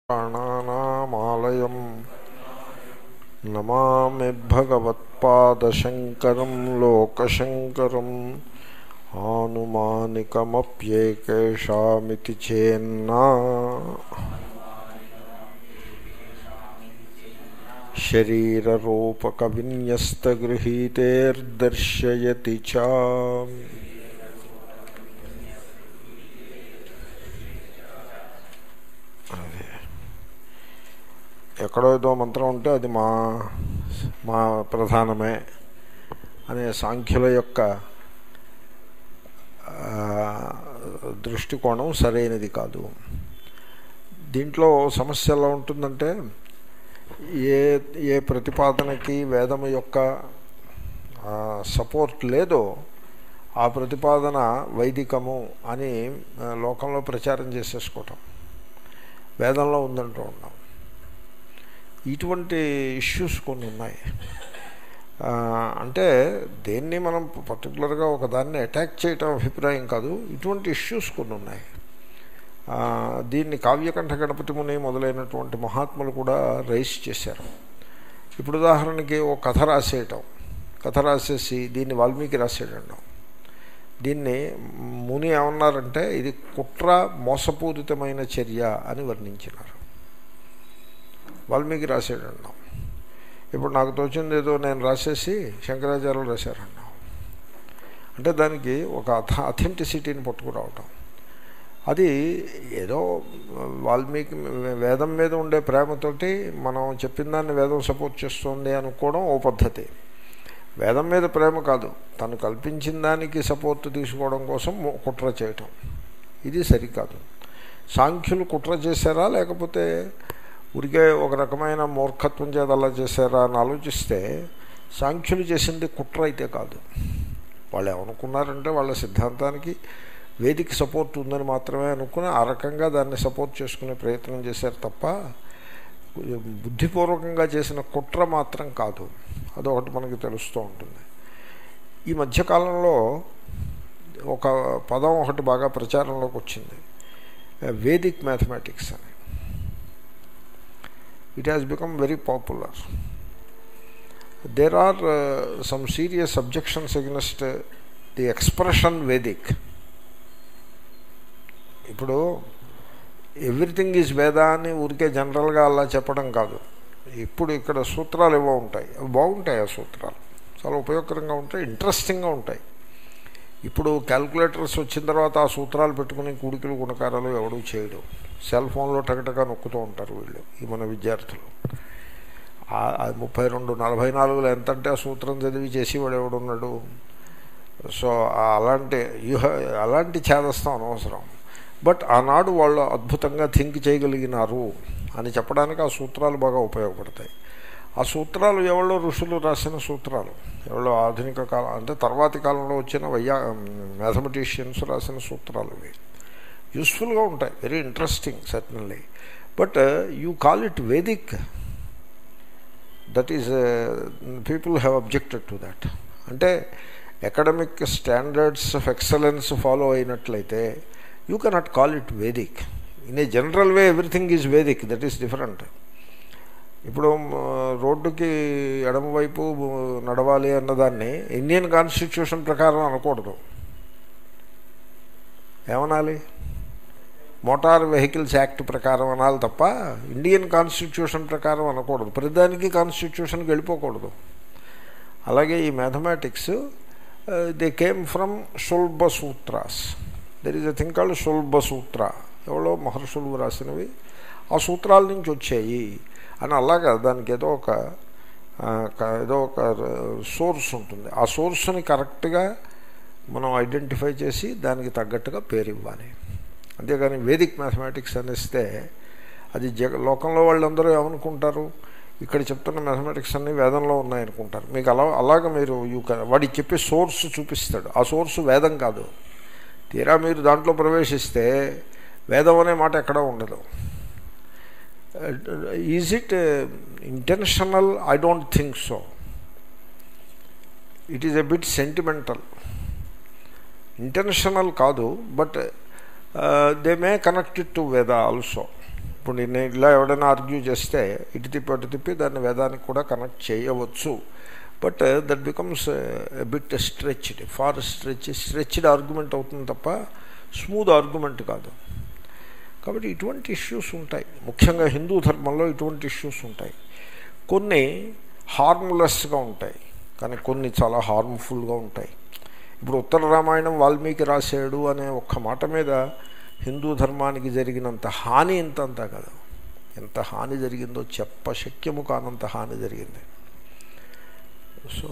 ప్రాణానామాలయం నమామి భగవత్పాదశంకరం లోకశంకరం ఆనుమానికమప్యేకేషామితి చేన్నా శరీరరూపకవిన్యస్తగృహీతేర్దర్శయతి చ అదే ఎక్కడో ఏదో మంత్రం ఉంటే అది మా మా ప్రధానమే అనే సాంఖ్యుల యొక్క ఆ, దృష్టికోణం సరైనది కాదు దీంట్లో సమస్య ఎలా ఉంటుందంటే ఏ ఏ ప్రతిపాదనకి వేదము యొక్క సపోర్ట్ లేదో ఆ ప్రతిపాదన వైదికము అని ఆ, లోకంలో ప్రచారం చేసేసుకోవటం వేదంలో ఉందంటూ ఉన్నాం ఇటువంటి ఇష్యూస్ కొన్ని ఉన్నాయి ఆ, అంటే దేన్ని మనం పర్టికులర్గా ఒక దాన్ని అటాక్ చేయటం అభిప్రాయం కాదు ఇటువంటి ఇష్యూస్ కొన్ని ఉన్నాయి ఆ, దీన్ని కావ్యకంఠ గణపతి ముని మొదలైనటువంటి మహాత్ములు కూడా రైస్ చేశారు ఇప్పుడు ఉదాహరణకి ఓ కథ రాసేయటం కథ రాసేసి దీన్ని వాల్మీకి రాసేయడం దీన్ని ముని ఏమన్నారంటే ఇది కుట్ర మోసపూరితమైన చర్య అని వర్ణించినారు వాల్మీకి రాసేయడం ఇప్పుడు నాకు తోచింది ఏదో నేను రాసేసి శంకరాచార్యులు రాశారన్నాం అంటే దానికి ఒక అథ అథెంటిసిటీని పట్టుకురావటం అది ఏదో వాల్మీకి వేదం మీద ఉండే ప్రేమతోటి మనం చెప్పిన దాన్ని వేదం సపోర్ట్ చేస్తుంది అనుకోవడం ఓ పద్ధతి వేదం మీద ప్రేమ కాదు తను కల్పించిన దానికి సపోర్ట్ తీసుకోవడం కోసం కుట్ర చేయటం ఇది సరికాదు సాంఖ్యులు కుట్ర చేశారా లేకపోతే ఉరికే ఒక రకమైన మూర్ఖత్వం చేత అలా చేశారా అని ఆలోచిస్తే సాంఖ్యులు చేసింది కుట్ర అయితే కాదు వాళ్ళు ఏమనుకున్నారంటే వాళ్ళ సిద్ధాంతానికి వేదిక సపోర్ట్ ఉందని మాత్రమే అనుకుని ఆ రకంగా దాన్ని సపోర్ట్ చేసుకునే ప్రయత్నం చేశారు తప్ప బుద్ధిపూర్వకంగా చేసిన కుట్ర మాత్రం కాదు అదొకటి మనకి తెలుస్తూ ఉంటుంది ఈ మధ్యకాలంలో ఒక పదం ఒకటి బాగా ప్రచారంలోకి వచ్చింది వేదిక్ మ్యాథమెటిక్స్ అని it has become very popular there are some serious objections against the expression Vedic ఇప్పుడు ఎవ్రీథింగ్ ఈజ్ వేద అని ఊరికే జనరల్గా అలా చెప్పడం కాదు ఇప్పుడు ఇక్కడ సూత్రాలు ఏవో ఉంటాయి అవి బాగుంటాయి ఆ సూత్రాలు చాలా ఉపయోగకరంగా ఉంటాయి ఇంట్రెస్టింగ్గా ఉంటాయి ఇప్పుడు క్యాల్కులేటర్స్ వచ్చిన తర్వాత ఆ సూత్రాలు పెట్టుకుని కూడికలు గుణకారాలు ఎవడూ చేయడు సెల్ ఫోన్లో టగటగా నొక్కుతూ ఉంటారు వీళ్ళు ఈ మన విద్యార్థులు ముప్పై రెండు నలభై నాలుగులో ఎంతంటే ఆ సూత్రం చదివి చేసేవాడు ఎవడున్నాడు సో అలాంటి యూహ అలాంటి ఛేదస్థం అనవసరం బట్ ఆనాడు వాళ్ళు అద్భుతంగా థింక్ చేయగలిగినారు అని చెప్పడానికి ఆ సూత్రాలు బాగా ఉపయోగపడతాయి ఆ సూత్రాలు ఎవరో ఋషులు రాసిన సూత్రాలు ఎవరో ఆధునిక కాలం అంటే తర్వాతి కాలంలో వచ్చిన వయ్యా మ్యాథమెటిషియన్స్ రాసిన సూత్రాలు ఇవి యూస్ఫుల్గా ఉంటాయి very interesting certainly but you call it Vedic that is people have objected to that అంటే academic standards of excellence follow అయినట్లయితే you cannot call it Vedic in a general way everything is Vedic that is different ఇప్పుడు రోడ్డుకి ఎడమవైపు నడవాలి అన్నదాన్ని Indian constitution ప్రకారం అనకూడదు ఏమనాలి మోటార్ వెహికల్స్ యాక్ట్ ప్రకారం అనాలి తప్ప ఇండియన్ కాన్స్టిట్యూషన్ ప్రకారం అనకూడదు ప్రతిదానికి కాన్స్టిట్యూషన్కి వెళ్ళిపోకూడదు అలాగే ఈ mathematics they came from Sulba sutras there is a thing called Sulba sutra ఎవరో మహర్షులు రాసినవి ఆ సూత్రాల నుంచి వచ్చాయి అని అలాగా దానికి ఏదో ఒక ఏదో ఒక సోర్స్ ఉంటుంది ఆ సోర్స్ని కరెక్ట్గా మనం ఐడెంటిఫై చేసి దానికి తగ్గట్టుగా పేరు ఇవ్వాలి అంతేగాని వేదిక్ మ్యాథమెటిక్స్ అనేస్తే అది జగ లోకంలో వాళ్ళందరూ ఏమనుకుంటారు ఇక్కడ చెప్తున్న మ్యాథమెటిక్స్ అన్నీ వేదంలో ఉన్నాయనుకుంటారు మీకు అలా అలాగ మీరు యూ వాడికి చెప్పే సోర్స్ చూపిస్తాడు ఆ సోర్స్ వేదం కాదు తీరా మీరు దాంట్లో ప్రవేశిస్తే వేదం అనే మాట ఎక్కడా ఉండదు is it intentional I don't think so it is a bit sentimental intentional కాదు but they may connected to Veda also ఇప్పుడు నేను ఇలా ఎవడైనా ఆర్గ్యూ చేస్తే ఇటు తిప్పి అటు తిప్పి దాన్ని వేదానికి కూడా కనెక్ట్ చేయవచ్చు but that becomes bit stretched far stretch stretched argument అవుతుంది తప్ప స్మూత్ ఆర్గ్యుమెంట్ కాదు కాబట్టి ఇటువంటి ఇష్యూస్ ఉంటాయి ముఖ్యంగా హిందూ ధర్మంలో ఇటువంటి ఇష్యూస్ ఉంటాయి కొన్ని హార్మ్లెస్గా ఉంటాయి కానీ కొన్ని చాలా హార్మ్ఫుల్గా ఉంటాయి ఇప్పుడు ఉత్తర రామాయణం వాల్మీకి రాశాడు అనే ఒక్క మాట మీద హిందూ ధర్మానికి జరిగినంత హాని ఎంత అంతా కదా ఎంత హాని జరిగిందో చెప్ప శక్యము కానంత హాని జరిగింది సో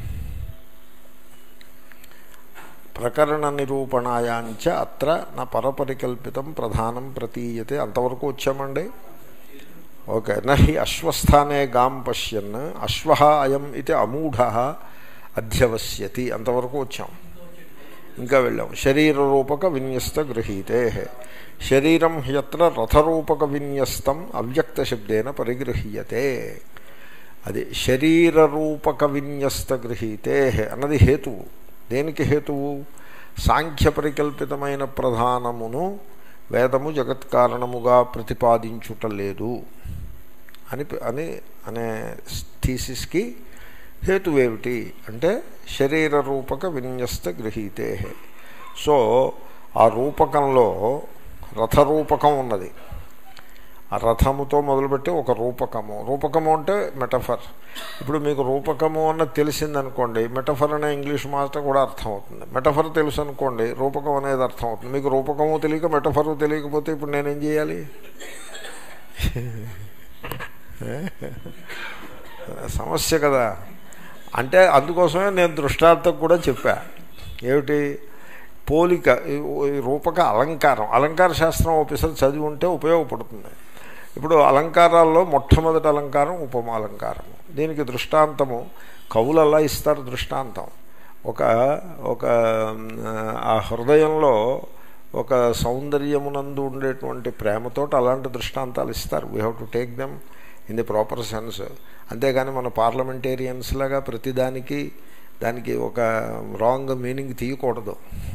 ప్రకరణ నిరూపణాయాంచ అత్ర నా పరపరికల్పితం ప్రధానం ప్రతీయతే అంతవరకు వచ్చామండి ఓకే నహి అశ్వస్థానే గాం పశ్యన్ అశ్వ అయం ఇది అమూఢ అధ్యవస్యతి అంతవరకు వచ్చాం ఇంకా వెళ్ళాం శరీర రూపక విన్యస్త గృహీతే శరీరం హ్యత్ర రథరూపక విన్యస్తం అవ్యక్త శబ్దేన పరిగృహీయతే అది శరీర రూపక విన్యస్త గృహీతే అన్నది హేతువు దేనికి హేతువు సాంఖ్య పరికల్పితమైన ప్రధానమును వేదము జగత్కారణముగా ప్రతిపాదించుట లేదు అని అని అనే థీసిస్కి హేతువేమిటి అంటే శరీర రూపక విన్యస్త గృహీతే సో ఆ రూపకంలో రథరూపకం ఉన్నది ఆ రథముతో మొదలుపెట్టి ఒక రూపకము రూపకము అంటే మెటఫర్ ఇప్పుడు మీకు రూపకము అన్నది తెలిసిందనుకోండి మెటఫర్ అనే ఇంగ్లీష్ మాట కూడా అర్థం అవుతుంది మెటఫర్ తెలుసు అనుకోండి రూపకం అనేది అర్థం అవుతుంది మీకు రూపకము తెలియక మెటఫరు తెలియకపోతే ఇప్పుడు నేనేం చేయాలి సమస్య కదా అంటే అందుకోసమే నేను దృష్టార్థం కూడా చెప్పా ఏమిటి పోలిక రూపక అలంకారం అలంకార శాస్త్రం ఆఫీసర్ చదివి ఉంటే ఉపయోగపడుతుంది ఇప్పుడు అలంకారాల్లో మొట్టమొదటి అలంకారం ఉపమాలంకారం దీనికి దృష్టాంతము కవులల్లా ఇస్తారు దృష్టాంతం ఒక ఒక ఆ హృదయంలో ఒక సౌందర్యమునందు ఉండేటువంటి ప్రేమతోటి అలాంటి దృష్టాంతాలు ఇస్తారు we have to take them in the proper sense అంతేగాని మన పార్లమెంటేరియన్స్ లాగా ప్రతిదానికి దానికి ఒక రాంగ్ మీనింగ్ తీయకూడదు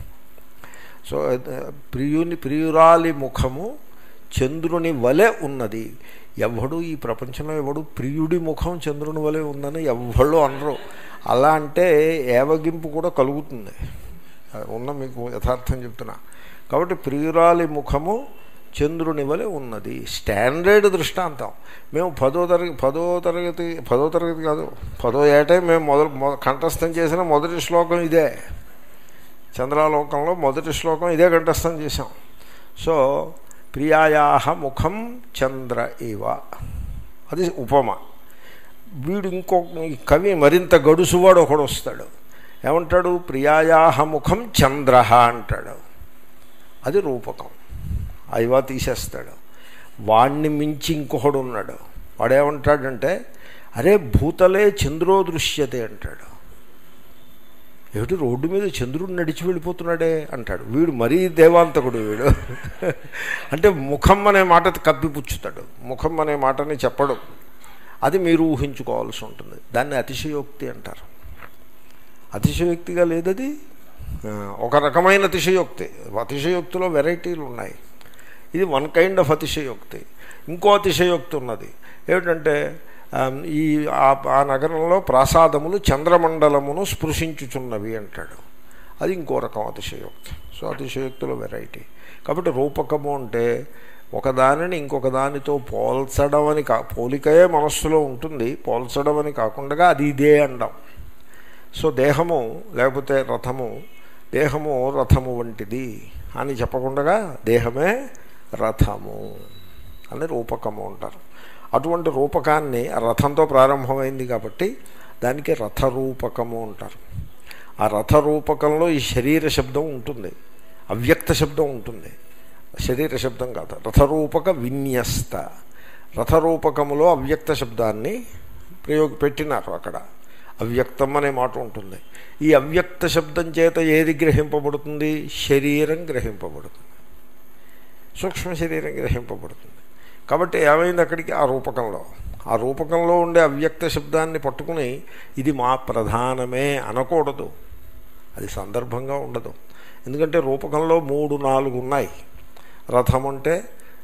సో ప్రియుని ప్రియురాలి ముఖము చంద్రుని వలె ఉన్నది ఎవడు ఈ ప్రపంచంలో ఎవడు ప్రియుడి ముఖం చంద్రుని వలె ఉందని ఎవ్వళ్ళు అనరు అలా అంటే ఏవగింపు కూడా కలుగుతుంది ఉన్న మీకు యథార్థం చెప్తున్నా కాబట్టి ప్రియురాలి ముఖము చంద్రుని వలె ఉన్నది స్టాండర్డ్ దృష్టాంతం మేము పదో తరగతి పదో తరగతి పదో తరగతి కాదు పదో ఏటే మేము మొదలు కంఠస్థం చేసిన మొదటి శ్లోకం ఇదే చంద్రాలోకంలో మొదటి శ్లోకం ఇదే కంఠస్థం చేశాం సో ప్రియాయా ముఖం చంద్ర ఇవ అది ఉపమ వీడు ఇంకో కవి మరింత గడుసువాడు ఒకడు వస్తాడు ఏమంటాడు ప్రియాయా ముఖం చంద్ర అంటాడు అది రూపకం అయివా తీసేస్తాడు వాణ్ణి మించి ఇంకొకడు ఉన్నాడు వాడేమంటాడంటే అరే భూతలే చంద్రో దృశ్యతే అంటాడు ఏమిటి రోడ్డు మీద చంద్రుడు నడిచి వెళ్ళిపోతున్నాడే అంటాడు వీడు మరీ దేవాంతకుడు వీడు అంటే ముఖం అనే మాట కప్పిపుచ్చుతాడు ముఖం అనే మాటని చెప్పడు అది మీరు ఊహించుకోవాల్సి ఉంటుంది దాన్ని అతిశయోక్తి అంటారు అతిశయోక్తిగా లేదది ఒక రకమైన అతిశయోక్తి అతిశయోక్తిలో వెరైటీలు ఉన్నాయి ఇది వన్ కైండ్ ఆఫ్ అతిశయోక్తి ఇంకో అతిశయోక్తి ఉన్నది ఏమిటంటే ఈ ఆ నగరంలో ప్రాసాదములు చంద్రమండలమును స్పృశించుచున్నవి అంటాడు అది ఇంకో రకం అతిశయోక్తి సో అతిశయోక్తిలో వెరైటీ కాబట్టి రూపకము అంటే ఒకదానిని ఇంకొక దానితో పోల్చడం అని కా పోలికయే మనస్సులో ఉంటుంది పోల్చడం అని కాకుండా అది ఇదే అండం సో దేహము లేకపోతే రథము దేహము రథము వంటిది అని చెప్పకుండా దేహమే రథము అని రూపకము అంటారు అటువంటి రూపకాన్ని రథంతో ప్రారంభమైంది కాబట్టి దానికి రథరూపకము అంటారు ఆ రథరూపకంలో ఈ శరీర శబ్దం ఉంటుంది అవ్యక్త శబ్దం ఉంటుంది శరీర శబ్దం కాదు రథరూపక విన్యస్త రథరూపకములో అవ్యక్త శబ్దాన్ని ప్రయోగ పెట్టినారు అక్కడ అవ్యక్తం అనే మాట ఉంటుంది ఈ అవ్యక్త శబ్దం చేత ఏది గ్రహింపబడుతుంది శరీరం గ్రహింపబడుతుంది సూక్ష్మ శరీరం గ్రహింపబడుతుంది కాబట్టి ఏమైంది అక్కడికి ఆ రూపకంలో ఆ రూపకంలో ఉండే అవ్యక్త శబ్దాన్ని పట్టుకుని ఇది మా ప్రధానమే అనకూడదు అది సందర్భంగా ఉండదు ఎందుకంటే రూపకంలో మూడు నాలుగు ఉన్నాయి రథం అంటే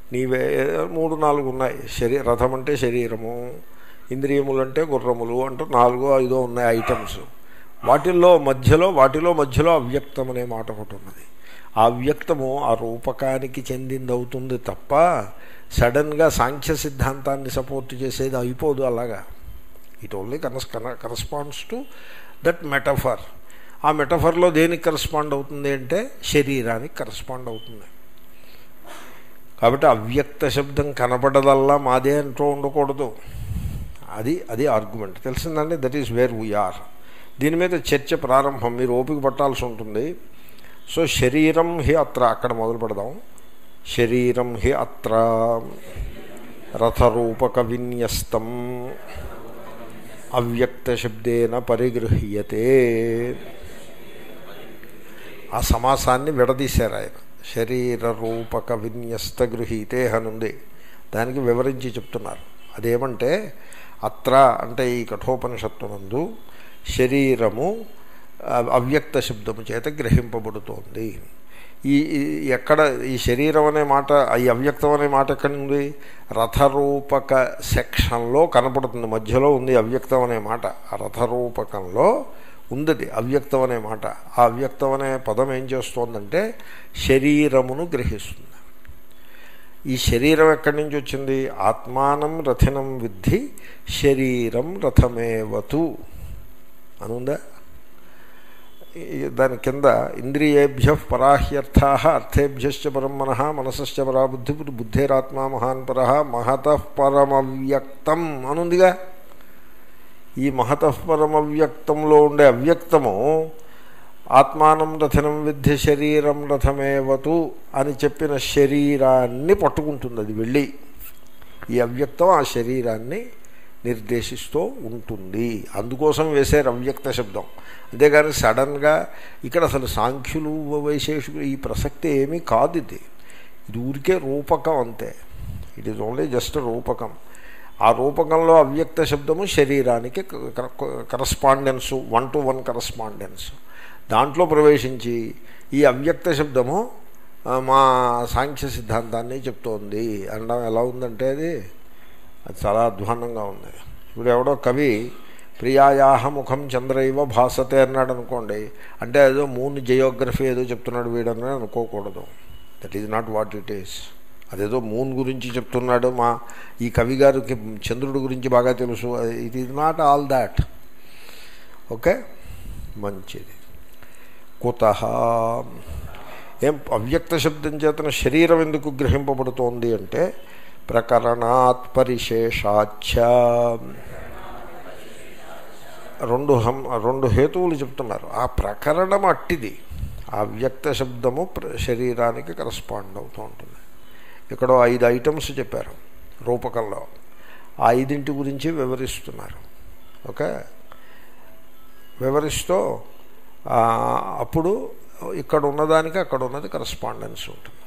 నీవే మూడు నాలుగు ఉన్నాయి శరీ రథం అంటే శరీరము ఇంద్రియములు అంటే గుర్రములు అంటూ నాలుగో ఐదో ఉన్నాయి ఐటమ్స్ వాటిల్లో మధ్యలో వాటిలో మధ్యలో అవ్యక్తం అనే మాట ఒకటి ఉన్నది ఆ అవ్యక్తము ఆ రూపకానికి చెందింది అవుతుంది తప్ప సడన్గా సాంఖ్య సిద్ధాంతాన్ని సపోర్ట్ చేసేది అయిపోదు అలాగా ఇట్ ఓన్లీ కనస్ కరస్పాండ్స్ టు దట్ మెటఫర్ ఆ మెటఫర్లో దేనికి కరస్పాండ్ అవుతుంది అంటే శరీరానికి కరస్పాండ్ అవుతుంది కాబట్టి అవ్యక్త శబ్దం కనబడదల్లా మాదే అంటూ ఉండకూడదు అది అది ఆర్గ్యుమెంట్ తెలిసిందండి దట్ ఈస్ వేర్ వీఆర్ దీని మీద చర్చ ప్రారంభం మీరు ఓపిక పట్టాల్సి ఉంటుంది సో శరీరం హి అత్ర అక్కడ మొదలు పెడదాం శరీరం హి అత్ర రథరూపక విన్యస్తం అవ్యక్త శబ్దేన పరిగృహ్యతే ఆ సమాసాన్ని విడదీశారు ఆయన శరీర రూపక విన్యస్త గృహీతే అనుంది దానికి వివరించి చెప్తున్నారు అదేమంటే అత్ర అంటే ఈ కఠోపనిషత్తునందు శరీరము అవ్యక్త శబ్దము చేత గ్రహింపబడుతోంది ఈ ఎక్కడ ఈ శరీరం అనే మాట ఈ అవ్యక్తం అనే మాట ఎక్కడి ఉంది రథరూపక సెక్షన్లో కనపడుతుంది మధ్యలో ఉంది అవ్యక్తం అనే మాట ఆ రథరూపకంలో ఉంది అవ్యక్తం అనే మాట ఆ అవ్యక్తం అనే పదం ఏం చేస్తోందంటే శరీరమును గ్రహిస్తుంది ఈ శరీరం ఎక్కడి నుంచి వచ్చింది ఆత్మానం రథినం విద్ధి శరీరం రథమేవతు అనుందా దాని కింద ఇంద్రియేభ్య పరాహ్యర్థ అర్థేభ్యశ్చ పరం మనః మనసశ్చ పరా బుద్ధి బుద్ధేరాత్మా మహాన్ పర మహత పరమవ్యక్తం అనుందిగా ఈ మహత పరమవ్యక్తంలో ఉండే అవ్యక్తము ఆత్మానం రథనం విద్య శరీరం రథమేవతు అని చెప్పిన శరీరాన్ని పట్టుకుంటుంది అది వెళ్ళి ఈ అవ్యక్తం ఆ శరీరాన్ని నిర్దేశిస్తూ ఉంటుంది అందుకోసం వేశారు అవ్యక్త శబ్దం అంతేగాని సడన్గా ఇక్కడ అసలు సాంఖ్యులు వైశేషులు ఈ ప్రసక్తి ఏమీ కాదు ఇది ఇది ఊరికే రూపకం అంతే ఇట్ ఈజ్ ఓన్లీ జస్ట్ రూపకం ఆ రూపకంలో అవ్యక్త శబ్దము శరీరానికి correspondence one to one correspondence దాంట్లో ప్రవేశించి ఈ అవ్యక్త శబ్దము మా సాంఖ్య సిద్ధాంతాన్ని చెప్తోంది అనడం ఎలా ఉందంటే అది అది చాలా అధ్వాన్నంగా ఉంది ఇప్పుడు ఎవడో కవి ప్రియాయాహ ముఖం చంద్రైవ భాసతే అన్నాడు అనుకోండి అంటే ఏదో మూన్ జియోగ్రఫీ ఏదో చెప్తున్నాడు వీడని అనుకోకూడదు that is not what it is అదేదో మూన్ గురించి చెప్తున్నాడు మా ఈ కవి గారికి చంద్రుడి గురించి బాగా తెలుసు it is not all that okay మంచిది కుత ఏం అవ్యక్త శబ్దం చేతన శరీరం ఎందుకు గ్రహింపబడుతోంది అంటే ప్రకరణాత్ పరిశేషాచ్ఛ రెండు హం రెండు హేతువులు చెప్తున్నారు ఆ ప్రకరణం అట్టిది ఆ వ్యక్త శబ్దము శరీరానికి కరస్పాండ్ అవుతూ ఉంటుంది ఇక్కడ ఐదు ఐటమ్స్ చెప్పారు రూపకంలో ఆ ఐదింటి గురించి వివరిస్తున్నారు ఓకే వివరిస్తూ అప్పుడు ఇక్కడ ఉన్నదానికి అక్కడ ఉన్నది కరస్పాండెన్స్ ఉంటుంది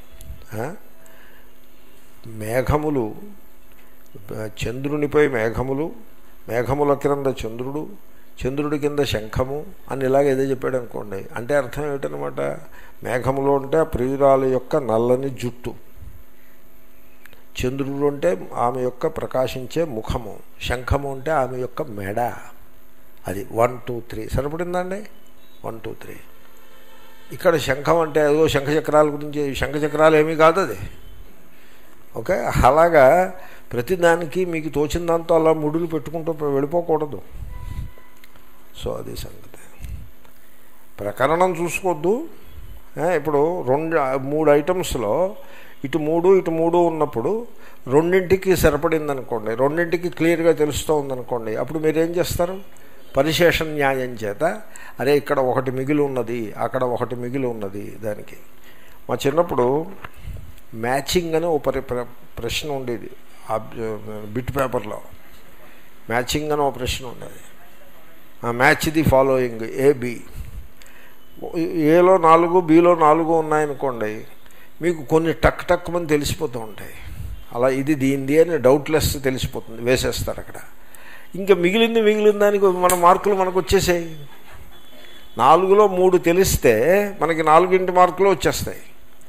మేఘములు చంద్రునిపై మేఘములు మేఘముల క్రింద చంద్రుడు చంద్రుడి కింద శంఖము అని ఇలాగ ఏదో చెప్పాడు అనుకోండి అంటే అర్థం ఏమిటనమాట మేఘములు అంటే ప్రియురాలు యొక్క నల్లని జుట్టు చంద్రుడు అంటే ఆమె యొక్క ప్రకాశించే ముఖము శంఖము అంటే ఆమె యొక్క మెడ అది వన్ టూ త్రీ సరిపడిందండి వన్ టూ త్రీ ఇక్కడ శంఖం అంటే ఏదో శంఖచక్రాల గురించి శంఖచక్రాలు ఏమీ కాదు అది ఓకే అలాగా ప్రతిదానికి మీకు తోచిన దాంతో అలా ముడులు పెట్టుకుంటూ వెళ్ళిపోకూడదు సో అది సంగతి ప్రకరణం చూసుకోవద్దు ఇప్పుడు రెండు మూడు ఐటమ్స్లో ఇటు మూడు ఇటు మూడు ఉన్నప్పుడు రెండింటికి సరిపడింది అనుకోండి రెండింటికి క్లియర్గా తెలుస్తూ ఉందనుకోండి అప్పుడు మీరేం చేస్తారు పరిశేష న్యాయం చేత అరే ఇక్కడ ఒకటి మిగిలి ఉన్నది అక్కడ ఒకటి మిగిలి ఉన్నది దానికి మా చిన్నప్పుడు మ్యాచింగ్ అని ఒక ప్రశ్న ఉండేది బిట్ పేపర్లో మ్యాచింగ్ అని ఒక ప్రశ్న ఉండేది మ్యాచ్ ది ఫాలోయింగ్ ఏబి ఏలో నాలుగు బిలో నాలుగు ఉన్నాయనుకోండి మీకు కొన్ని టక్ టక్ మంది తెలిసిపోతూ ఉంటాయి అలా ఇది దీనిది అని డౌట్లెస్ తెలిసిపోతుంది వేసేస్తారు అక్కడ ఇంకా మిగిలింది మిగిలిన దానికి మన మార్కులు మనకు వచ్చేసాయి నాలుగులో మూడు తెలిస్తే మనకి నాలుగింటి మార్కులు వచ్చేస్తాయి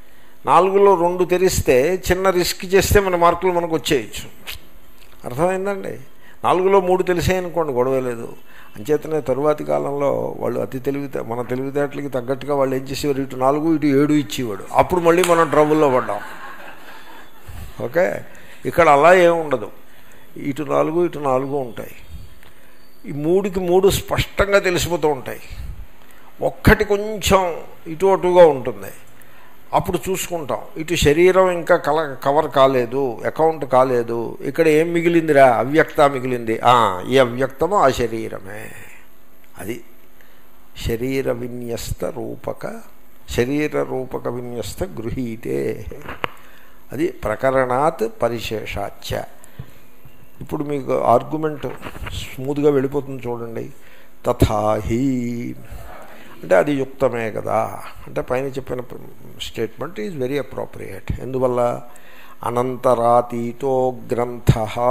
నాలుగులో రెండు తెరిస్తే చిన్న రిస్క్ చేస్తే మన మార్కులు మనకు వచ్చేయచ్చు అర్థమైందండి నాలుగులో మూడు తెలిసాయనుకోండి గొడవ లేదు అంచేతనే తరువాతి కాలంలో వాళ్ళు అతి తెలివితే మన తెలివితేటలకి తగ్గట్టుగా వాళ్ళు ఏం చేసేవారు ఇటు నాలుగు ఇటు ఏడు ఇచ్చేవాడు అప్పుడు మళ్ళీ మనం ట్రబుల్లో పడ్డాం ఓకే ఇక్కడ అలా ఏమి ఉండదు ఇటు నాలుగు ఇటు నాలుగు ఉంటాయి ఈ మూడుకి మూడు స్పష్టంగా తెలిసిపోతూ ఉంటాయి ఒక్కటి కొంచెం ఇటు అటుగా ఉంటుంది అప్పుడు చూసుకుంటాం ఇటు శరీరం ఇంకా కల కవర్ కాలేదు అకౌంట్ కాలేదు ఇక్కడ ఏం మిగిలిందిరా అవ్యక్త మిగిలింది ఆ, ఈ అవ్యక్తము ఆ శరీరమే అది శరీర విన్యస్త రూపక శరీర రూపక విన్యస్త గృహీతే అది ప్రకరణాత్ పరిశేషాచ ఇప్పుడు మీకు ఆర్గ్యుమెంట్ స్మూత్గా వెళ్ళిపోతుంది చూడండి తథాహి అంటే అది యుక్తమే కదా అంటే పైన చెప్పిన స్టేట్మెంట్ ఈజ్ వెరీ అప్రోప్రియేట్ ఎందువల్ల అనంతరాతీతో గ్రంథ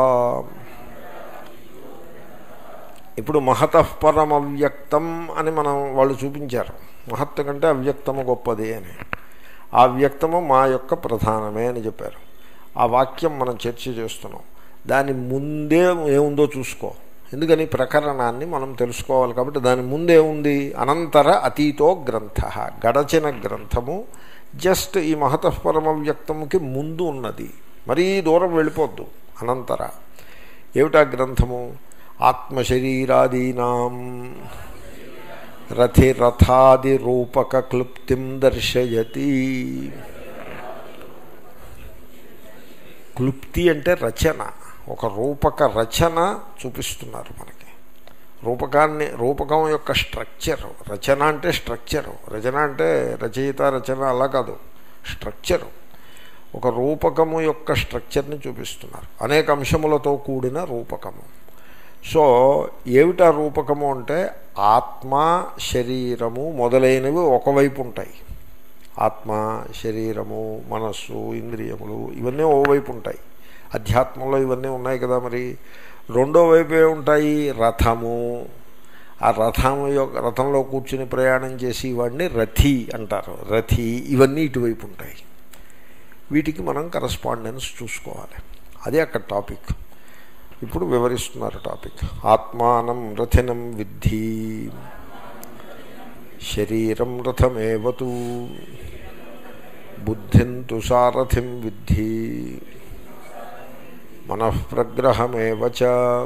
ఇప్పుడు మహతఃపరం అవ్యక్తం అని మనం వాళ్ళు చూపించారు మహత్తు కంటే అవ్యక్తము గొప్పది అని ఆ వ్యక్తము మా యొక్క ప్రధానమే అని చెప్పారు ఆ వాక్యం మనం చర్చ చేస్తున్నాం దాని ముందే ఏముందో చూసుకో ఎందుకని ప్రకరణాన్ని మనం తెలుసుకోవాలి కాబట్టి దాని ముందే ఉంది అనంతర అతీతో గ్రంథ గడచిన గ్రంథము జస్ట్ ఈ మహతఃపరమ వ్యక్తముకి ముందు ఉన్నది మరీ దూరం వెళ్ళిపోద్దు అనంతర ఏమిటా గ్రంథము ఆత్మశరీరాదీనాం రథిరథాది రూపక క్లుప్తిం దర్శయతి క్లుప్తి అంటే రచన ఒక రూపక రచన చూపిస్తున్నారు మనకి రూపకాన్ని రూపకం యొక్క స్ట్రక్చర్ రచన అంటే స్ట్రక్చరు రచన అంటే రచయిత రచన అలా కాదు స్ట్రక్చరు ఒక రూపకము యొక్క స్ట్రక్చర్ని చూపిస్తున్నారు అనేక అంశములతో కూడిన రూపకము సో ఏమిటా రూపకము అంటే ఆత్మ శరీరము మొదలైనవి ఒకవైపు ఉంటాయి ఆత్మ శరీరము మనస్సు ఇంద్రియములు ఇవన్నీ ఓవైపు ఉంటాయి అధ్యాత్మంలో ఇవన్నీ ఉన్నాయి కదా మరి రెండో వైపు ఉంటాయి రథము ఆ రథము యొక్క రథంలో కూర్చుని ప్రయాణం చేసి వాడిని రథి అంటారు రథి ఇవన్నీ ఇటువైపు ఉంటాయి వీటికి మనం కరస్పాండెన్స్ చూసుకోవాలి అదే అక్కడ టాపిక్ ఇప్పుడు వివరిస్తున్నారు టాపిక్ ఆత్మానం రథినం విద్ధి శరీరం రథమేవతు బుద్ధిం తు సారథిం విద్ధి మనఃప్రగ్రహమేవ చ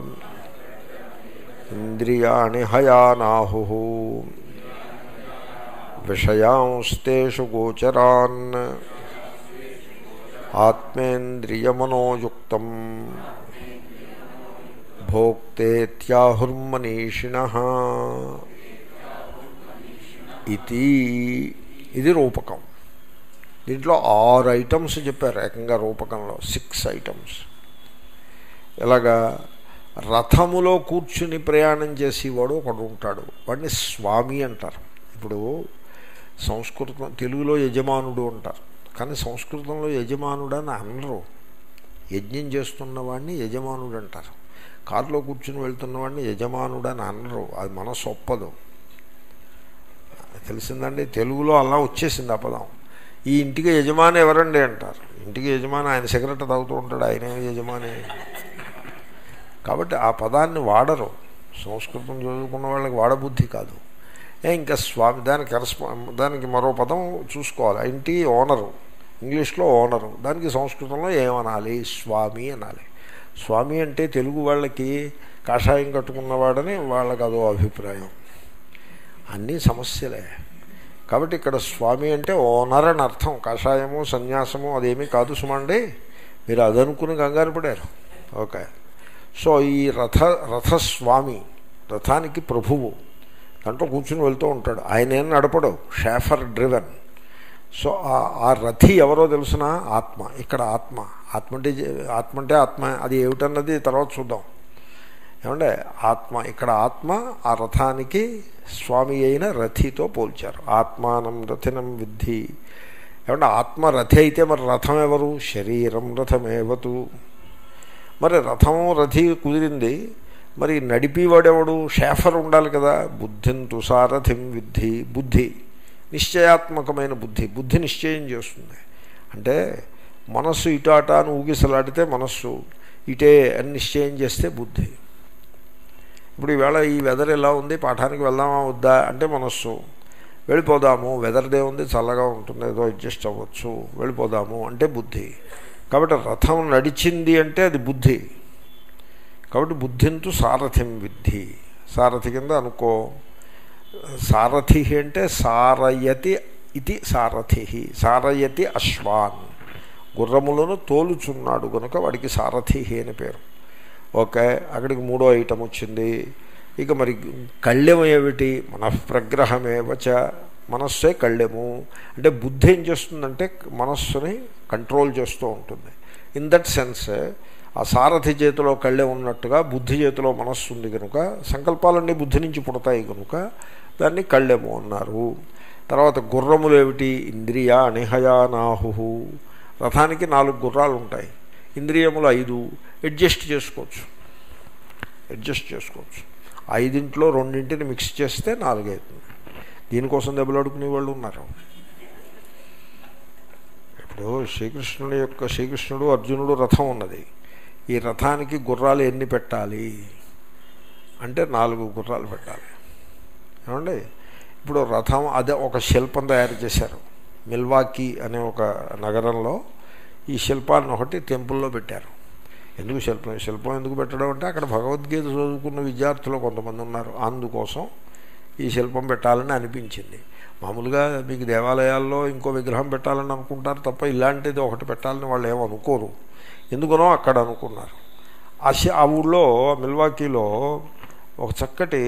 ఇంద్రియాణి హయానాహు విషయాంస్తేషు గోచరాన్ ఆత్మేంద్రియమనోయుక్తం భోక్తేత్యాహుర్మనీషిణ ఇది ఇది రూపకం దీంట్లో ఆరు ఐటమ్స్ చెప్పారు ఏకంగా రూపకంలో సిక్స్ ఐటమ్స్ ఎలాగా రథములో కూర్చుని ప్రయాణం చేసేవాడు ఒకడు ఉంటాడు వాడిని స్వామి అంటారు ఇప్పుడు సంస్కృతం తెలుగులో యజమానుడు అంటారు కానీ సంస్కృతంలో యజమానుడు అని అనరు యజ్ఞం చేస్తున్న వాడిని యజమానుడు అంటారు కారులో కూర్చుని వెళ్తున్న వాడిని యజమానుడు అని అనరు అది మనసు ఒప్పదు తెలిసిందండి తెలుగులో అలా వచ్చేసింది ఆ పదం ఈ ఇంటికి యజమాని ఎవరండి అంటారు ఇంటికి యజమాని ఆయన సిగరెట్ తాగుతూ ఉంటాడు ఆయన యజమాని కాబట్టి ఆ పదాన్ని వాడరు సంస్కృతం చదువుకున్న వాళ్ళకి వాడబుద్ధి కాదు ఏ ఇంకా స్వామి దానికి కరస్పా దానికి మరో పదం చూసుకోవాలి ఆ ఇంటి ఓనరు ఇంగ్లీష్లో ఓనరు దానికి సంస్కృతంలో ఏమనాలి స్వామి అనాలి స్వామి అంటే తెలుగు వాళ్ళకి కాషాయం కట్టుకున్నవాడని వాళ్ళకి అదో అభిప్రాయం అన్నీ సమస్యలే కాబట్టి ఇక్కడ స్వామి అంటే ఓనర్ అని అర్థం కషాయము సన్యాసము అదేమీ కాదు సుమండి మీరు అదనుకుని కంగారు పడారు ఓకే సో ఈ రథ రథస్వామి రథానికి ప్రభువు దాంట్లో కూర్చుని వెళ్తూ ఉంటాడు ఆయన ఏం నడపడు షాఫర్ డ్రివెన్ సో ఆ రథి ఎవరో తెలుసిన ఆత్మ ఇక్కడ ఆత్మ ఆత్మ అంటే ఆత్మ అంటే ఆత్మ అది ఏమిటన్నది తర్వాత చూద్దాం ఏమంటే ఆత్మ ఇక్కడ ఆత్మ ఆ రథానికి స్వామి అయిన రథితో పోల్చారు ఆత్మానం రథినం విద్ధి ఏమంటే ఆత్మ రథి అయితే మరి రథం ఎవరు శరీరం రథమేవతు మరి రథం రథి కుదిరింది మరి నడిపివాడెవడు షేఫర్ ఉండాలి కదా బుద్ధిం తుసారథిం విద్ధి బుద్ధి నిశ్చయాత్మకమైన బుద్ధి బుద్ధి నిశ్చయం చేస్తుంది అంటే మనస్సు ఇటు అట అని ఊగిసలాడితే మనస్సు ఇటే అని నిశ్చయం చేస్తే బుద్ధి ఇప్పుడు ఈవేళ ఈ వెదర్ ఎలా ఉంది పాఠానికి వెళ్దామా వద్దా అంటే మనస్సు వెళ్ళిపోదాము వెదర్దే ఉంది చల్లగా ఉంటుంది ఏదో అడ్జస్ట్ అవ్వచ్చు వెళ్ళిపోదాము అంటే బుద్ధి కాబట్టి రథం నడిచింది అంటే అది బుద్ధి కాబట్టి బుద్ధింతు సారథిం విద్ధి సారథి కింద అనుకో సారథి అంటే సారయతి ఇది సారథి సారయతి అశ్వాన్ గుర్రములను తోలుచున్నాడు కనుక వాడికి సారథి అని పేరు ఓకే అక్కడికి మూడో ఐటమ్ వచ్చింది ఇక మరి కళ్ళెము ఏమిటి మనఃప్రగ్రహమేవచ మనస్సే కళ్ళెము అంటే బుద్ధి ఏం చేస్తుందంటే మనస్సుని కంట్రోల్ చేస్తూ ఉంటుంది ఇన్ దట్ సెన్స్ ఆ సారథి చేతిలో కళ్ళె ఉన్నట్టుగా బుద్ధి చేతిలో మనస్సు ఉంది కనుక సంకల్పాలన్నీ బుద్ధి నుంచి పుడతాయి కనుక దాన్ని కళ్ళెము అన్నారు తర్వాత గుర్రములు ఏమిటి ఇంద్రియ అనిహయానాహు రథానికి నాలుగు గుర్రాలు ఉంటాయి ఇంద్రియములు ఐదు అడ్జస్ట్ చేసుకోవచ్చు అడ్జస్ట్ చేసుకోవచ్చు ఐదింట్లో రెండింటిని మిక్స్ చేస్తే నాలుగైతుంది దీనికోసం దెబ్బలాడుకునే వాళ్ళు ఉన్నారు ఇప్పుడు శ్రీకృష్ణుడి యొక్క శ్రీకృష్ణుడు అర్జునుడు రథం ఉన్నది ఈ రథానికి గుర్రాలు ఎన్ని పెట్టాలి అంటే నాలుగు గుర్రాలు పెట్టాలి ఏమండి ఇప్పుడు రథం అదే ఒక శిల్పం తయారు చేశారు మిల్వాకీ అనే ఒక నగరంలో ఈ శిల్పాన్ని ఒకటి టెంపుల్లో పెట్టారు ఎందుకు శిల్పం శిల్పం ఎందుకు పెట్టడం అంటే అక్కడ భగవద్గీత చదువుకున్న విద్యార్థులు కొంతమంది ఉన్నారు అందుకోసం ఈ శిల్పం పెట్టాలని అనిపించింది మామూలుగా మీకు దేవాలయాల్లో ఇంకో విగ్రహం పెట్టాలని అనుకుంటారు తప్ప ఇలాంటిది ఒకటి పెట్టాలని వాళ్ళు ఏమనుకోరు ఎందుకనో అక్కడ అనుకున్నారు ఆ ఆ ఊళ్ళో మిల్వాకీలో ఒక చక్కటి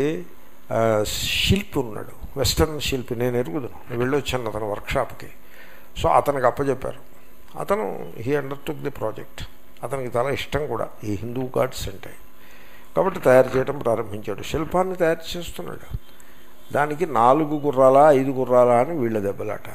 శిల్పి ఉన్నాడు వెస్టర్న్ శిల్పి నేను ఎరుగుదును నేను వెళ్ళొచ్చాను అతను వర్క్షాప్కి సో అతనికి అప్పచెప్పారు అతను హీ అండర్టుక్ ది ప్రాజెక్ట్ అతనికి చాలా ఇష్టం కూడా ఈ హిందూ గాడ్స్ అంటే కాబట్టి తయారు చేయడం ప్రారంభించాడు శిల్పాన్ని తయారు చేస్తున్నాడు దానికి నాలుగు గుర్రాలా ఐదు గుర్రాలా అని వీళ్ళ దెబ్బలాట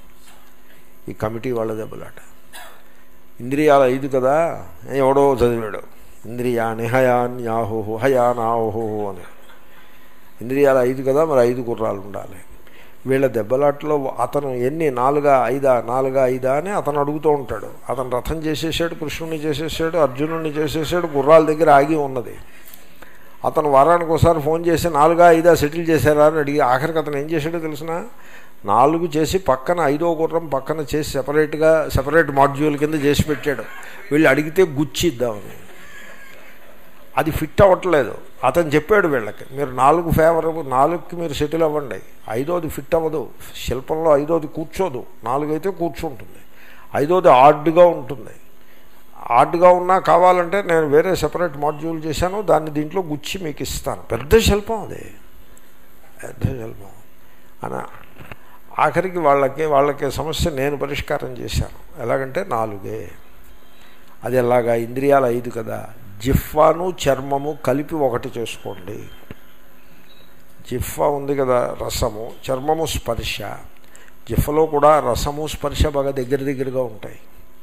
ఈ కమిటీ వాళ్ళ దెబ్బలాట ఇంద్రియాలు ఐదు కదా ఎవడో చదివాడు ఇంద్రియాని హయాన్యాహోహో హయానాహోహో అని ఇంద్రియాలు ఐదు కదా మరి ఐదు గుర్రాలు ఉండాలి వీళ్ళ దెబ్బలాట్లో అతను ఎన్ని నాలుగా ఐదా నాలుగా ఐదా అని అతను అడుగుతూ ఉంటాడు అతను రథం చేసేసాడు కృష్ణుని చేసేసాడు అర్జునుడిని చేసేసాడు గుర్రాల దగ్గర ఆగి ఉన్నది అతను వారానికి ఒకసారి ఫోన్ చేసి నాలుగా ఐదా సెటిల్ చేశారా అని అడిగి ఆఖరికి అతను ఏం చేశాడో తెలిసిన నాలుగు చేసి పక్కన ఐదో గుర్రం పక్కన చేసి సెపరేట్గా సెపరేట్ మాడ్యూల్ కింద చేసి పెట్టాడు వీళ్ళు అడిగితే గుచ్చిద్దామని అది ఫిట్ అవ్వట్లేదు అతను చెప్పాడు వీళ్ళకి మీరు నాలుగు ఫేవర్ నాలుగుకి మీరు సెటిల్ అవ్వండి ఐదోది ఫిట్ అవ్వదు శిల్పంలో ఐదోది కూర్చోదు నాలుగు అయితే కూర్చుంటుంది ఐదోది ఆడ్గా ఉంటుంది ఆడ్గా ఉన్నా కావాలంటే నేను వేరే సెపరేట్ మాడ్యూల్ చేశాను దాన్ని దీంట్లో గుచ్చి మీకు ఇస్తాను పెద్ద శిల్పం అది పెద్ద శిల్పం అన ఆఖరికి వాళ్ళకి వాళ్ళకి సమస్య నేను పరిష్కారం చేశాను ఎలాగంటే నాలుగే అది ఎలాగా ఇంద్రియాలు ఐదు కదా జిఫ్వాను చర్మము కలిపి ఒకటి చేసుకోండి జిఫ్వా ఉంది కదా రసము చర్మము స్పర్శ జిఫ్ఫలో కూడా రసము స్పర్శ బాగా దగ్గర దగ్గరగా ఉంటాయి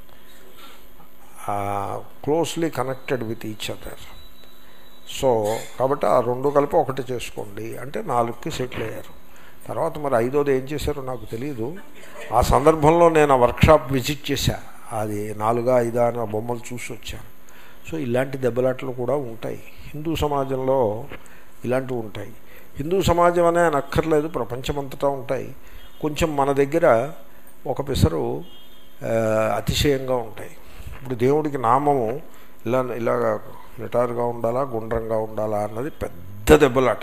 closely connected with each other so కాబట్టి ఆ రెండు కలిపి ఒకటి చేసుకోండి అంటే నాలుగుకి సెటిల్ అయ్యారు తర్వాత మరి ఐదోది ఏం చేశారో నాకు తెలియదు ఆ సందర్భంలో నేను ఆ వర్క్షాప్ విజిట్ చేశా అది నాలుగా ఐదా అని ఆ బొమ్మలు చూసి వచ్చాను సో ఇలాంటి దెబ్బలాటలు కూడా ఉంటాయి హిందూ సమాజంలో ఇలాంటివి ఉంటాయి హిందూ సమాజం అనే నక్కర్లేదు ప్రపంచమంతటా ఉంటాయి కొంచెం మన దగ్గర ఒక పిసరు అతిశయంగా ఉంటాయి ఇప్పుడు దేవుడికి నామము ఇలా ఇలాగ నిటారుగా ఉండాలా గుండ్రంగా ఉండాలా అన్నది పెద్ద దెబ్బలాట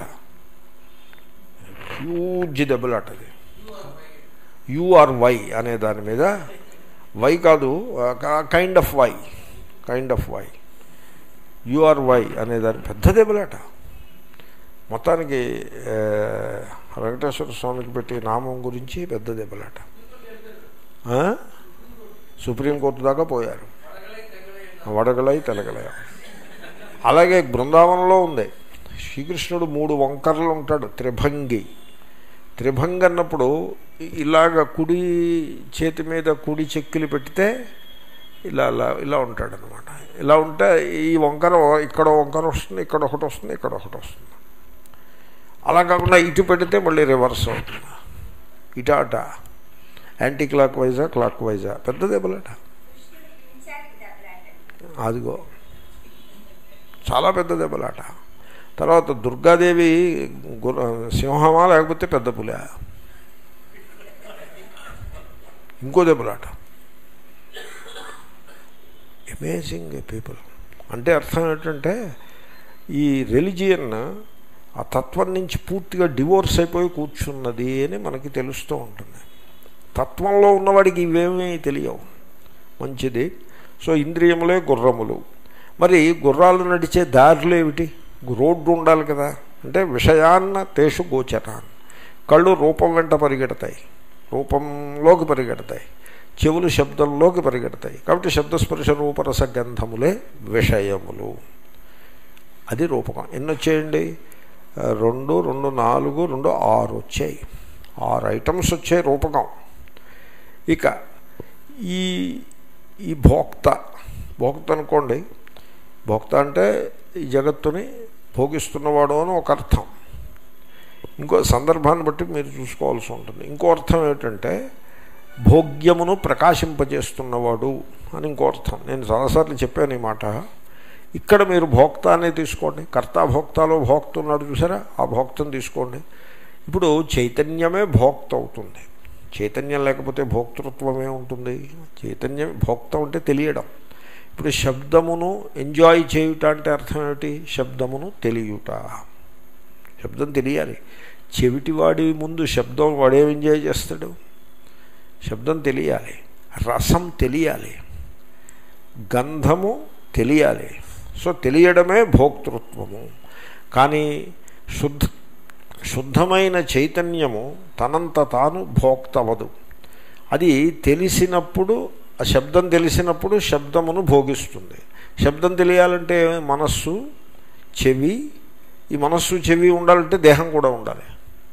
హ్యూజ్ దెబ్బలాట అది యూఆర్ వై అనే దాని మీద వై కాదు kind of why kind of why you are why అనే దాని పెద్ద దెబ్బలాట మొత్తానికి వెంకటేశ్వర స్వామికి పెట్టి నామం గురించి పెద్ద దెబ్బలాట సుప్రీంకోర్టు దాకా పోయారు వడగలై తెలగలయ అలాగే బృందావనంలో ఉంది శ్రీకృష్ణుడు మూడు వంకర్లు ఉంటాడు త్రిభంగి త్రిభంగి అన్నప్పుడు ఇలాగ కుడి చేతి మీద కుడి చెక్కులు పెడితే ఇలా ఇలా ఇలా ఉంటాడనమాట ఇలా ఉంటే ఈ వంకర ఇక్కడ వంకర వస్తుంది ఇక్కడ ఒకటి వస్తుంది ఇక్కడ ఒకటి వస్తుంది అలా కాకుండా ఇటు పెడితే మళ్ళీ రివర్స్ అవుతుంది ఇటు అట యాంటీ క్లాక్ వైజా క్లాక్ వైజా పెద్ద దెబ్బలాట అదిగో చాలా పెద్ద దెబ్బలాట తర్వాత దుర్గాదేవి గుర్ర సింహమా లేకపోతే పెద్ద పులి ఇంకో దెబ్బలాట అమేజింగ్ పీపుల్ అంటే అర్థం ఏంటంటే ఈ రెలిజియన్ ఆ తత్వం నుంచి పూర్తిగా డివోర్స్ అయిపోయి కూర్చున్నది అని మనకి తెలుస్తూ ఉంటుంది తత్వంలో ఉన్నవాడికి ఇవేమీ తెలియవు మంచిది సో ఇంద్రియములే గుర్రములు మరి గుర్రాలు నడిచే దారులు ఏమిటి రోడ్డు ఉండాలి కదా అంటే విషయాన్న తేషు గోచరాన్ కళ్ళు రూపం వెంట పరిగెడతాయి రూపంలోకి పరిగెడతాయి చెవులు శబ్దంలోకి పరిగెడతాయి కాబట్టి శబ్దస్పర్శ రూపరస గంధములే విషయములు అది రూపకం ఎన్ని వచ్చాయండి రెండు రెండు నాలుగు రెండు ఆరు వచ్చాయి ఆరు ఐటమ్స్ వచ్చాయి రూపకం ఇక ఈ ఈ భోక్త భోక్త అనుకోండి భోక్త అంటే ఈ జగత్తుని భోగిస్తున్నవాడు అని ఒక అర్థం ఇంకో సందర్భాన్ని బట్టి మీరు చూసుకోవాల్సి ఉంటుంది ఇంకో అర్థం ఏమిటంటే భోగ్యమును ప్రకాశింపజేస్తున్నవాడు అని ఇంకో అర్థం నేను చాలాసార్లు చెప్పాను ఈ మాట ఇక్కడ మీరు భోక్త అనే తీసుకోండి కర్త భోక్తలో భోక్త ఉన్నాడు చూసారా ఆ భోక్తను తీసుకోండి ఇప్పుడు చైతన్యమే భోక్త అవుతుంది చైతన్యం లేకపోతే భోక్తృత్వమే ఉంటుంది చైతన్యం భోక్త అంటే తెలియడం ఇప్పుడు శబ్దమును ఎంజాయ్ చేయుట అంటే అర్థం ఏమిటి శబ్దమును తెలియుట శబ్దం తెలియాలి చెవిటివాడి ముందు శబ్దం వాడేం ఎంజాయ్ చేస్తాడు శబ్దం తెలియాలి రసం తెలియాలి గంధము తెలియాలి సో తెలియడమే భోక్తృత్వము కానీ శుద్ధ శుద్ధమైన చైతన్యము తనంత తాను భోక్తవదు అది తెలిసినప్పుడు ఆ శబ్దం తెలిసినప్పుడు శబ్దమును భోగిస్తుంది శబ్దం తెలియాలంటే మనస్సు చెవి ఈ మనస్సు చెవి ఉండాలంటే దేహం కూడా ఉండాలి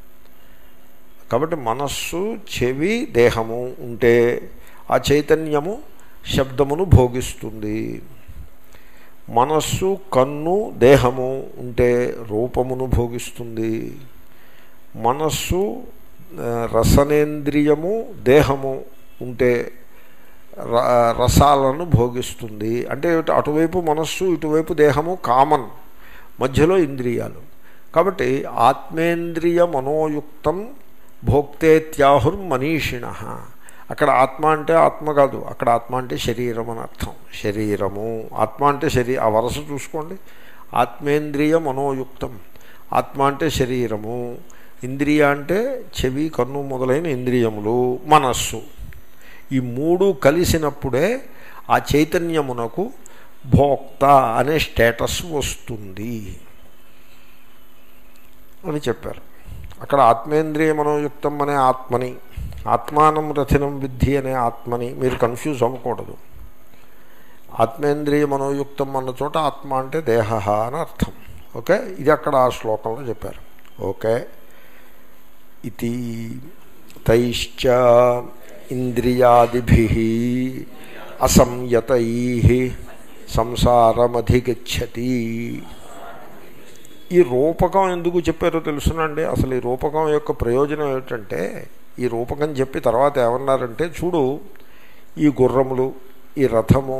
కాబట్టి మనస్సు చెవి దేహము ఉంటే ఆ చైతన్యము శబ్దమును భోగిస్తుంది మనస్సు కన్ను దేహము ఉంటే రూపమును భోగిస్తుంది మనస్సు రసనేంద్రియము దేహము ఉంటే రసాలను భోగిస్తుంది అంటే అటువైపు మనస్సు ఇటువైపు దేహము కామన్ మధ్యలో ఇంద్రియాలు కాబట్టి ఆత్మేంద్రియ మనోయుక్తం భోక్తేత్యాహుర్ మనీషిణ అక్కడ ఆత్మ అంటే ఆత్మ కాదు అక్కడ ఆత్మ అంటే శరీరం అని అర్థం శరీరము ఆత్మ అంటే శరీ ఆ వరస చూసుకోండి ఆత్మేంద్రియ మనోయుక్తం ఆత్మ అంటే శరీరము ఇంద్రియ అంటే చెవి కన్ను మొదలైన ఇంద్రియములు మనస్సు ఈ మూడు కలిసినప్పుడే ఆ చైతన్యమునకు భోక్త అనే స్టేటస్ వస్తుంది అని చెప్పారు అక్కడ ఆత్మేంద్రియ మనోయుక్తం అనే ఆత్మని ఆత్మానం రథినం విద్ధి అనే ఆత్మని మీరు కన్ఫ్యూజ్ అవ్వకూడదు ఆత్మేంద్రియ మనోయుక్తం అన్న చోట ఆత్మ అంటే దేహ అని అర్థం ఓకే ఇది అక్కడ ఆ శ్లోకంలో చెప్పారు ఓకే ఇది తైశ్చ ఇంద్రియాదిభి అసంయతై సంసారమధిగచ్చతి ఈ రూపకం ఎందుకు చెప్పారో తెలుసునండి అసలు ఈ రూపకం యొక్క ప్రయోజనం ఏమిటంటే ఈ రూపకం చెప్పి తర్వాత ఏమన్నారంటే చూడు ఈ గుర్రములు ఈ రథము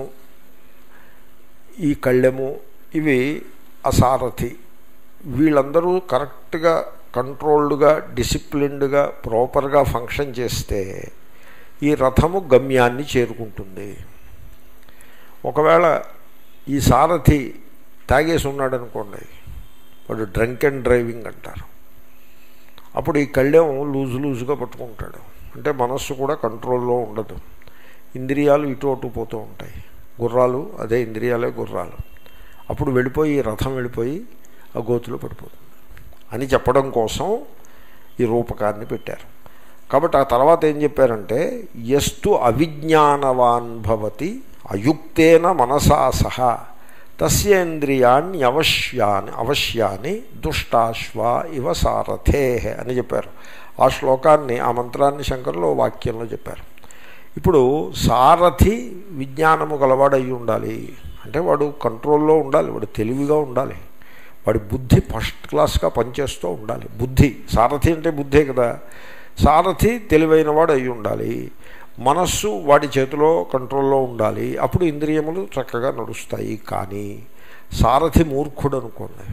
ఈ కళ్ళెము ఇవి అసారథి వీళ్ళందరూ కరెక్ట్గా కంట్రోల్డ్గా డిసిప్లిన్డ్గా ప్రాపర్గా ఫంక్షన్ చేస్తే ఈ రథము గమ్యాన్ని చేరుకుంటుంది ఒకవేళ ఈ సారథి తాగేసి ఉన్నాడు అనుకోండి వాడు డ్రంక్ అండ్ డ్రైవింగ్ అంటారు అప్పుడు ఈ కళ్ళెం లూజు లూజుగా పట్టుకుంటాడు అంటే మనస్సు కూడా కంట్రోల్లో ఉండదు ఇంద్రియాలు ఇటు అటు పోతూ ఉంటాయి గుర్రాలు అదే ఇంద్రియాలే గుర్రాలు అప్పుడు వెళ్ళిపోయి రథం వెళ్ళిపోయి ఆ గోతులో పడిపోతుంది అని చెప్పడం కోసం ఈ రూపకాన్ని పెట్టారు కాబట్టి ఆ తర్వాత ఏం చెప్పారంటే ఎస్తు అవిజ్ఞానవాన్ భవతి అయుక్తేన మనసా సహా తస్యేంద్రియాన్ని అవశ్యాన్ని అవశ్యాన్ని దుష్టాశ్వ ఇవ సారథే అని చెప్పారు ఆ శ్లోకాన్ని ఆ మంత్రాన్ని శంకరులు వాక్యంలో చెప్పారు ఇప్పుడు సారథి విజ్ఞానము గలవాడయి ఉండాలి అంటే వాడు కంట్రోల్లో ఉండాలి వాడు తెలివిగా ఉండాలి వాడి బుద్ధి ఫస్ట్ క్లాస్గా పనిచేస్తూ ఉండాలి బుద్ధి సారథి అంటే బుద్ధే కదా సారథి తెలివైనవాడు అయి ఉండాలి మనస్సు వాడి చేతిలో కంట్రోల్లో ఉండాలి అప్పుడు ఇంద్రియములు చక్కగా నడుస్తాయి కానీ సారథి మూర్ఖుడు అనుకోండి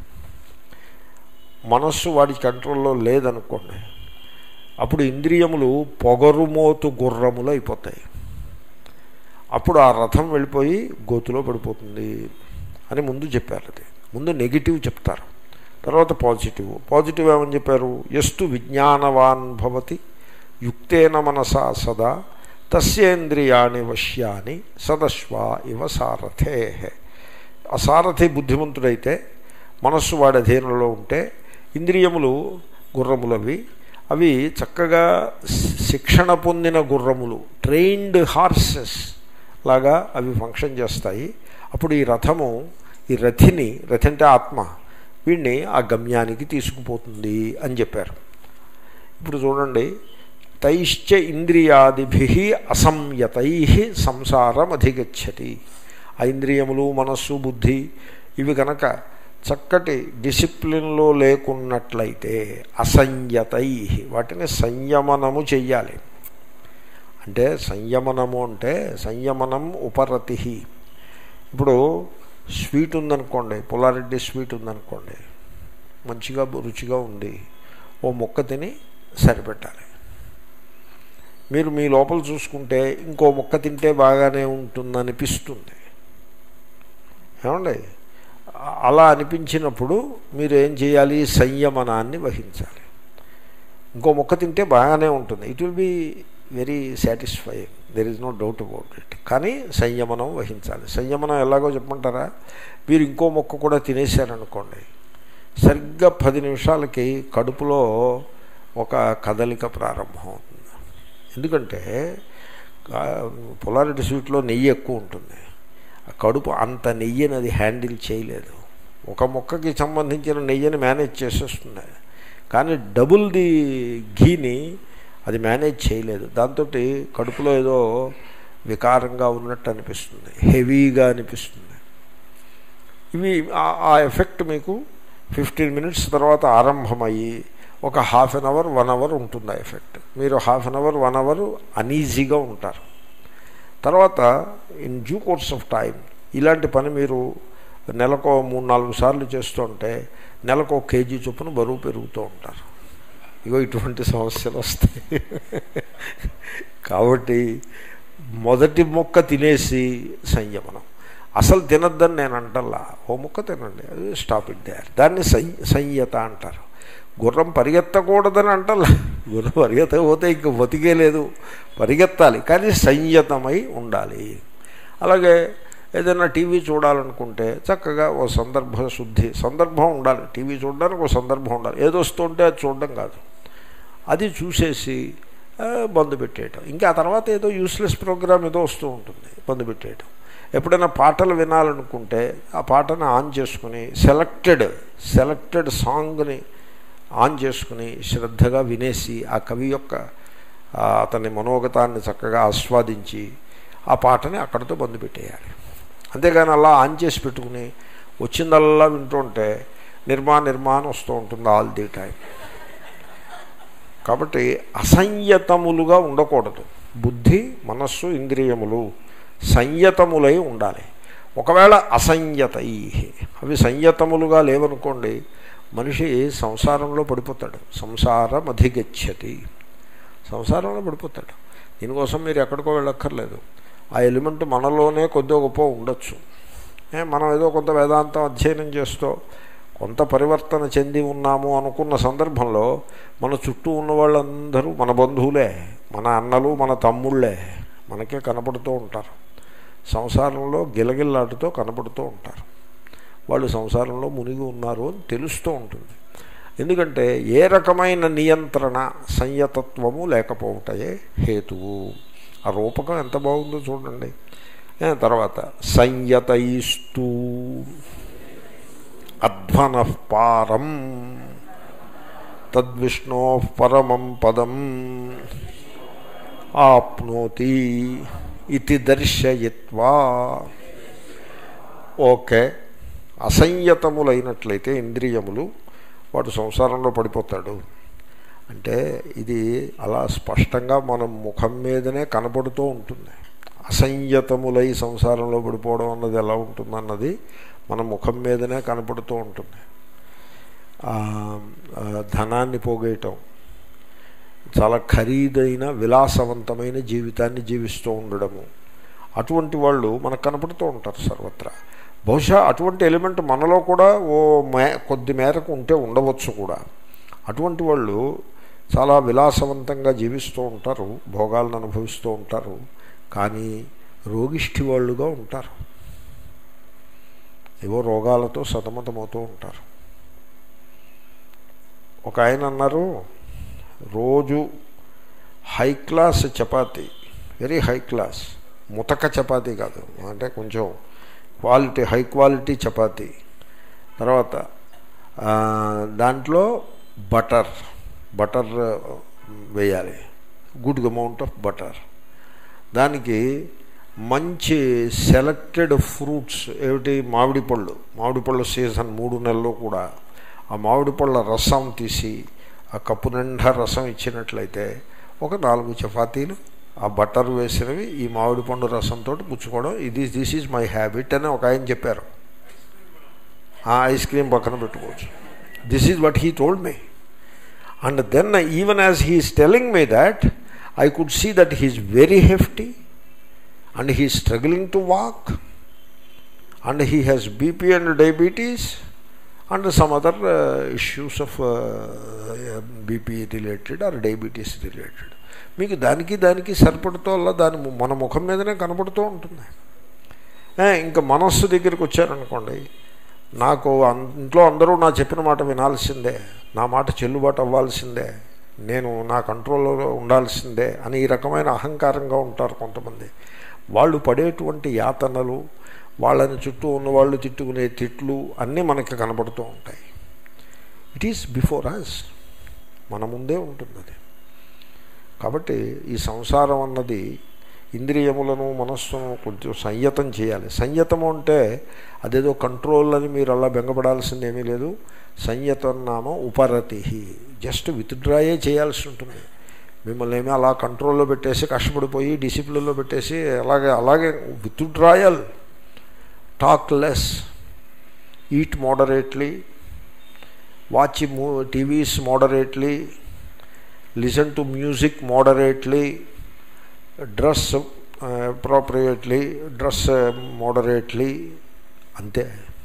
మనస్సు వాడి కంట్రోల్లో లేదనుకోండి అప్పుడు ఇంద్రియములు పొగరుమోతు గుర్రములు అయిపోతాయి అప్పుడు ఆ రథం వెళ్ళిపోయి గోతులో పడిపోతుంది అని ముందు చెప్పారు అది ముందు నెగిటివ్ చెప్తారు తర్వాత పాజిటివ్ పాజిటివ్ ఏమని చెప్పారు ఎస్తు విజ్ఞానవాన్ భవతి యుక్తేన మనసా సదా తస్యేంద్రియాణి వశ్యాని సదశ్వ ఇవ సారథే ఆ సారథి బుద్ధిమంతుడైతే మనస్సు వాడి అధీనంలో ఉంటే ఇంద్రియములు గుర్రములవి అవి చక్కగా శిక్షణ పొందిన గుర్రములు ట్రైన్డ్ హార్సెస్ లాగా అవి ఫంక్షన్ చేస్తాయి అప్పుడు ఈ రథము ఈ రథిని రథి అంటే ఆత్మ వీడిని ఆ గమ్యానికి తీసుకుపోతుంది అని చెప్పారు ఇప్పుడు చూడండి తైశ్చ ఇంద్రియాదిభి అసంయతై సంసారం అధిగచ్చతి ఆ ఇంద్రియములు మనస్సు బుద్ధి ఇవి కనుక చక్కటి డిసిప్లిన్లో లేకున్నట్లయితే అసంయతై వాటిని సంయమనము చెయ్యాలి అంటే సంయమనము అంటే సంయమనం ఉపరతి ఇప్పుడు స్వీట్ ఉందనుకోండి పుల్లారెడ్డి స్వీట్ ఉందనుకోండి మంచిగా రుచిగా ఉంది ఓ మొక్క తిని సరిపెట్టాలి మీరు మీ లోపల చూసుకుంటే ఇంకో మొక్క తింటే బాగానే ఉంటుందనిపిస్తుంది ఏమండి అలా అనిపించినప్పుడు మీరు ఏం చేయాలి సంయమనాన్ని వహించాలి ఇంకో మొక్క తింటే బాగానే ఉంటుంది it will be very satisfying there is no doubt about it కానీ సంయమనం వహించాలి సంయమనం ఎలాగో చెప్పమంటారా మీరు ఇంకో మొక్క కూడా తినేశారనుకోండి సరిగ్గా పది నిమిషాలకి కడుపులో ఒక కదలిక ప్రారంభం అవుతుంది ఎందుకంటే పొలారెడ్డి స్వీట్లో నెయ్యి ఎక్కువ ఉంటుంది ఆ కడుపు అంత నెయ్యిని అది హ్యాండిల్ చేయలేదు ఒక మొక్కకి సంబంధించిన నెయ్యిని మేనేజ్ చేసేస్తుంది కానీ డబుల్ ది ఘీని అది మేనేజ్ చేయలేదు దాంతో కడుపులో ఏదో వికారంగా ఉన్నట్టు అనిపిస్తుంది హెవీగా అనిపిస్తుంది ఇవి ఆ ఎఫెక్ట్ మీకు ఫిఫ్టీన్ మినిట్స్ తర్వాత ఆరంభమయ్యి ఒక half an hour one hour ఉంటుంది ఆ ఎఫెక్ట్ మీరు half an hour one hour అనీజీగా ఉంటారు తర్వాత in due course of time ఇలాంటి పని మీరు నెలకు మూడు నాలుగు సార్లు చేస్తుంటే నెలకు ఒక కేజీ చొప్పున బరువు పెరుగుతూ ఉంటారు ఇగో ఇటువంటి సమస్యలు వస్తాయి కాబట్టి మొదటి మొక్క తినేసి సంయమనం అసలు తినద్దని నేను అంటల్లా ఓ మొక్క తినండి అది స్టాప్ ఇట్ దేర్ దాన్ని సంయత అంటారు గుర్రం పరిగెత్తకూడదని అంటల్లా గుర్రం పరిగెత్తకపోతే ఇంక బతికే లేదు పరిగెత్తాలి కానీ సంయతమై ఉండాలి అలాగే ఏదైనా టీవీ చూడాలనుకుంటే చక్కగా ఓ సందర్భ శుద్ధి సందర్భం ఉండాలి టీవీ చూడడానికి ఒక సందర్భం ఉండాలి ఏదో వస్తుంటే అది చూడడం కాదు అది చూసేసి బంద్ పెట్టేయటం ఇంకా ఆ తర్వాత ఏదో యూస్లెస్ ప్రోగ్రామ్ ఏదో వస్తూ ఉంటుంది బంద్ పెట్టేయటం ఎప్పుడైనా పాటలు వినాలనుకుంటే ఆ పాటను ఆన్ చేసుకుని సెలెక్టెడ్ సెలెక్టెడ్ సాంగ్ని ఆన్ చేసుకుని శ్రద్ధగా వినేసి ఆ కవి యొక్క అతని మనోగతాన్ని చక్కగా ఆస్వాదించి ఆ పాటని అక్కడితో బంద్ పెట్టేయాలి అంతేగాని అలా ఆన్ చేసి పెట్టుకుని వచ్చిందల్లా వింటుంటే నిర్మా నిర్మాణం వస్తూ ఉంటుంది ఆల్ ది టైం కాబట్టి అసంయతములుగా ఉండకూడదు బుద్ధి మనస్సు ఇంద్రియములు సంయతములై ఉండాలి ఒకవేళ అసంయతై అవి సంయతములుగా లేవనుకోండి మనిషి సంసారంలో పడిపోతాడు సంసారం అధిగచ్చతి సంసారంలో పడిపోతాడు దీనికోసం మీరు ఎక్కడికో వెళ్ళక్కర్లేదు ఆ ఎలిమెంట్ మనలోనే కొద్ది గొప్ప ఉండొచ్చు మనం ఏదో కొంత వేదాంతం అధ్యయనం చేస్తూ కొంత పరివర్తన చెంది ఉన్నాము అనుకున్న సందర్భంలో మన చుట్టూ ఉన్న వాళ్ళందరూ మన బంధువులే మన అన్నలు మన తమ్ముళ్ళే మనకే కనపడుతూ ఉంటారు సంసారంలో గిలగిల్లాటుతో కనపడుతూ ఉంటారు వాళ్ళు సంసారంలో మునిగి ఉన్నారు అని తెలుస్తూ ఉంటుంది ఎందుకంటే ఏ రకమైన నియంత్రణ సంయతత్వము లేకపోవటయే హేతువు ఆ రూపకం ఎంత బాగుందో చూడండి తర్వాత సంయతయిస్తూ అధ్వన పారం తద్విష్ణో పరమం పదం ఆప్నోతి ఇది దర్శయత్వా ఓకే అసంయతములైనట్లయితే ఇంద్రియములు వాడు సంసారంలో పడిపోతాడు అంటే ఇది అలా స్పష్టంగా మన ముఖం మీదనే కనపడుతూ ఉంటుంది అసంయతములై సంసారంలో పడిపోవడం అన్నది ఎలా ఉంటుందన్నది మన ముఖం మీదనే కనపడుతూ ఉంటుంది ఆ, ఆ, ధనాన్ని పోగేయటం చాలా ఖరీదైన విలాసవంతమైన జీవితాన్ని జీవిస్తూ ఉండడము అటువంటి వాళ్ళు మనకు కనపడుతూ ఉంటారు సర్వత్రా బహుశా అటువంటి ఎలిమెంట్ మనలో కూడా ఓ మే కొద్ది మేరకు ఉంటే ఉండవచ్చు కూడా అటువంటి వాళ్ళు చాలా విలాసవంతంగా జీవిస్తూ ఉంటారు భోగాలను అనుభవిస్తూ ఉంటారు కానీ రోగిష్ఠి వాళ్ళుగా ఉంటారు ఏవో రోగాలతో సతమతమవుతూ ఉంటారు ఒక ఆయన అన్నారు రోజు high class chapati very high class ముతక చపాతీ కాదు అంటే కొంచెం క్వాలిటీ హై క్వాలిటీ చపాతీ తర్వాత ఆ, దాంట్లో బటర్ బటర్ వేయాలి గుడ్ అమౌంట్ ఆఫ్ బటర్ దానికి మంచి సెలెక్టెడ్ ఫ్రూట్స్ ఏమిటి మామిడి పళ్ళు మామిడి పళ్ళ సీజన్ మూడు నెలలు కూడా ఆ మామిడి పళ్ళ రసం తీసి ఆ కప్పు నిండా రసం ఇచ్చినట్లయితే ఒక నాలుగు చపాతీలు ఆ బటర్ వేసినవి ఈ మామిడి పండు రసంతో పుచ్చుకోవడం ఇది దిస్ ఈజ్ మై హ్యాబిట్ అని ఒక ఆయన చెప్పారు ఆ ఐస్ క్రీమ్ పక్కన పెట్టుకోవచ్చు this is what he told me and then even as he's telling me that I could see that he's very hefty and he struggling to walk and he has BP and diabetes and some other issues of BP related or diabetes related మీకు దానికి దానికి సరిపడుతూ అలా దాని ము- మన ముఖం మీదనే కనపడుతూ ఉంటుంది ఏ, ఇంకా మనస్సు దగ్గరికి వచ్చారనుకోండి నాకు అన్- ఇంట్లో అందరూ నా చెప్పిన మాట వినాల్సిందే నా మాట చెల్లుబాటు అవ్వాల్సిందే నేను నా కంట్రోల్లో ఉండాల్సిందే అని ఈ రకమైన అహంకారంగా ఉంటారు కొంతమంది వాళ్ళు పడేటువంటి యాతనలు వాళ్ళని చుట్టూ ఉన్న వాళ్ళు తిట్టుకునే తిట్లు అన్నీ మనకి కనపడుతూ ఉంటాయి ఇట్ ఈస్ బిఫోర్ అస్ మన ముందే ఉంటుంది అది కాబట్టి ఈ సంసారం అన్నది ఇంద్రియములను మనస్సును కొంచెం సంయతం చేయాలి సంయతము అంటే అదేదో కంట్రోల్ అని మీరు అలా బెంగపడాల్సింది ఏమీ లేదు సంయతం నామ ఉపరతి జస్ట్ విత్డ్రాయే చేయాల్సి ఉంటుంది మిమ్మల్ని ఏమీ అలా కంట్రోల్లో పెట్టేసి కష్టపడిపోయి డిసిప్లిన్లో పెట్టేసి అలాగే అలాగే withdrawal talk less eat moderately watch మూ TVs moderately listen to music moderately dress appropriately dress moderately అంతే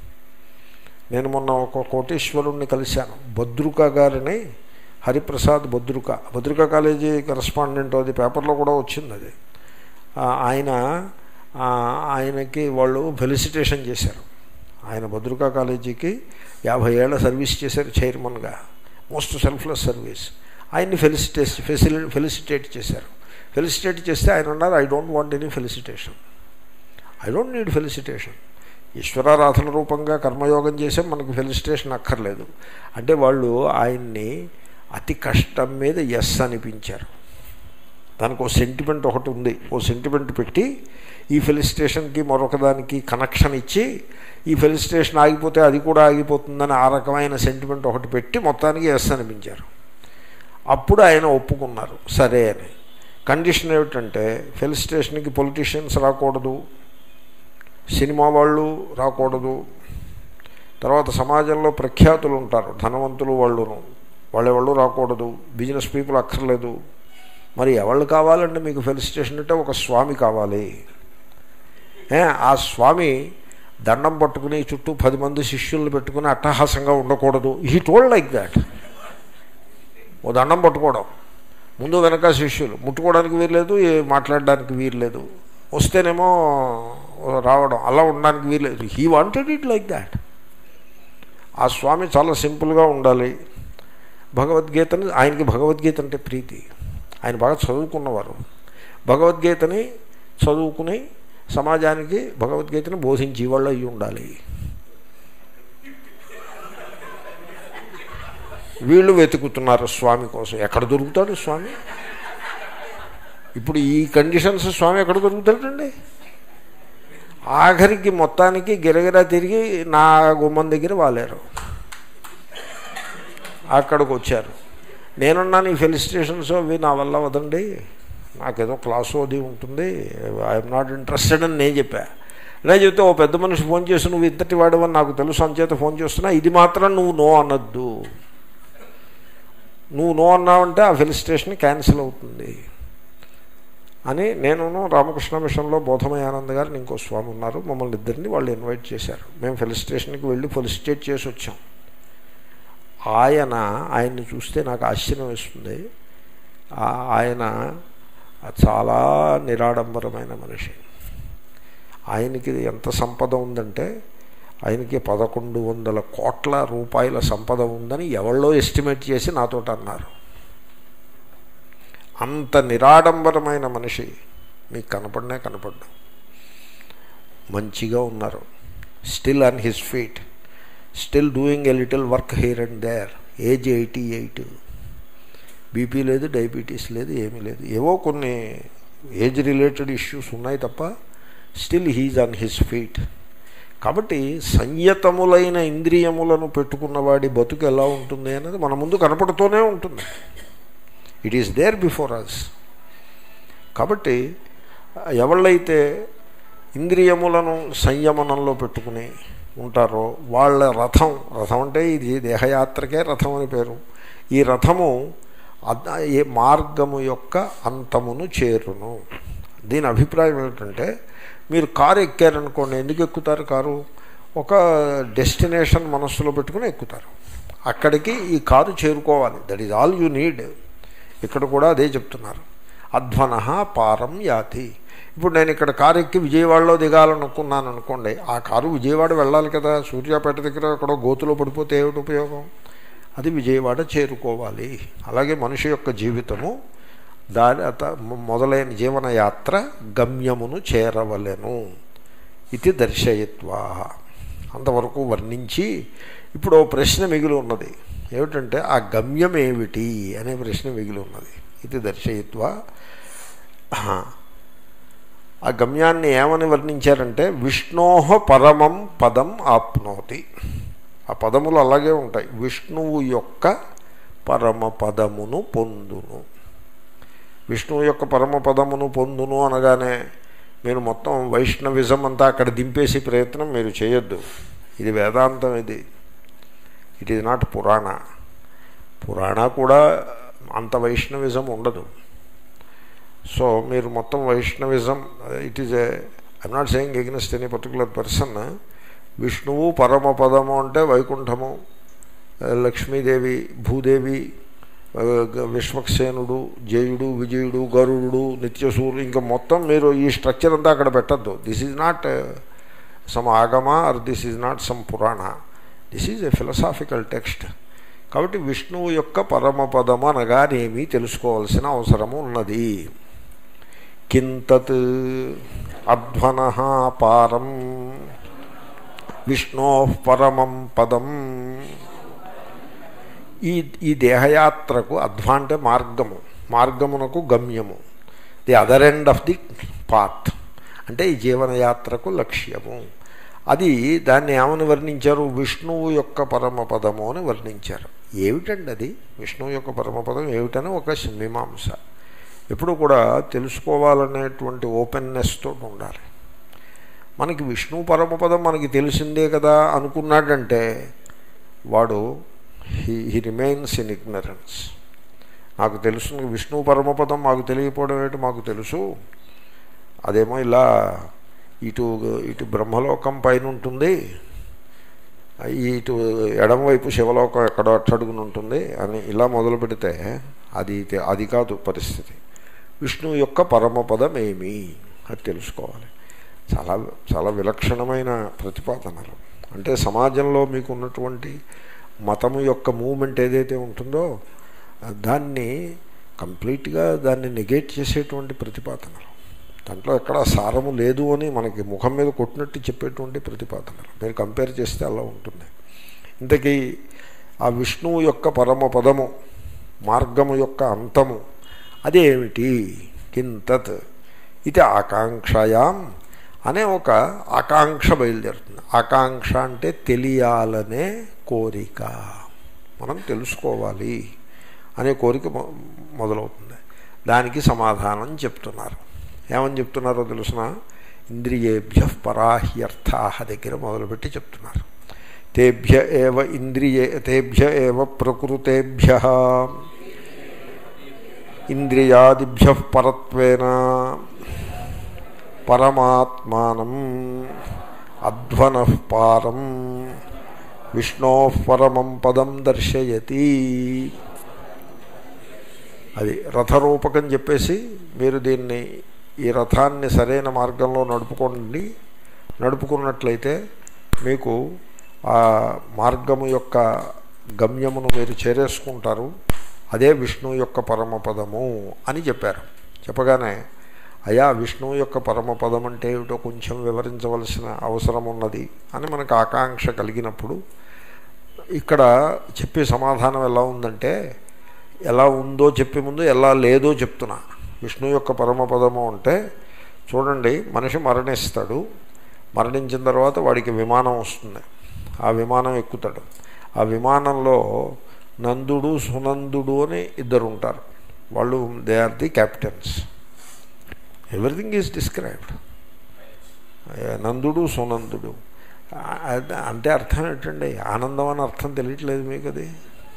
నేను మొన్న ఒక కోటేశ్వరుణ్ణి కలిశాను భద్రుక గారిని హరిప్రసాద్ భద్రుక భద్రుక కాలేజీ కరస్పాండెంట్ అది పేపర్లో కూడా వచ్చింది అది ఆ, ఆయన ఆ, ఆయనకి వాళ్ళు ఫెలిసిటేషన్ చేశారు ఆయన భద్రుకా కాలేజీకి యాభై ఏళ్ళ సర్వీస్ చేశారు చైర్మన్గా మోస్ట్ సెల్ఫ్లెస్ సర్వీస్ ఆయన్ని ఫెలిసిటేట్ ఫెసిలి ఫెలిసిటేట్ చేశారు ఫెలిసిటేట్ చేస్తే ఆయన అన్నారు I don't want any felicitation I don't need felicitation ఈశ్వరారాధన రూపంగా కర్మయోగం చేసే మనకు ఫెలిసిటేషన్ అక్కర్లేదు అంటే వాళ్ళు ఆయన్ని అతి కష్టం మీద ఎస్ అనిపించారు దానికి ఓ సెంటిమెంట్ ఒకటి ఉంది ఓ సెంటిమెంట్ పెట్టి ఈ ఫెలిసిటేషన్కి మరొక దానికి కనెక్షన్ ఇచ్చి ఈ ఫెలిసిటేషన్ ఆగిపోతే అది కూడా ఆగిపోతుందని ఆ రకమైన సెంటిమెంట్ ఒకటి పెట్టి మొత్తానికి ఎస్ అనిపించారు అప్పుడు ఆయన ఒప్పుకున్నారు సరే అని కండిషన్ ఏమిటంటే ఫెలిసిటేషన్కి పొలిటీషియన్స్ రాకూడదు సినిమా వాళ్ళు రాకూడదు తర్వాత సమాజంలో ప్రఖ్యాతులు ఉంటారు ధనవంతులు వాళ్ళును వాళ్ళెవాళ్ళు రాకూడదు బిజినెస్ పీపుల్ అక్కర్లేదు మరి ఎవళ్ళు కావాలంటే మీకు ఫెలిసిటేషన్ అంటే ఒక స్వామి కావాలి ఏ, ఆ స్వామి దండం పట్టుకుని చుట్టూ పది మంది శిష్యుల్ని పెట్టుకుని అట్టహాసంగా ఉండకూడదు హీ టోల్డ్ లైక్ దాట్ ఓ దండం పట్టుకోవడం ముందు వెనక శిష్యులు ముట్టుకోవడానికి వీర్లేదు ఏ మాట్లాడడానికి వీర్లేదు వస్తేనేమో రావడం అలా ఉండడానికి వీర్లేదు he wanted it like that ఆ స్వామి చాలా సింపుల్గా ఉండాలి భగవద్గీతని ఆయనకి భగవద్గీత అంటే ప్రీతి ఆయన బాగా చదువుకున్నవారు భగవద్గీతని చదువుకుని సమాజానికి భగవద్గీతను బోధించే వాళ్ళు అయి ఉండాలి వీళ్ళు వెతుకుతున్నారు స్వామి కోసం ఎక్కడ దొరుకుతాడు స్వామి ఇప్పుడు ఈ కండిషన్స్ స్వామి ఎక్కడ దొరుకుతాడండి ఆఖరికి మొత్తానికి గిరగిరా తిరిగి నా గుమ్మం దగ్గర వాలేరు అక్కడికి వచ్చారు నేనున్నాను ఈ ఫెలిస్టేషన్స్ అవి నా వల్ల వదండి నాకేదో క్లాసు అది ఉంటుంది ఐఎమ్ నాట్ ఇంట్రెస్టెడ్ అని నేను చెప్పా నేను చెప్తే ఓ పెద్ద మనిషి ఫోన్ చేసి నువ్వు ఇంతటి వాడవని నాకు తెలుసు అంచేత ఫోన్ చేస్తున్నా ఇది మాత్రం నువ్వు నో అనొద్దు నువ్వు నో అన్నావంటే ఆ ఫెలిస్టేషన్ క్యాన్సిల్ అవుతుంది అని నేను రామకృష్ణ మిషన్లో బోధమయానంద్ గారు ఇంకో స్వామి ఉన్నారు మమ్మల్ని ఇద్దరిని వాళ్ళు ఇన్వైట్ చేశారు మేము ఫెలిస్టేషన్కి వెళ్ళి ఫెలిసిటేట్ చేసి వచ్చాం ఆయన ఆయన్ని చూస్తే నాకు ఆశ్చర్యం వేస్తుంది ఆయన చాలా నిరాడంబరమైన మనిషి ఆయనకి ఎంత సంపద ఉందంటే ఆయనకి పదకొండు వందల కోట్ల రూపాయల సంపద ఉందని ఎవళ్ళో ఎస్టిమేట్ చేసి నాతో అన్నారు అంత నిరాడంబరమైన మనిషి మీకు కనపడినే కనపడ్డా మంచిగా ఉన్నారు still on his feet still doing a little work here and there age eighty eight BP లేదు డయాబెటీస్ లేదు ఏమీ లేదు ఏవో కొన్ని ఏజ్ రిలేటెడ్ ఇష్యూస్ ఉన్నాయి తప్ప still he's on his feet కాబట్టి సంయతములైన ఇంద్రియములను పెట్టుకున్నవాడి బతుకు ఎలా ఉంటుంది అనేది మన ముందు కనపడుతూనే ఉంటుంది it is there before us కాబట్టి ఎవళ్ళైతే ఇంద్రియములను సంయమనంలో పెట్టుకుని ఉంటారో వాళ్ళ రథం రథం అంటే ఇది దేహయాత్రకే రథం అని పేరు ఈ రథము ఏ మార్గము యొక్క అంతమును చేరును దీని అభిప్రాయం ఏమిటంటే మీరు కారు ఎక్కారనుకోండి ఎందుకు ఎక్కుతారు కారు ఒక డెస్టినేషన్ మనస్సులో పెట్టుకుని ఎక్కుతారు అక్కడికి ఈ కారు చేరుకోవాలి that is all you need ఇక్కడ కూడా అదే చెప్తున్నారు అధ్వన పారం యాతి ఇప్పుడు నేను ఇక్కడ కారు ఎక్కి విజయవాడలో దిగాలనుకున్నాను అనుకోండి ఆ కారు విజయవాడ వెళ్ళాలి కదా సూర్యాపేట దగ్గర ఎక్కడో గోతులో పడిపోతే ఏమిటి ఉపయోగం అది విజయవాడ చేరుకోవాలి అలాగే మనిషి యొక్క జీవితము దాని మొదలైన జీవనయాత్ర గమ్యమును చేరవలెను ఇది దర్శయత్వా అంతవరకు వర్ణించి ఇప్పుడు ఓ ప్రశ్న మిగిలి ఉన్నది ఏమిటంటే ఆ గమ్యం ఏమిటి అనే ప్రశ్న మిగిలి ఉన్నది ఇది దర్శయత్వా ఆ గమ్యాన్ని ఏమని వర్ణించారంటే విష్ణోహ పరమం పదం ఆప్నోతి ఆ పదములు అలాగే ఉంటాయి విష్ణువు యొక్క పరమ పదమును పొందును విష్ణువు యొక్క పరమ పదమును పొందును అనగానే మీరు మొత్తం వైష్ణవిజం అంతా అక్కడ దింపేసి ప్రయత్నం మీరు చేయొద్దు ఇది వేదాంతం ఇది ఇట్ ఈజ్ నాట్ పురాణ పురాణ కూడా అంత వైష్ణవిజం ఉండదు సో మీరు మొత్తం Vaishnavism it is a I'm not saying against any particular person విష్ణువు పరమపదము అంటే వైకుంఠము లక్ష్మీదేవి భూదేవి విశ్వక్సేనుడు జయుడు విజయుడు గరుడు నిత్యసూరు ఇంకా మొత్తం మీరు ఈ స్ట్రక్చర్ అంతా అక్కడ పెట్టద్దు this is not some Agama or this is not some Purana this is a philosophical text కాబట్టి విష్ణువు యొక్క పరమపదము అనగానేమి తెలుసుకోవాల్సిన అవసరము ఉన్నది కింతత్ అధ్వన పారం విష్ణో పరమం పదం ఈ ఈ దేహయాత్రకు అధ్వ అంటే మార్గము మార్గమునకు గమ్యము the other end of the path అంటే ఈ జీవనయాత్రకు లక్ష్యము అది దాన్ని ఏమని వర్ణించారు విష్ణువు యొక్క పరమపదము అని వర్ణించారు ఏమిటండి అది విష్ణువు యొక్క పరమపదం ఏమిటని ఒక మీమాంస ఎప్పుడు కూడా తెలుసుకోవాలనేటువంటి ఓపెన్నెస్ తోటి ఉండాలి మనకి విష్ణు పరమపదం మనకి తెలిసిందే కదా అనుకున్నాడంటే వాడు he he remains in ignorance నాకు తెలుసు విష్ణు పరమపదం మాకు తెలియకపోవడం ఏంటి మాకు తెలుసు అదేమో ఇలా ఇటు ఇటు బ్రహ్మలోకం పైన ఉంటుంది ఇటు ఎడమవైపు శివలోకం ఎక్కడో అట్టడుగుని ఉంటుంది అని ఇలా మొదలు పెడితే అది అది కాదు పరిస్థితి విష్ణువు యొక్క పరమపదం ఏమి అది తెలుసుకోవాలి చాలా చాలా విలక్షణమైన ప్రతిపాదనలు అంటే సమాజంలో మీకు ఉన్నటువంటి మతము యొక్క మూమెంట్ ఏదైతే ఉంటుందో దాన్ని కంప్లీట్గా దాన్ని నెగేట్ చేసేటువంటి ప్రతిపాదనలు దాంట్లో ఎక్కడ సారము లేదు అని మనకి ముఖం మీద కొట్టినట్టు చెప్పేటువంటి ప్రతిపాదనలు మీరు కంపేర్ చేస్తే అలా ఉంటుంది ఇంతకీ ఆ విష్ణువు యొక్క పరమ పదము మార్గము యొక్క అంతము అదేమిటి కింతత్ ఇది ఆకాంక్షయాం అనే ఒక ఆకాంక్ష బయలుదేరుతుంది ఆకాంక్ష అంటే తెలియాలనే కోరిక మనం తెలుసుకోవాలి అనే కోరిక మొ- మొదలవుతుంది దానికి సమాధానం చెప్తున్నారు ఏమని చెప్తున్నారో తెలుసిన ఇంద్రియేభ్య పరాహ్యర్థా దగ్గర మొదలుపెట్టి చెప్తున్నారు తేభ్య ఏవ ఇంద్రియే తేభ్య ఏవ ప్రకృతేభ్య ఇంద్రియాదిభ్య పరత్వేన పరమాత్మానం అధ్వన పారం విష్ణో పరమం పదం దర్శయతి అది రథరూపకం చెప్పేసి మీరు దీన్ని ఈ రథాన్ని సరైన మార్గంలో నడుపుకోండి నడుపుకున్నట్లయితే మీకు ఆ మార్గము యొక్క గమ్యమును మీరు చేరేసుకుంటారు అదే విష్ణువు యొక్క పరమపదము అని చెప్పారు చెప్పగానే అయా విష్ణువు యొక్క పరమపదం అంటే ఏమిటో కొంచెం వివరించవలసిన అవసరం ఉన్నది అని మనకు ఆకాంక్ష కలిగినప్పుడు ఇక్కడ చెప్పే సమాధానం ఎలా ఉందంటే ఎలా ఉందో చెప్పే ముందు ఎలా లేదో చెప్తున్నా విష్ణు యొక్క పరమపదము అంటే చూడండి మనిషి మరణిస్తాడు మరణించిన తర్వాత వాడికి విమానం వస్తుంది ఆ విమానం ఎక్కుతాడు ఆ విమానంలో నందుడు సునందుడు అని ఇద్దరు ఉంటారు వాళ్ళు they are the captains everything is described నందుడు సునందుడు ఆ- అద- అంటే అర్థం ఏంటండి ఆనందం అని అర్థం తెలియట్లేదు మీకు అది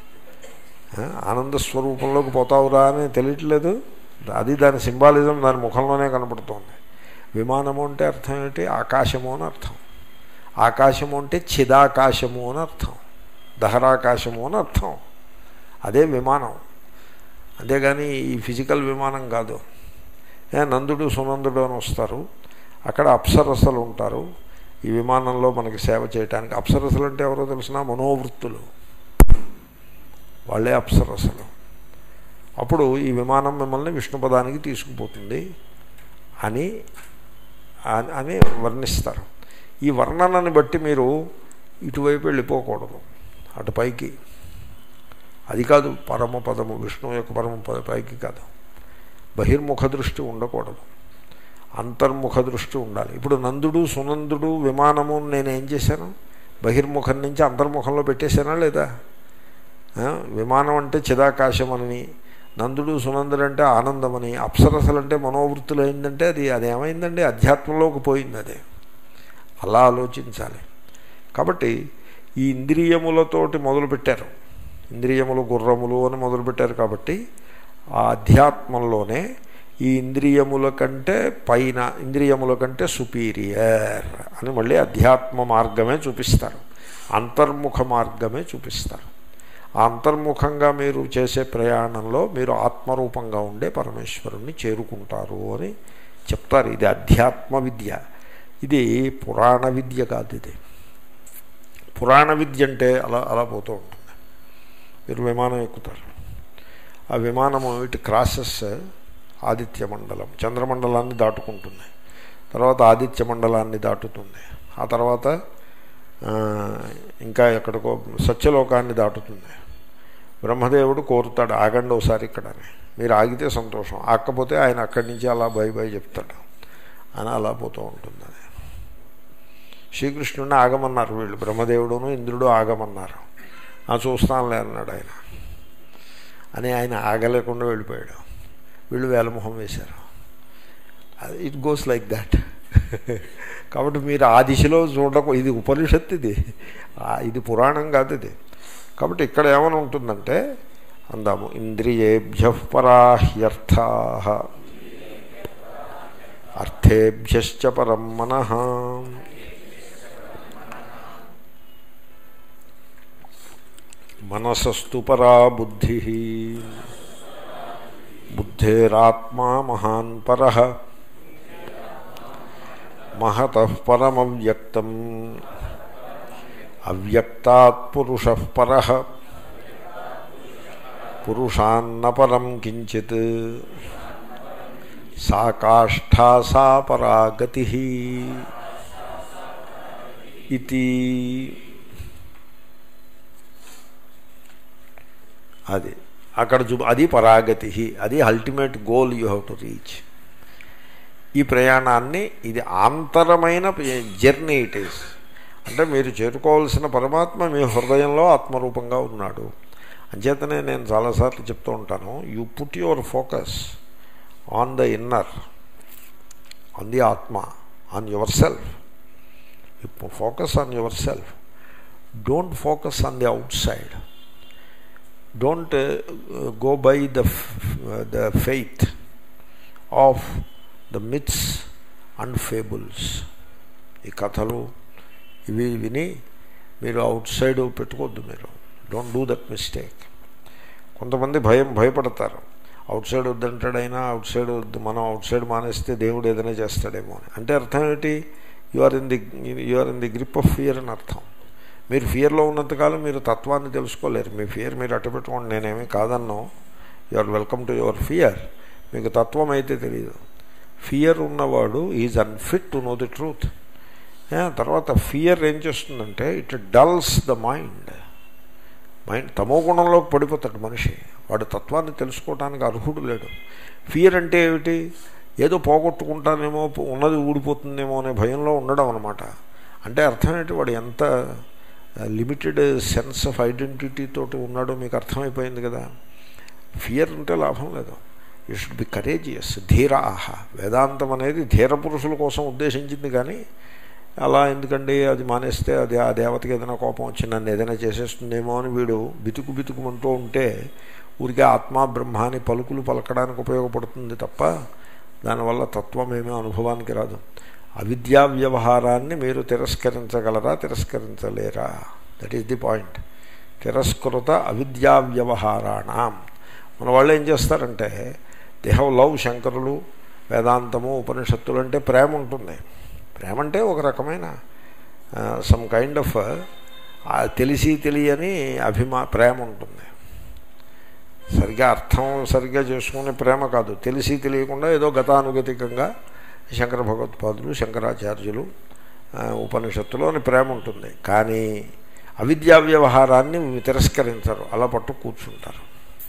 ఆ, ఆనంద స్వరూపంలోకి పోతావురా అని తెలియట్లేదు అది దాని సింబాలిజం దాని ముఖంలోనే కనపడుతోంది విమానము అంటే అర్థం ఏంటి ఆకాశము అని అర్థం ఆకాశము అంటే చిదాకాశము అని అర్థం దహరాకాశము అని అర్థం అదే విమానం అంతేగాని ఈ ఫిజికల్ విమానం కాదు ఏ, నందుడు సునందుడు అని వస్తారు అక్కడ అప్సరసలు ఉంటారు ఈ విమానంలో మనకి సేవ చేయడానికి అప్సరసలు అంటే ఎవరో తెలిసిన మనోవృత్తులు వాళ్ళే అప్సరసలు అప్పుడు ఈ విమానం మిమ్మల్ని విష్ణుపదానికి తీసుకుపోతుంది అని అని- అని వర్ణిస్తారు ఈ వర్ణనని బట్టి మీరు ఇటువైపు వెళ్ళిపోకూడదు అటు పైకి అది కాదు పరమపదము విష్ణువు యొక్క పరమ పద పైకి కాదు బహిర్ముఖ దృష్టి ఉండకూడదు అంతర్ముఖ దృష్టి ఉండాలి ఇప్పుడు నందుడు సునందుడు విమానము నేను ఏం చేశాను బహిర్ముఖం నుంచి అంతర్ముఖంలో పెట్టేశానా లేదా ఆ, విమానం అంటే చిదాకాశం అని నందుడు సునందుడు అంటే ఆనందమని అప్సరసలు అంటే మనోవృత్తులు అయిందంటే అది అది ఏమైందండి అధ్యాత్మంలోకి పోయింది అదే అలా ఆలోచించాలి కాబట్టి ఈ ఇంద్రియములతోటి మొదలుపెట్టారు ఇంద్రియములు గుర్రములు అని మొదలుపెట్టారు కాబట్టి ఆ అధ్యాత్మంలోనే ఈ ఇంద్రియముల కంటే పైన ఇంద్రియముల కంటే సుపీరియర్ అని మళ్ళీ అధ్యాత్మ మార్గమే చూపిస్తారు అంతర్ముఖ మార్గమే చూపిస్తారు ఆ అంతర్ముఖంగా మీరు చేసే ప్రయాణంలో మీరు ఆత్మరూపంగా ఉండే పరమేశ్వరుణ్ణి చేరుకుంటారు అని చెప్తారు ఇది అధ్యాత్మ విద్య ఇది పురాణ విద్య కాదు ఇది పురాణ విద్య అంటే అలా అలా పోతూ ఉంటుంది మీరు విమానం ఎక్కుతారు ఆ విమానము ఇటు క్రాసెస్ ఆదిత్య మండలం చంద్రమండలాన్ని దాటుకుంటుంది తర్వాత ఆదిత్య మండలాన్ని దాటుతుంది ఆ తర్వాత ఆ, ఇంకా ఎక్కడికో సత్యలోకాన్ని దాటుతుంది బ్రహ్మదేవుడు కోరుతాడు ఆగండి ఒకసారి ఇక్కడ అని మీరు ఆగితే సంతోషం ఆకపోతే ఆయన అక్కడి నుంచి అలా బై బై చెప్తాడు అని అలా పోతూ ఉంటుంది అది శ్రీకృష్ణుడిని ఆగమన్నారు వీళ్ళు బ్రహ్మదేవుడును ఇంద్రుడు ఆగమన్నారు ఆ చూస్తానులే అన్నాడు ఆయన అని ఆయన ఆగలేకుండా వెళ్ళిపోయాడు వీళ్ళు వేలమొహం వేశారు ఇట్ గోస్ లైక్ దాట్ కాబట్టి మీరు ఆ దిశలో చూడకు ఇది ఉపనిషత్తు ఇది ఆ, ఇది పురాణం కాదు ఇది కాబట్టి ఇక్కడ ఏమని ఉంటుందంటే అందాము ఇంద్రియేభ్య పరాహ్యర్థా అర్థేభ్యశ్చ పరం మనః మనసస్తు పరా బుద్ధి బుద్ధేరాత్మా మహాన్ పర మహత పరమవ్యక్తం అవ్యక్తాత్ పురుష పర పురుషాన్న పరం కించిత్ సా కాష్ఠా సా పరాగతి ఇది అది అక్కడ చూ అది పరాగతి అది ultimate goal you have to reach ఈ ప్రయాణాన్ని ఇది ఆంతరమైన జర్నీ ఇట్ ఈస్ అంటే మీరు చేరుకోవాల్సిన పరమాత్మ మీ హృదయంలో ఆత్మరూపంగా ఉన్నాడు అంచేతనే నేను చాలాసార్లు చెప్తూ ఉంటాను you put your focus on the inner on the atma on yourself focus on yourself don't focus on the outside don't go by the the faith of the myths and fables ఈ కథలు ఇవి విని మీరు out side పెట్టుకోవద్దు మీరు don't do that mistake కొంతమంది భయం భయపడతారు అవుట్ సైడ్ వద్దంటాడైనా అవుట్ సైడ్ వద్దు మనం అవుట్ సైడ్ మానేస్తే దేవుడు ఏదైనా చేస్తాడేమో అని అంటే అర్థం ఏంటి you are in the you are in the grip of fear అని అర్థం మీరు ఫియర్లో ఉన్నంతకాలం మీరు తత్వాన్ని తెలుసుకోలేరు మీ ఫియర్ మీరు అట్టు పెట్టుకోండి నేనేమీ కాదన్నాం you are welcome to your fear మీకు తత్వం అయితే తెలియదు ఫియర్ ఉన్నవాడు is unfit to know the truth తర్వాత ఫియర్ ఏం చేస్తుందంటే it dulls the mind mind తమో గుణంలోకి పడిపోతాడు మనిషి వాడు తత్వాన్ని తెలుసుకోవడానికి అర్హుడు లేడు ఫియర్ అంటే ఏమిటి ఏదో పోగొట్టుకుంటానేమో ఉన్నది ఊడిపోతుందేమో అనే భయంలో ఉండడం అనమాట అంటే అర్థం ఏంటి వాడు ఎంత లిమిటెడ్ సెన్స్ ఆఫ్ ఐడెంటిటీ తోటి ఉన్నాడో మీకు అర్థమైపోయింది కదా ఫియర్ ఉంటే లాభం లేదు యూ షుడ్ బి కరేజియస్ ధీరాహ వేదాంతం అనేది ధీర పురుషుల కోసం ఉద్దేశించింది కానీ అలా ఎందుకండి అది మానేస్తే అది ఆ దేవతకి ఏదైనా కోపం వచ్చి నన్ను ఏదైనా చేసేస్తుందేమో అని వీడు బితుకు బితుకుమంటూ ఉంటే ఊరికే ఆత్మా బ్రహ్మాని పలుకులు పలకడానికి ఉపయోగపడుతుంది తప్ప దానివల్ల తత్వం ఏమీ అనుభవానికి రాదు అవిద్యా వ్యవహారాన్ని మీరు తిరస్కరించగలరా తిరస్కరించలేరా దట్ ఈస్ ది పాయింట్ తిరస్కృత అవిద్యా వ్యవహారాణం మన వాళ్ళు ఏం చేస్తారంటే దే హ్యావ్ లవ్ శంకరులు వేదాంతము ఉపనిషత్తులు అంటే ప్రేమ ఉంటుంది ప్రేమ అంటే ఒక రకమైన సమ్ కైండ్ ఆఫ్ తెలిసి తెలియని అభిమా ప్రేమ ఉంటుంది సరిగ్గా అర్థం సరిగ్గా చేసుకునే ప్రేమ కాదు తెలిసి తెలియకుండా ఏదో గతానుగతికంగా శంకర భగవత్పాదులు శంకరాచార్యులు ఉపనిషత్తులు అని ప్రేమ ఉంటుంది కానీ అవిద్యా వ్యవహారాన్ని తిరస్కరించరు అలా పట్టు కూర్చుంటారు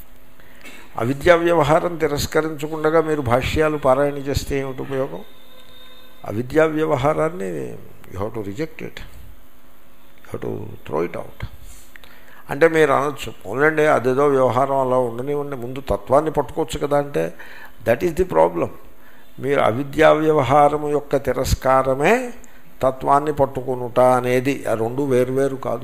అవిద్యా వ్యవహారం తిరస్కరించకుండా మీరు భాష్యాలు పారాయణ చేస్తే ఏమిటి ఉపయోగం అవిద్యా వ్యవహారాన్ని you have to reject it you have to throw it out అంటే మీరు అనొచ్చు అవునండి అదేదో వ్యవహారం అలా ఉండనివ్వండి ముందు తత్వాన్ని పట్టుకోవచ్చు కదా అంటే దట్ ఈస్ ది ప్రాబ్లం మీరు అవిద్యా వ్యవహారం యొక్క తిరస్కారమే తత్వాన్ని పట్టుకునుట అనేది ఆ రెండు వేరువేరు కాదు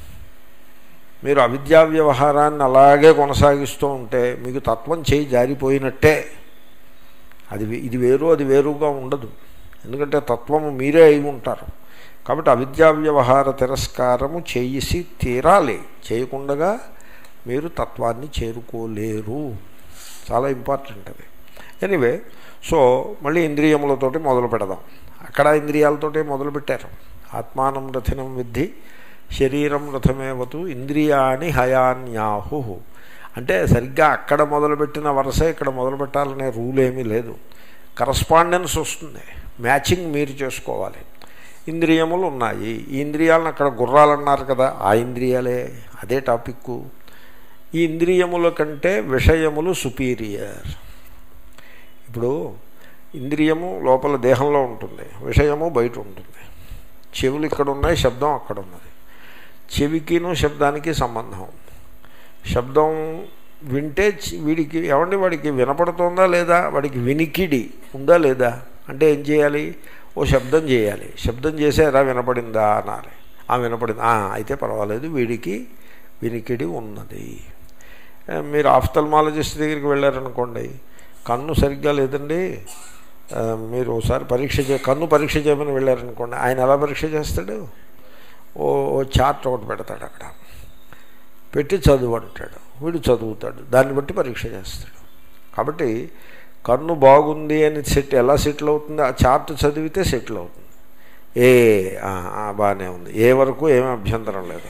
మీరు అవిద్యా వ్యవహారాన్ని అలాగే కొనసాగిస్తూ ఉంటే మీకు తత్వం చేయి జారిపోయినట్టే అది ఇది వేరు అది వేరుగా ఉండదు ఎందుకంటే తత్వము మీరే అయి ఉంటారు కాబట్టి అవిద్యా వ్యవహార తిరస్కారము చేసి తీరాలి చేయకుండా మీరు తత్వాన్ని చేరుకోలేరు చాలా ఇంపార్టెంట్ అది ఎనీవే సో మళ్ళీ ఇంద్రియములతోటి మొదలు పెడదాం అక్కడ ఇంద్రియాలతోటే మొదలుపెట్టారు ఆత్మానం రథినం విద్ధి శరీరం రథమేవతు ఇంద్రియాణి హయాన్యాహు అంటే సరిగ్గా అక్కడ మొదలుపెట్టిన వరుస ఇక్కడ మొదలు పెట్టాలనే రూల్ ఏమీ లేదు కరస్పాండెన్స్ వస్తుంది మ్యాచింగ్ మీరు చేసుకోవాలి ఇంద్రియములు ఉన్నాయి ఈ ఇంద్రియాలను అక్కడ గుర్రాలు అన్నారు కదా ఆ ఇంద్రియాలే అదే టాపిక్కు ఈ ఇంద్రియముల కంటే విషయములు సుపీరియర్ ఇప్పుడు ఇంద్రియము లోపల దేహంలో ఉంటుంది విషయము బయట ఉంటుంది చెవులు ఇక్కడ ఉన్నాయి శబ్దం అక్కడ ఉన్నది చెవికిను శబ్దానికి సంబంధం శబ్దం వింటే వీడికి ఏమండి వాడికి వినపడుతుందా లేదా వాడికి వినికిడి ఉందా లేదా అంటే ఏం చేయాలి ఓ శబ్దం చేయాలి శబ్దం చేసేరా వినపడిందా అనాలి ఆ వినపడింది అయితే పర్వాలేదు వీడికి వినికిడి ఉన్నది మీరు ఆఫ్థల్మాలజిస్ట్ దగ్గరికి వెళ్ళారనుకోండి కన్ను సరిగ్గా లేదండి మీరు ఒకసారి పరీక్ష చే కన్ను పరీక్ష చేయమని వెళ్ళారనుకోండి ఆయన ఎలా పరీక్ష చేస్తాడు ఓ ఓ చార్ట్ ఒకటి పెడతాడు అక్కడ పెట్టి చదువు అంటాడు వీడు చదువుతాడు దాన్ని బట్టి పరీక్ష చేస్తాడు కాబట్టి కన్ను బాగుంది అని సెట్ ఎలా సెటిల్ అవుతుంది ఆ చార్ట్ చదివితే సెటిల్ అవుతుంది ఏ బాగానే ఉంది ఏ వరకు ఏమీ అభ్యంతరం లేదు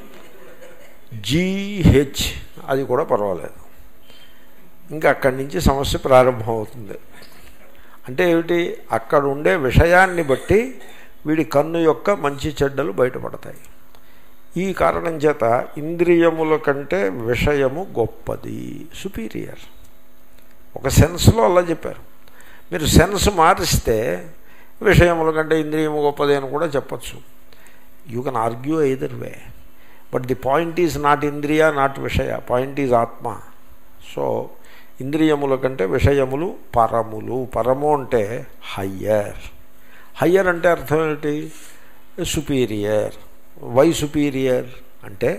జీహెచ్ అది కూడా పర్వాలేదు ఇంకా అక్కడి నుంచి సమస్య ప్రారంభమవుతుంది అంటే ఏమిటి అక్కడ ఉండే విషయాన్ని బట్టి వీడి కన్ను యొక్క మంచి చెడ్డలు బయటపడతాయి ఈ కారణం చేత ఇంద్రియముల కంటే విషయము గొప్పది సుపీరియర్ ఒక సెన్స్లో అలా చెప్పారు మీరు సెన్స్ మారిస్తే విషయముల కంటే ఇంద్రియము గొప్పది అని కూడా చెప్పచ్చు you can argue either way but the point is not indriya not vishaya point is atma so ఇంద్రియముల కంటే విషయములు పరములు పరము అంటే హయ్యర్ హయ్యర్ అంటే అర్థం ఏంటి సుపీరియర్ వై సుపీరియర్ అంటే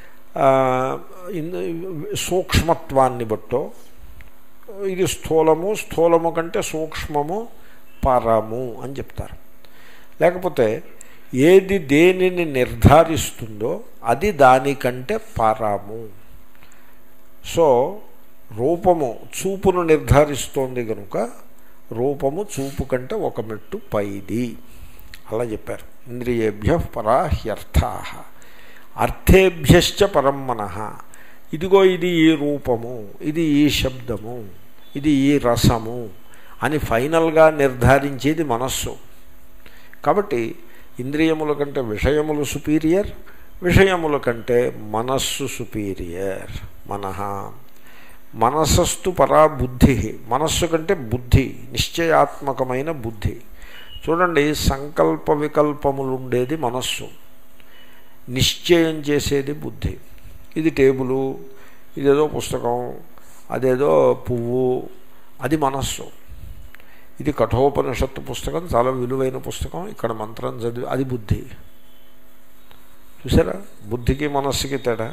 సూక్ష్మత్వాన్ని బట్టో ఇది స్థూలము స్థూలము కంటే సూక్ష్మము పరము అని చెప్తారు లేకపోతే ఏది దేనిని నిర్ధారిస్తుందో అది దానికంటే పరము సో రూపము చూపును నిర్ధారిస్తోంది కనుక రూపము చూపు కంటే ఒక మెట్టు పైది అలా చెప్పారు ఇంద్రియేభ్య పరాహ్యర్థా అర్థేభ్యశ్చ పరం మనః ఇదిగో ఇది ఈ రూపము ఇది ఈ శబ్దము ఇది ఈ రసము అని ఫైనల్గా నిర్ధారించేది మనస్సు కాబట్టి ఇంద్రియముల కంటే విషయములు సుపీరియర్ విషయముల కంటే మనస్సు సుపీరియర్ మనహ మనసస్తు పరా బుద్ధి మనస్సు కంటే బుద్ధి నిశ్చయాత్మకమైన బుద్ధి చూడండి సంకల్ప వికల్పములు ఉండేది మనస్సు నిశ్చయం చేసేది బుద్ధి ఇది టేబులు ఇదేదో పుస్తకం అదేదో పువ్వు అది మనస్సు ఇది కఠోపనిషత్తు పుస్తకం చాలా విలువైన పుస్తకం ఇక్కడ మంత్రం చదివి అది బుద్ధి చూసారా బుద్ధికి మనస్సుకి తేడా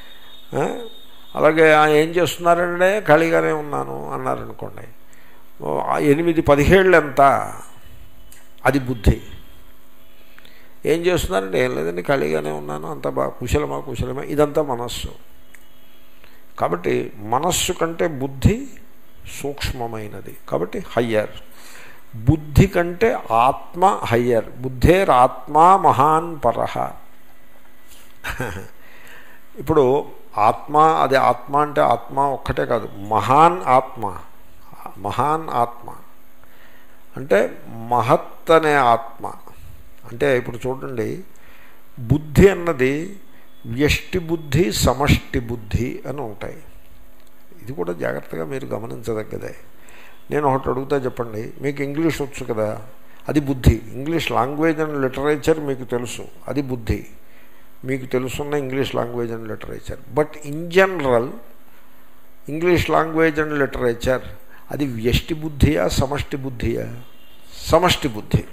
అలాగే ఏం చేస్తున్నారంటే ఖాళీగానే ఉన్నాను అన్నారనుకోండి ఎనిమిది పదిహేళ్ళు ఎంత అది బుద్ధి ఏం చేస్తున్నారంటే ఏం లేదండి ఖాళీగానే ఉన్నాను అంత బాగా కుశలమా కుశలమా ఇదంతా మనస్సు కాబట్టి మనస్సు కంటే బుద్ధి సూక్ష్మమైనది కాబట్టి హయ్యర్ బుద్ధి కంటే ఆత్మ హయ్యర్ బుద్ధేరాత్మా మహాన్ పరహ ఇప్పుడు ఆత్మ అది ఆత్మ అంటే ఆత్మ ఒక్కటే కాదు మహాన్ ఆత్మ మహాన్ ఆత్మ అంటే మహత్ అనే ఆత్మ అంటే ఇప్పుడు చూడండి బుద్ధి అన్నది వ్యష్టి బుద్ధి సమష్టి బుద్ధి అని ఉంటాయి ఇది కూడా జాగ్రత్తగా మీరు గమనించదగ్గదే నేను ఒకటి అడుగుతా చెప్పండి మీకు ఇంగ్లీష్ వచ్చు కదా అది బుద్ధి ఇంగ్లీష్ లాంగ్వేజ్ అండ్ లిటరేచర్ మీకు తెలుసు అది బుద్ధి మీకు తెలుసున్న English language and literature but in general English language and literature అది వ్యష్టి బుద్ధియా సమష్టి బుద్ధియా సమష్టి బుద్ధి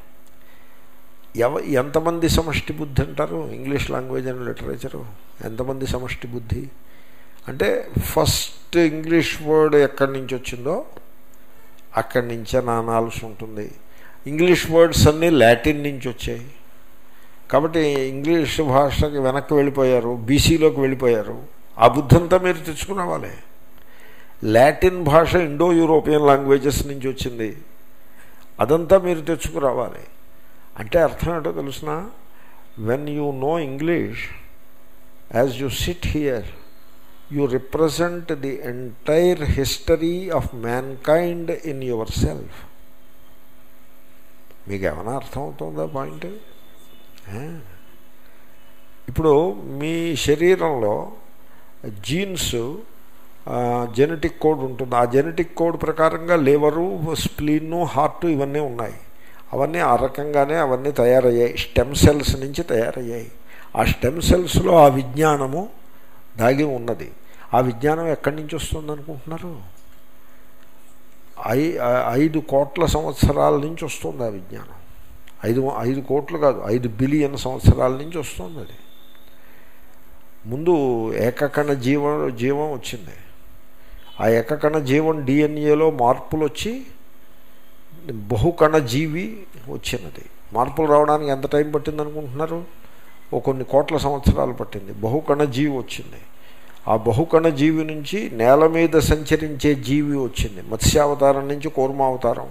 ఎవ ఎంతమంది సమష్టి బుద్ధి అంటారు ఇంగ్లీష్ లాంగ్వేజ్ అండ్ లిటరేచరు ఎంతమంది సమష్టి బుద్ధి అంటే ఫస్ట్ ఇంగ్లీష్ వర్డ్ ఎక్కడి నుంచి వచ్చిందో అక్కడి నుంచే నానాల్సి ఉంటుంది ఇంగ్లీష్ వర్డ్స్ అన్నీ లాటిన్ నుంచి వచ్చాయి కాబట్టి ఇంగ్లీష్ భాషకి వెనక్కి వెళ్ళిపోయారు బీసీలోకి వెళ్ళిపోయారు ఆ బుద్ధి అంతా మీరు తెచ్చుకురావాలి లాటిన్ భాష ఇండో యూరోపియన్ లాంగ్వేజెస్ నుంచి వచ్చింది అదంతా మీరు తెచ్చుకురావాలి అంటే అర్థం ఏంటో తెలుసిన when you know English as you sit here you represent the entire history of mankind in yourself మీకు ఏమైనా అర్థమవుతుందా పాయింట్ ఇప్పుడు మీ శరీరంలో జీన్స్ జెనెటిక్ కోడ్ ఉంటుంది ఆ జెనెటిక్ కోడ్ ప్రకారంగా లివరు స్ప్లీను హార్ట్ ఇవన్నీ ఉన్నాయి అవన్నీ ఆ రకంగానే అవన్నీ తయారయ్యాయి స్టెమ్ సెల్స్ నుంచి తయారయ్యాయి ఆ స్టెమ్ సెల్స్లో ఆ విజ్ఞానము దాగి ఉన్నది ఆ విజ్ఞానం ఎక్కడి నుంచి వస్తుంది అనుకుంటున్నారు ఐ ఐదు కోట్ల సంవత్సరాల నుంచి వస్తుంది ఆ విజ్ఞానం ఐదు ఐదు కోట్లు కాదు ఐదు బిలియన్ సంవత్సరాల నుంచి వస్తుంది అది ముందు ఏకకణ జీవం జీవం వచ్చింది ఆ ఏకకణ జీవం డిఎన్ఏలో మార్పులు వచ్చి బహుకణ జీవి వచ్చినది మార్పులు రావడానికి ఎంత టైం పట్టింది అనుకుంటున్నారు ఓ కొన్ని కోట్ల సంవత్సరాలు పట్టింది బహుకణ జీవి వచ్చింది ఆ బహుకణ జీవి నుంచి నేల మీద సంచరించే జీవి వచ్చింది మత్స్యావతారం నుంచి కూర్మావతారం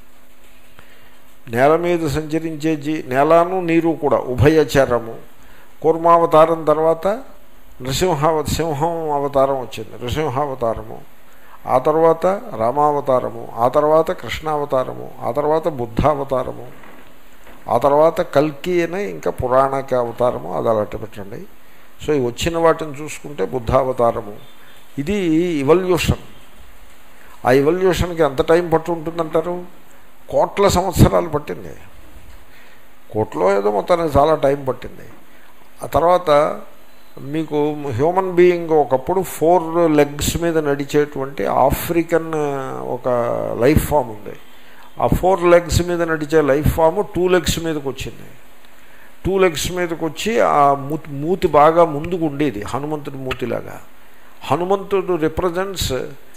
నేల మీద సంచరించే జీ నేలను నీరు కూడా ఉభయచరము కూర్మావతారం తర్వాత నృసింహావ సింహం అవతారం వచ్చింది నృసింహావతారము ఆ తర్వాత రామావతారము ఆ తర్వాత కృష్ణావతారము ఆ తర్వాత బుద్ధావతారము ఆ తర్వాత కల్కి అని ఇంకా పురాణక అవతారము అది అలాంటి పెట్టండి సో ఈ వచ్చిన వాటిని చూసుకుంటే బుద్ధావతారము ఇది ఇవల్యూషన్ ఆ ఇవల్యూషన్కి ఎంత టైం పట్టు ఉంటుందంటారు కోట్ల సంవత్సరాలు పట్టింది కోట్లో ఏదో మొత్తానికి చాలా టైం పట్టింది ఆ తర్వాత మీకు హ్యూమన్ బీయింగ్ ఒకప్పుడు ఫోర్ లెగ్స్ మీద నడిచేటువంటి ఆఫ్రికన్ ఒక లైఫ్ ఫామ్ ఉంది ఆ ఫోర్ లెగ్స్ మీద నడిచే లైఫ్ ఫామ్ టూ లెగ్స్ మీదకి వచ్చింది టూ లెగ్స్ మీదకి వచ్చి ఆ మూతి మూతి బాగా ముందుకు ఉండేది హనుమంతుడి మూతిలాగా హనుమంతుడు రిప్రజెంట్స్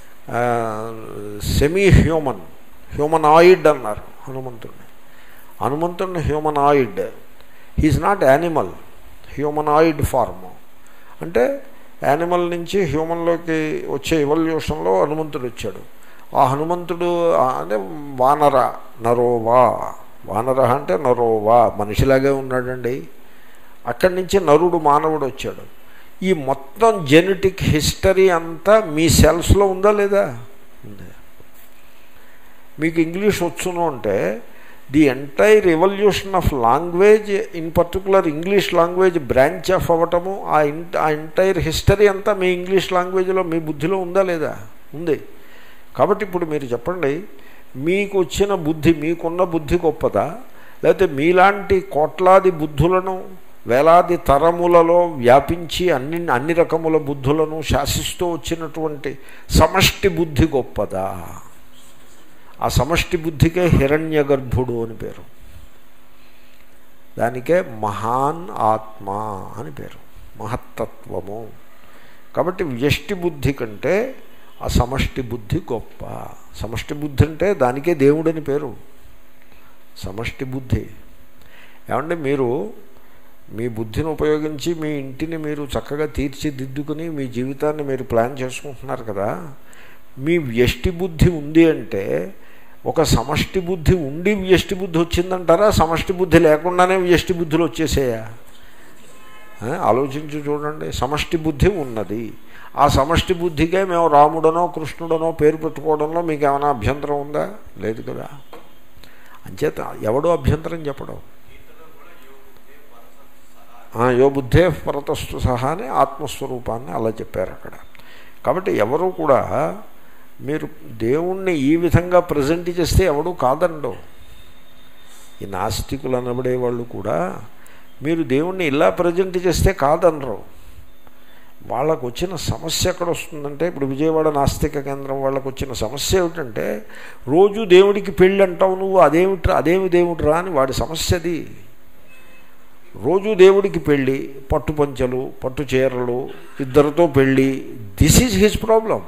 సెమీ హ్యూమన్ హ్యూమనాయిడ్ అన్నారు హనుమంతుడిని హనుమంతుడిని humanoid he's not animal humanoid form అంటే యానిమల్ నుంచి హ్యూమన్లోకి వచ్చే ఎవల్యూషన్లో హనుమంతుడు వచ్చాడు ఆ హనుమంతుడు అంటే వానర నరోవా వానర అంటే నరోవా మనిషిలాగే ఉన్నాడండి అక్కడి నుంచి నరుడు మానవుడు వచ్చాడు ఈ మొత్తం జెనెటిక్ హిస్టరీ అంతా మీ సెల్స్లో ఉందా లేదా ఉంది మీకు ఇంగ్లీష్ వచ్చును అంటే the entire evolution of language in particular English language branch of అవ్వటము ఆ ఇన్ ఆ ఎంటైర్ హిస్టరీ అంతా మీ ఇంగ్లీష్ లాంగ్వేజ్లో మీ బుద్ధిలో ఉందా లేదా ఉంది కాబట్టి ఇప్పుడు మీరు చెప్పండి మీకు వచ్చిన బుద్ధి మీకున్న బుద్ధి గొప్పదా లేకపోతే మీలాంటి కోట్లాది బుద్ధులను వేలాది తరములలో వ్యాపించి అన్ని అన్ని రకముల బుద్ధులను శాసిస్తూ వచ్చినటువంటి సమష్టి బుద్ధి గొప్పదా ఆ సమష్టి బుద్ధికే హిరణ్య గర్భుడు అని పేరు దానికే మహాన్ ఆత్మ అని పేరు మహత్తత్వము కాబట్టి వ్యష్టి బుద్ధి కంటే ఆ సమష్టి బుద్ధి గొప్ప సమష్టి బుద్ధి అంటే దానికే దేవుడని పేరు సమష్టి బుద్ధి ఏమంటే మీరు మీ బుద్ధిని ఉపయోగించి మీ ఇంటిని మీరు చక్కగా తీర్చిదిద్దుకుని మీ జీవితాన్ని మీరు ప్లాన్ చేసుకుంటున్నారు కదా మీ వ్యష్టి బుద్ధి ఉంది అంటే ఒక సమష్టి బుద్ధి ఉండి వ్యష్టి బుద్ధి వచ్చిందంటారా సమష్టి బుద్ధి లేకుండానే వ్యష్టి బుద్ధులు వచ్చేసాయా ఆలోచించి చూడండి సమష్టి బుద్ధి ఉన్నది ఆ సమష్టి బుద్ధికే మేము రాముడనో కృష్ణుడనో పేరు పెట్టుకోవడంలో మీకు ఏమైనా అభ్యంతరం ఉందా లేదు కదా అంచేత ఎవడో అభ్యంతరం చెప్పడం యో బుద్ధే పరతస్తు సహా అని ఆత్మస్వరూపాన్ని అలా చెప్పారు అక్కడ కాబట్టి ఎవరు కూడా మీరు దేవుణ్ణి ఈ విధంగా ప్రజెంట్ చేస్తే ఎవడు కాదండో ఈ నాస్తికులు అనబడే వాళ్ళు కూడా మీరు దేవుణ్ణి ఇలా ప్రజెంట్ చేస్తే కాదనరు వాళ్ళకు వచ్చిన సమస్య ఎక్కడ వస్తుందంటే ఇప్పుడు విజయవాడ నాస్తిక కేంద్రం వాళ్ళకు వచ్చిన సమస్య ఏమిటంటే రోజు దేవుడికి పెళ్ళి అంటావు నువ్వు అదేమిట్రా అదేమి దేవుడురా అని వాడి సమస్యది రోజు దేవుడికి పెళ్ళి పట్టు పంచలు పట్టు చీరలు ఇద్దరితో పెళ్ళి this is his problem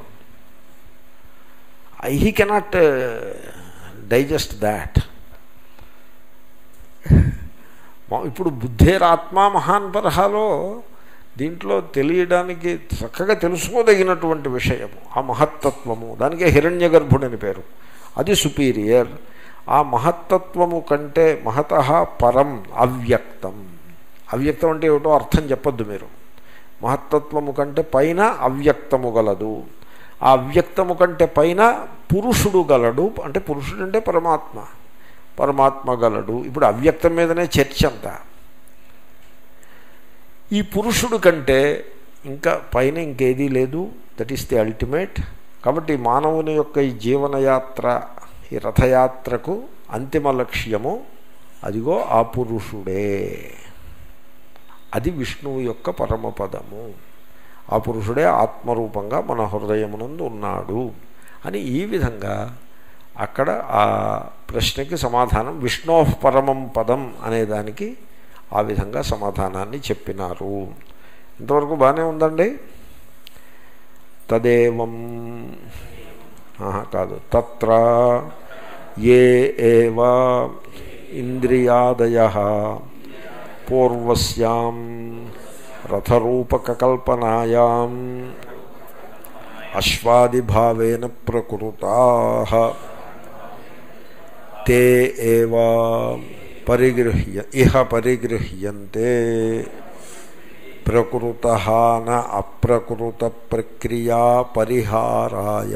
he cannot digest that ఇప్పుడు బుద్ధేరాత్మ మహాన్ పరహాలో దీంట్లో తెలియడానికి చక్కగా తెలుసుకోదగినటువంటి విషయము ఆ మహత్తత్వము దానికే హిరణ్య గర్భుడని పేరు అది సుపీరియర్ ఆ మహత్తత్వము కంటే మహత పరం అవ్యక్తం అవ్యక్తం అంటే ఏమిటో అర్థం చెప్పొద్దు మీరు మహత్తత్వము కంటే పైన అవ్యక్తము గలదు ఆ అవ్యక్తము కంటే పైన పురుషుడు గలడు అంటే పురుషుడు అంటే పరమాత్మ పరమాత్మ గలడు ఇప్పుడు అవ్యక్తం మీదనే చర్చ అంతా ఈ పురుషుడు కంటే ఇంకా పైన ఇంకేదీ లేదు దట్ ఈస్ ది అల్టిమేట్ కాబట్టి మానవుని యొక్క ఈ జీవనయాత్ర ఈ రథయాత్రకు అంతిమ లక్ష్యము అదిగో ఆ పురుషుడే అది విష్ణువు యొక్క పరమపదము ఆ పురుషుడే ఆత్మరూపంగా మన హృదయమునందు ఉన్నాడు అని ఈ విధంగా అక్కడ ఆ ప్రశ్నకి సమాధానం విష్ణో పరమం పదం అనేదానికి ఆ విధంగా సమాధానాన్ని చెప్పినారు ఇంతవరకు బాగానే ఉందండి తదేవం కాదు తత్ర ఏ ఏవా ఇంద్రియాదయ పూర్వస్యాం రథరూపకల్పనాయాం అశ్వాదిభావేన ప్రకృతా తే ఏవా పరిగృహ్య ఇహ పరిగృహ్యంతే ప్రకృత న అప్రకృత ప్రక్రియా పరిహారాయ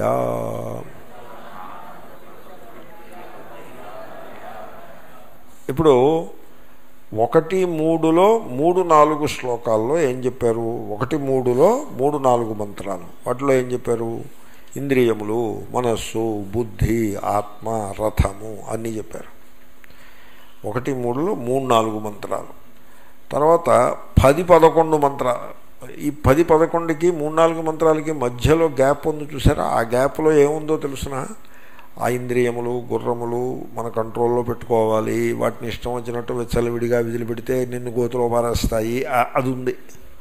ఇప్పుడు ఒకటి మూడులో మూడు నాలుగు శ్లోకాల్లో ఏం చెప్పారు ఒకటి మూడులో మూడు నాలుగు మంత్రాలు వాటిలో ఏం చెప్పారు ఇంద్రియములు మనస్సు బుద్ధి ఆత్మ రథము అన్నీ చెప్పారు ఒకటి మూడులో మూడు నాలుగు మంత్రాలు తర్వాత పది పదకొండు మంత్ర ఈ పది పదకొండుకి మూడు నాలుగు మంత్రాలకి మధ్యలో గ్యాప్ ఉంది చూసారా ఆ గ్యాప్లో ఏముందో తెలుసిన ఆ ఇంద్రియములు గుర్రములు మన కంట్రోల్లో పెట్టుకోవాలి వాటిని ఇష్టం వచ్చినట్టు విచ్చలవిడిగా విధులు పెడితే నిన్ను గోతులో పారేస్తాయి ఆ- అది ఉంది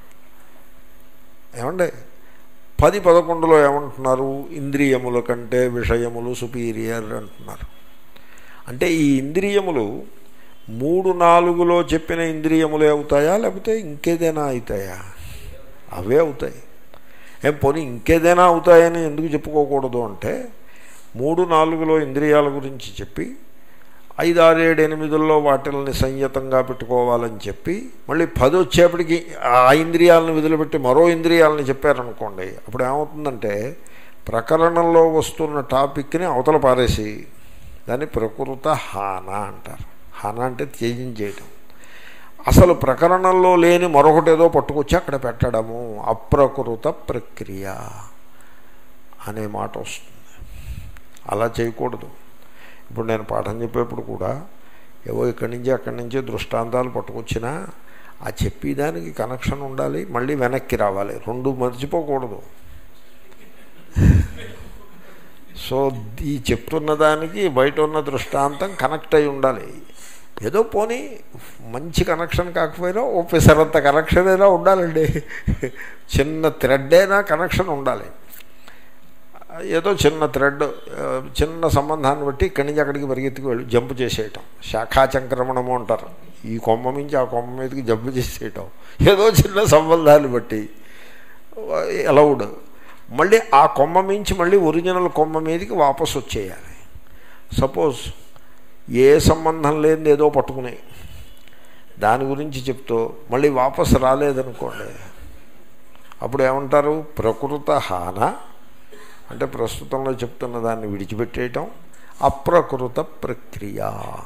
ఏమండి పది పదకొండులో ఏమంటున్నారు ఇంద్రియముల కంటే విషయములు సుపీరియర్ అంటున్నారు అంటే ఈ ఇంద్రియములు మూడు నాలుగులో చెప్పిన ఇంద్రియములే అవుతాయా లేకపోతే ఇంకేదైనా అవుతాయా అవే అవుతాయి ఏం పోనీ ఇంకేదైనా అవుతాయని ఎందుకు చెప్పుకోకూడదు అంటే మూడు నాలుగులో ఇంద్రియాల గురించి చెప్పి ఐదు ఆరు ఏడు ఎనిమిదిలో వాటిల్ని సంయతంగా పెట్టుకోవాలని చెప్పి మళ్ళీ పది వచ్చేప్పటికి ఆ ఇంద్రియాలను వదిలిపెట్టి మరో ఇంద్రియాలని చెప్పారనుకోండి అప్పుడు ఏమవుతుందంటే ప్రకరణంలో వస్తున్న టాపిక్ని అవతల పారేసి దాన్ని ప్రకృత హాన అంటారు హాన అంటే త్యజించేయటం అసలు ప్రకరణంలో లేని మరొకటి ఏదో పట్టుకొచ్చి అక్కడ పెట్టడము అప్రకృత ప్రక్రియ అనే మాట వస్తుంది అలా చేయకూడదు ఇప్పుడు నేను పాఠం చెప్పేప్పుడు కూడా ఏవో ఇక్కడి నుంచి అక్కడి నుంచి దృష్టాంతాలు పట్టుకొచ్చినా ఆ చెప్పేదానికి కనెక్షన్ ఉండాలి మళ్ళీ వెనక్కి రావాలి రెండు మర్చిపోకూడదు సో ఈ చెప్తున్న దానికి బయట ఉన్న దృష్టాంతం కనెక్ట్ అయి ఉండాలి ఏదో పోనీ మంచి కనెక్షన్ కాకపోయినా ఓ పిసరంత కనెక్షన్ అయినా ఉండాలండి చిన్న థ్రెడ్ అయినా కనెక్షన్ ఉండాలి ఏదో చిన్న థ్రెడ్ ఆ, చిన్న సంబంధాన్ని బట్టి ఇక్కడి నుంచి అక్కడికి పరిగెత్తుకు వెళ్ళి జంప్ చేసేయటం శాఖాచంక్రమణము అంటారు ఈ కొమ్మ నుంచి ఆ కొమ్మ మీదకి జంప్ చేసేయటం ఏదో చిన్న సంబంధాన్ని బట్టి అలౌడ్ మళ్ళీ ఆ కొమ్మ మించి మళ్ళీ ఒరిజినల్ కొమ్మ మీదకి వాపసు వచ్చేయాలి సపోజ్ ఏ సంబంధం లేనిది ఏదో పట్టుకుని దాని గురించి చెప్తూ మళ్ళీ వాపసు రాలేదనుకోండి అప్పుడు ఏమంటారు ప్రకృత హాన అంటే ప్రస్తుతంలో చెప్తున్న దాన్ని విడిచిపెట్టేయటం అప్రకృత ప్రక్రియ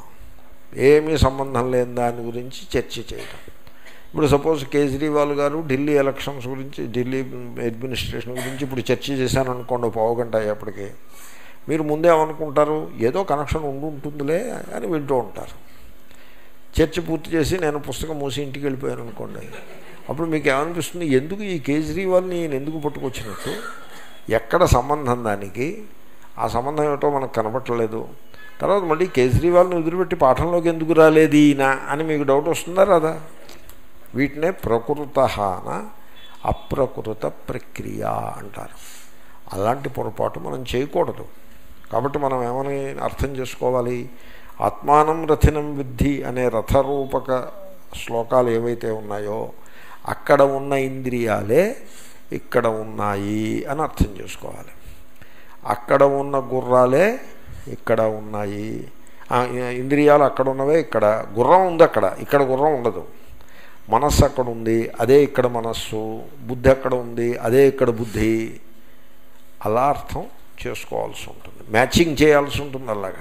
ఏమీ సంబంధం లేని దాని గురించి చర్చ చేయటం ఇప్పుడు సపోజ్ కేజ్రీవాల్ గారు ఢిల్లీ ఎలక్షన్స్ గురించి ఢిల్లీ అడ్మినిస్ట్రేషన్ గురించి ఇప్పుడు చర్చ చేశాను అనుకోండి పావు గంట అయ్యేప్పటికీ మీరు ముందే ఏమనుకుంటారు ఏదో కనెక్షన్ ఉండి ఉంటుందిలే అని వింటూ ఉంటారు చర్చ పూర్తి చేసి నేను పుస్తకం మూసి ఇంటికి వెళ్ళిపోయాను అనుకోండి అప్పుడు మీకు ఏమనిపిస్తుంది ఎందుకు ఈ కేజ్రీవాల్ని ఈయన ఎందుకు పట్టుకొచ్చినట్టు ఎక్కడ సంబంధం దానికి ఆ సంబంధం ఏమిటో మనకు కనపట్టలేదు తర్వాత మళ్ళీ కేజ్రీవాల్ని వదిలిపెట్టి పాఠంలోకి ఎందుకు రాలేదు ఈయన అని మీకు డౌట్ వస్తుందా రాదా వీటినే ప్రకృత హాన అప్రకృత ప్రక్రియ అంటారు అలాంటి పొరపాటు మనం చేయకూడదు కాబట్టి మనం ఏమని అర్థం చేసుకోవాలి ఆత్మానం రథినం విద్ధి అనే రథరూపక శ్లోకాలు ఏవైతే ఉన్నాయో అక్కడ ఉన్న ఇంద్రియాలే ఇక్కడ ఉన్నాయి అని అర్థం చేసుకోవాలి అక్కడ ఉన్న గుర్రాలే ఇక్కడ ఉన్నాయి ఆ, ఇంద్రియాలు అక్కడ ఉన్నవే ఇక్కడ గుర్రం ఉంది అక్కడ ఇక్కడ గుర్రం ఉండదు మనస్సు అక్కడ ఉంది అదే ఇక్కడ మనస్సు బుద్ధి అక్కడ ఉంది అదే ఇక్కడ బుద్ధి అలా అర్థం చేసుకోవాల్సి ఉంటుంది మ్యాచింగ్ చేయాల్సి ఉంటుంది అలాగా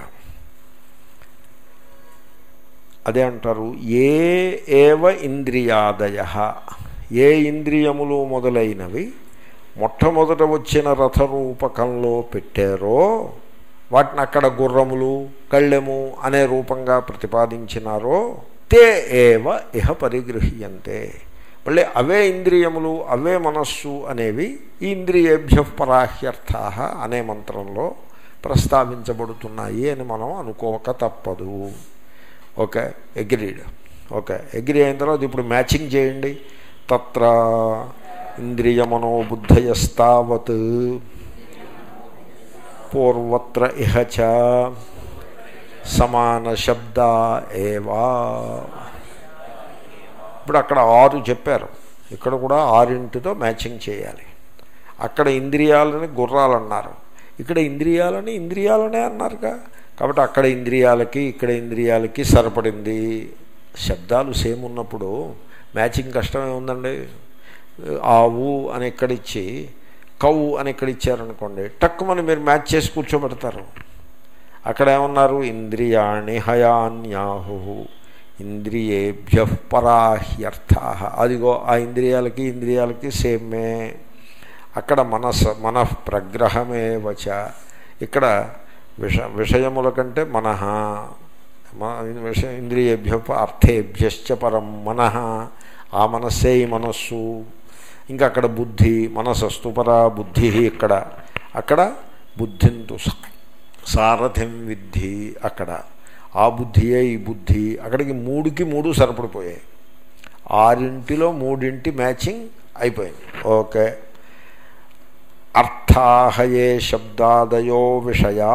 అదే అంటారు ఏ ఏవ ఇంద్రియాదయ ఏ ఇంద్రియములు మొదలైనవి మొట్టమొదట వచ్చిన రథరూపకంలో పెట్టారో వాటిని అక్కడ గుర్రములు కళ్ళెము అనే రూపంగా ప్రతిపాదించినారో తే ఏవ ఇహ పరిగృహ్యంతే మళ్ళీ అవే ఇంద్రియములు అవే మనస్సు అనేవి ఈ ఇంద్రియేభ్య పరాహ్యర్థ అనే మంత్రంలో ప్రస్తావించబడుతున్నాయి అని మనం అనుకోక తప్పదు ఓకే అగ్రీడ్ ఓకే అగ్రీ అయిన తర్వాత ఇప్పుడు మ్యాచింగ్ చేయండి తత్ర ఇంద్రియమనోబుద్ధయస్తావత్ పూర్వత్ర ఇహ చ సమాన శబ్ద ఏవా ఇప్పుడు అక్కడ ఆరు చెప్పారు ఇక్కడ కూడా ఆరింటితో మ్యాచింగ్ చేయాలి అక్కడ ఇంద్రియాలని గుర్రాలన్నారు ఇక్కడ ఇంద్రియాలని ఇంద్రియాలనే అన్నారుగా కాబట్టి అక్కడ ఇంద్రియాలకి ఇక్కడ ఇంద్రియాలకి సరిపడింది శబ్దాలు సేమ్ ఉన్నప్పుడు మ్యాచింగ్ కష్టమే ఉందండి ఆవు అని ఎక్కడిచ్చి కవు అని ఎక్కడ ఇచ్చారనుకోండి టక్కుమని మీరు మ్యాచ్ చేసి కూర్చోబెడతారు అక్కడ ఏమన్నారు ఇంద్రియాణి హయాన్యాహు ఇంద్రియేభ్య పరాహ్యర్థ అదిగో ఆ ఇంద్రియాలకి ఇంద్రియాలకి సేమే అక్కడ మనస్ మన ప్రగ్రహమే వచ ఇక్కడ విష విషయముల కంటే మనః విష ఇంద్రియేభ్య అర్థేభ్యశ్చ పరం మనః ఆ మనస్సే ఈ మనస్సు ఇంకా అక్కడ బుద్ధి మనసస్తు పరా బుద్ధి ఇక్కడ అక్కడ బుద్ధింతు సారథిం విద్ధి అక్కడ ఆ బుద్ధియే ఈ బుద్ధి అక్కడికి మూడుకి మూడు సరిపడిపోయాయి ఆరింటిలో మూడింటి మ్యాచింగ్ అయిపోయింది ఓకే అర్థాహయే శబ్దాదయో విషయా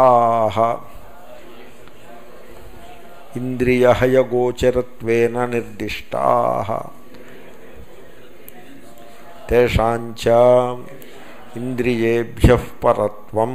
ఇంద్రియహయగోచరత్వేన నిర్దిష్టా తేషాంచ ఇంద్రియేభ్య పరత్వం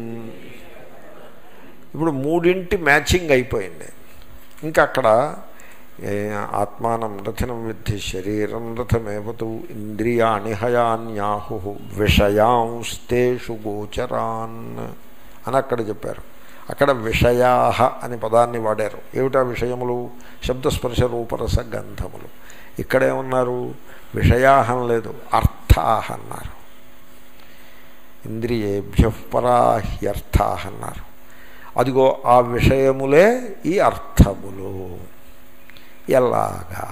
ఇప్పుడు మూడింటి మ్యాచింగ్ అయిపోయింది ఇంకా అక్కడ ఏ, ఆత్మానం రథనం విద్ధి శరీరం రథమేవతు ఇంద్రియాణి హయాన్యాహు విషయాంస్తేషు గోచరాన్ అని అక్కడ చెప్పారు అక్కడ విషయా అని పదాన్ని వాడారు ఏమిటా విషయములు శబ్దస్పర్శ రూపరస గంధములు ఇక్కడేమన్నారు విషయాహం లేదు అర్థాహ అన్నారు ఇంద్రియేభ్య పరాహ్యర్థాహ అన్నారు అదిగో ఆ విషయములే ఈ అర్థములు ఎలాగా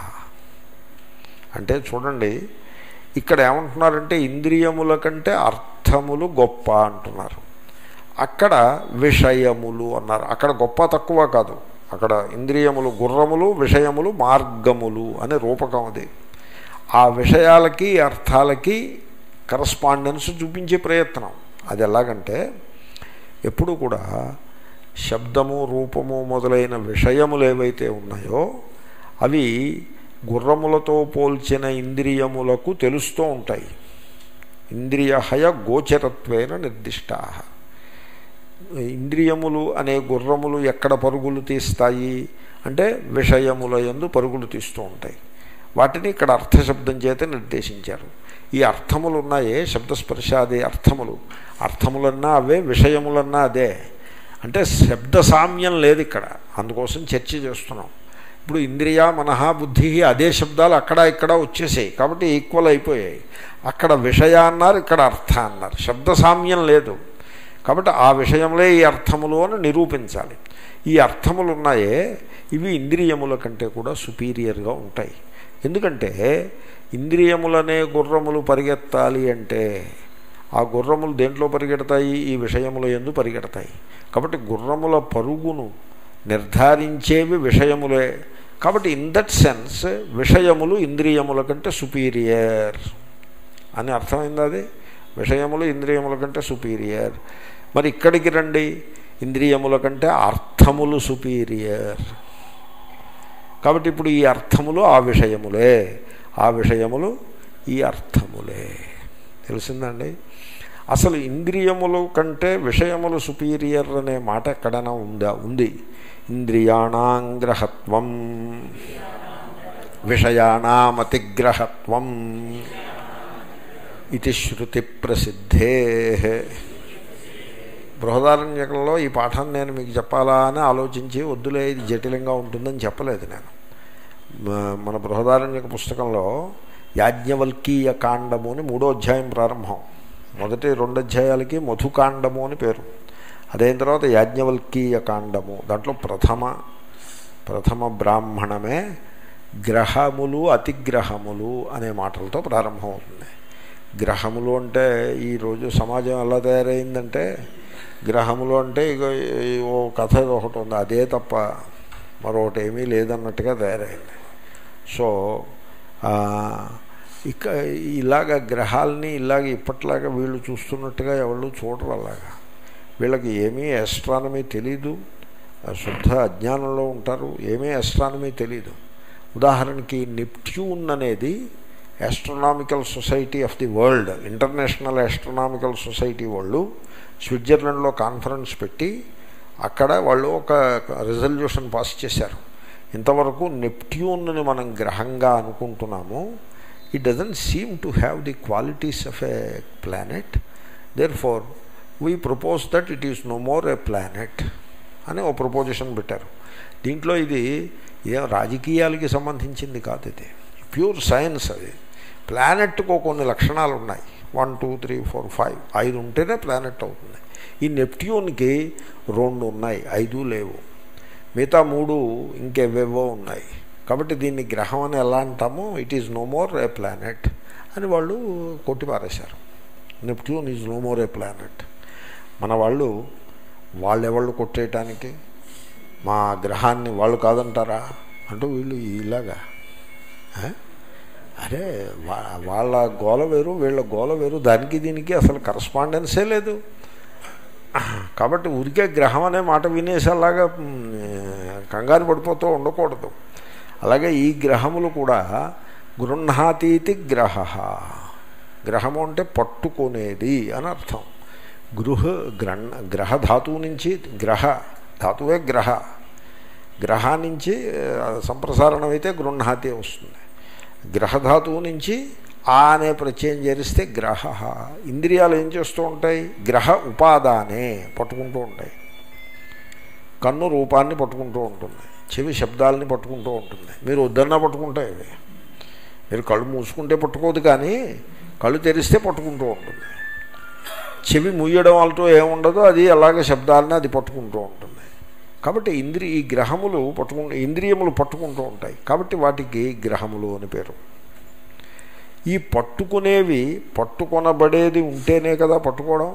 అంటే చూడండి ఇక్కడ ఏమంటున్నారంటే ఇంద్రియముల కంటే అర్థములు గొప్ప అంటున్నారు అక్కడ విషయములు అన్నారు అక్కడ గొప్ప తక్కువ కాదు అక్కడ ఇంద్రియములు గుర్రములు విషయములు మార్గములు అనే రూపకం అది ఆ విషయాలకి అర్థాలకి కరస్పాండెన్స్ చూపించే ప్రయత్నం అది ఎలాగంటే ఎప్పుడు కూడా శబ్దము రూపము మొదలైన విషయములు ఏవైతే ఉన్నాయో అవి గుర్రములతో పోల్చిన ఇంద్రియములకు తెలుస్తూ ఉంటాయి ఇంద్రియహయ గోచరత్వేన నిర్దిష్టా ఇంద్రియములు అనే గుర్రములు ఎక్కడ పరుగులు తీస్తాయి అంటే విషయముల యందు పరుగులు తీస్తూ ఉంటాయి వాటిని ఇక్కడ అర్థశబ్దం చేత నిర్దేశించారు ఈ అర్థములు ఉన్నాయే శబ్దస్పర్శాది అర్థములు అర్థములన్నా అవే విషయములన్నా అదే అంటే శబ్ద సామ్యం లేదు ఇక్కడ అందుకోసం చర్చ చేస్తున్నాం ఇప్పుడు ఇంద్రియ మనహ బుద్ధి అదే శబ్దాలు అక్కడ ఇక్కడ వచ్చేసాయి కాబట్టి ఈక్వల్ అయిపోయాయి అక్కడ విషయ అన్నారు ఇక్కడ అర్థ అన్నారు శబ్ద సామ్యం లేదు కాబట్టి ఆ విషయంలో ఈ అర్థములు అని నిరూపించాలి ఈ అర్థములు ఉన్నాయే ఇవి ఇంద్రియముల కంటే కూడా సుపీరియర్గా ఉంటాయి ఎందుకంటే ఇంద్రియములనే గుర్రములు పరిగెత్తాలి అంటే ఆ గుర్రములు దేంట్లో పరిగెడతాయి ఈ విషయముల ఎందు పరిగెడతాయి కాబట్టి గుర్రముల పరుగును నిర్ధారించేవి విషయములే కాబట్టి ఇన్ దట్ సెన్స్ విషయములు ఇంద్రియముల కంటే సుపీరియర్ అని అర్థమైంది అది విషయములు ఇంద్రియముల కంటే సుపీరియర్ మరి ఇక్కడికి రండి ఇంద్రియముల కంటే అర్థములు సుపీరియర్ కాబట్టి ఇప్పుడు ఈ అర్థములు ఆ విషయములే ఆ విషయములు ఈ అర్థములే తెలిసిందండి అసలు ఇంద్రియములు కంటే విషయములు సుపీరియర్ అనే మాట ఎక్కడైనా ఉందా ఉంది ఇంద్రియాణాంగ్రహత్వం విషయాణామతిగ్రహత్వం ఇది శృతి ప్రసిద్ధే బృహదారణ్యకంలో ఈ పాఠం నేను మీకు చెప్పాలా అని ఆలోచించి వద్దులే ఇది జటిలంగా ఉంటుందని చెప్పలేదు నేను మ- మన బృహదారణ్యక పుస్తకంలో యాజ్ఞవల్కీయ కాండము అని మూడో అధ్యాయం ప్రారంభం మొదటి రెండు అధ్యాయాలకి మధుకాండము అని పేరు అదైన తర్వాత యాజ్ఞవల్కీయ కాండము దాంట్లో ప్రథమ ప్రథమ బ్రాహ్మణమే గ్రహములు అతిగ్రహములు అనే మాటలతో ప్రారంభమవుతుంది గ్రహములు అంటే ఈరోజు సమాజం ఎలా తయారైందంటే గ్రహములు అంటే ఇక ఈ ఓ కథ ఒకటి ఉంది అదే తప్ప మరొకటి ఏమీ లేదన్నట్టుగా తయారైంది సో ఆ, ఇక ఇలాగ గ్రహాలని ఇలాగ ఇప్పట్లాగా వీళ్ళు చూస్తున్నట్టుగా ఎవళ్ళు చూడరు అలాగా వీళ్ళకి ఏమీ ఎస్ట్రానమీ తెలీదు శుద్ధ అజ్ఞానంలో ఉంటారు ఏమీ ఎస్ట్రానమీ తెలీదు ఉదాహరణకి నిప్ట్యూన్ అనేది astronomical society of the world international astronomical society వాళ్ళు స్విట్జర్లాండ్లో కాన్ఫరెన్స్ పెట్టి అక్కడ వాళ్ళు ఒక రిజల్యూషన్ పాస్ చేశారు ఇంతవరకు నెప్ట్యూన్ని మనం గ్రహంగా అనుకుంటున్నాము it doesn't seem to have the qualities of a planet therefore we propose that it is no more a planet అని ఓ ప్రపోజిషన్ పెట్టారు దీంట్లో ఇది ఏం రాజకీయాలకి సంబంధించింది కాదు ఇది ప్యూర్ సైన్స్ అది ప్లానెట్కు కొన్ని లక్షణాలు ఉన్నాయి one two three four five ఐదు ఉంటేనే ప్లానెట్ అవుతుంది ఈ నెప్ట్యూన్కి రెండు ఉన్నాయి ఐదు లేవు మిగతా మూడు ఇంకెవేవో ఉన్నాయి కాబట్టి దీన్ని గ్రహం అని ఎలా అంటాము it is no more a planet అని వాళ్ళు కొట్టి పారేశారు Neptune is no more a planet మన వాళ్ళు వాళ్ళెవాళ్ళు కొట్టేయటానికి మా గ్రహాన్ని వాళ్ళు కాదంటారా అంటూ వీళ్ళు ఇలాగా ఆ? అరే వా- వాళ్ళ గోల వేరు వీళ్ళ గోల వేరు దానికి దీనికి అసలు కరస్పాండెన్సే లేదు కాబట్టి ఊరికే గ్రహం అనే మాట వినేసేలాగా మ్, కంగారు పడిపోతూ ఉండకూడదు అలాగే ఈ గ్రహములు కూడా గృహాతీతి గ్రహ గ్రహము అంటే పట్టుకునేది అని అర్థం గృహ గ్రహ గ్రహ ధాతువు నుంచి గ్రహ ధాతువే గ్రహ గ్రహ నుంచి ఆ, సంప్రసారణం అయితే గృహాతి వస్తుంది గ్రహధాతువు నుంచి ఆ అనే ప్రత్యయం చేరిస్తే గ్రహ ఇంద్రియాలు ఏం చేస్తూ ఉంటాయి గ్రహ ఉపాదానే పట్టుకుంటూ ఉంటాయి కన్ను రూపాన్ని పట్టుకుంటూ ఉంటుంది చెవి శబ్దాలని పట్టుకుంటూ ఉంటుంది మీరు వద్దన్నా పట్టుకుంటాయి ఇవి మీరు కళ్ళు మూసుకుంటే పట్టుకోదు కానీ కళ్ళు తెరిస్తే పట్టుకుంటూ ఉంటుంది చెవి ముయ్యడం అంటూ ఏముండదో అది అలాగే శబ్దాలని అది పట్టుకుంటూ ఉంటుంది కాబట్టి ఇంద్రి ఈ గ్రహములు పట్టుకు ఇంద్రియములు పట్టుకుంటూ ఉంటాయి కాబట్టి వాటికి గ్రహములు అని పేరు ఈ పట్టుకునేవి పట్టుకొనబడేది ఉంటేనే కదా పట్టుకోవడం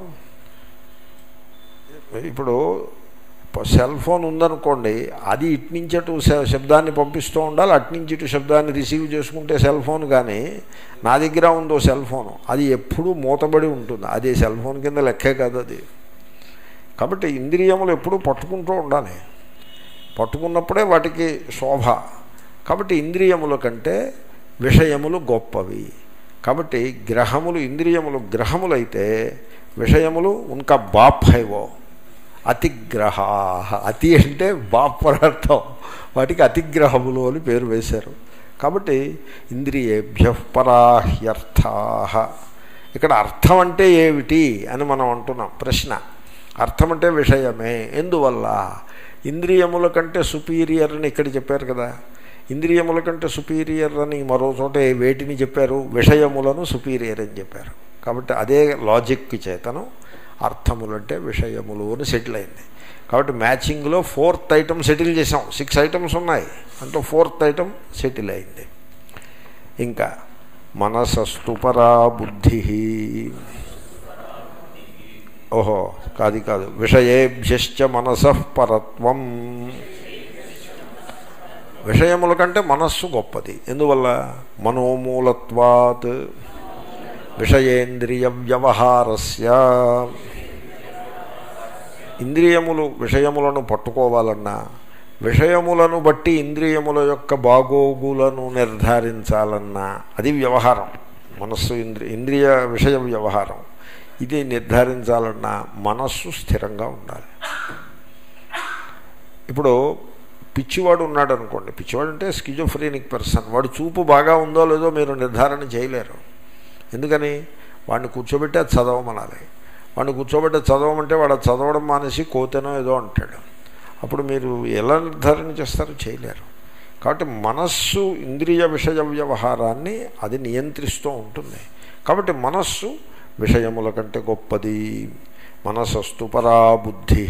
ఇప్పుడు సెల్ ఫోన్ ఉందనుకోండి అది ఇట్నుంచి అటు శ- శబ్దాన్ని పంపిస్తూ ఉండాలి అట్నుంచి ఇటు శబ్దాన్ని రిసీవ్ చేసుకుంటే సెల్ ఫోన్ కానీ నా దగ్గర ఉందో సెల్ ఫోన్ అది ఎప్పుడూ మూతబడి ఉంటుంది అది సెల్ ఫోన్ కింద లెక్కే కాదు అది కాబట్టి ఇంద్రియములు ఎప్పుడూ పట్టుకుంటూ ఉండాలి పట్టుకున్నప్పుడే వాటికి శోభ కాబట్టి ఇంద్రియముల కంటే విషయములు గొప్పవి కాబట్టి గ్రహములు ఇంద్రియములు గ్రహములైతే విషయములు ఉన్కా బాప్ హైవో అతిగ్రహ అతి అంటే బాప్ అని అర్థం వాటికి అతిగ్రహములు అని పేరు వేశారు కాబట్టి ఇంద్రియేభ్య పరాహ్యర్థా ఇక్కడ అర్థం అంటే ఏమిటి అని మనం అంటున్నాం ప్రశ్న అర్థం అంటే విషయమే ఎందువల్ల ఇంద్రియముల కంటే సుపీరియర్ అని ఇక్కడ చెప్పారు కదా ఇంద్రియముల కంటే సుపీరియర్ అని మరో చోట వేటిని చెప్పారు విషయములను సుపీరియర్ అని చెప్పారు కాబట్టి అదే లాజిక్ చేతను అర్థములు అంటే విషయములు అని సెటిల్ అయింది కాబట్టి మ్యాచింగ్లో ఫోర్త్ ఐటమ్ సెటిల్ చేసాం సిక్స్ ఐటమ్స్ ఉన్నాయి అంటే ఫోర్త్ ఐటమ్ సెటిల్ అయింది ఇంకా మనసస్తు పరా బుద్ధి ఓహో కాదు కాదు విషయేభ్యశ్చ మనసః పరత్వం విషయముల కంటే మనస్సు గొప్పది ఎందువల్ల మనోమూలత్వాత్ విషయేంద్రియ వ్యవహారస్య ఇంద్రియములు విషయములను పట్టుకోవాలన్నా విషయములను బట్టి ఇంద్రియముల యొక్క బాగోగులను నిర్ధారించాలన్నా అది వ్యవహారం మనస్సు ఇంద్రియ ఇంద్రియ విషయ వ్యవహారం ఇది నిర్ధారించాలన్నా మనస్సు స్థిరంగా ఉండాలి ఇప్పుడు పిచ్చివాడు ఉన్నాడు అనుకోండి పిచ్చివాడు అంటే స్కిజోఫ్రీనిక్ పర్సన్ వాడు చూపు బాగా ఉందో లేదో మీరు నిర్ధారణ చేయలేరు ఎందుకని వాడిని కూర్చోబెట్టి అది చదవమనాలి వాడిని కూర్చోబెట్టి అది చదవమంటే వాడు అది చదవడం మానేసి కోతేనో ఏదో అంటాడు అప్పుడు మీరు ఎలా నిర్ధారణ చేస్తారో చేయలేరు కాబట్టి మనస్సు ఇంద్రియ విషయ వ్యవహారాన్ని అది నియంత్రిస్తూ ఉంటుంది కాబట్టి మనస్సు విషయముల కంటే గొప్పది మనసస్తు పరా బుద్ధి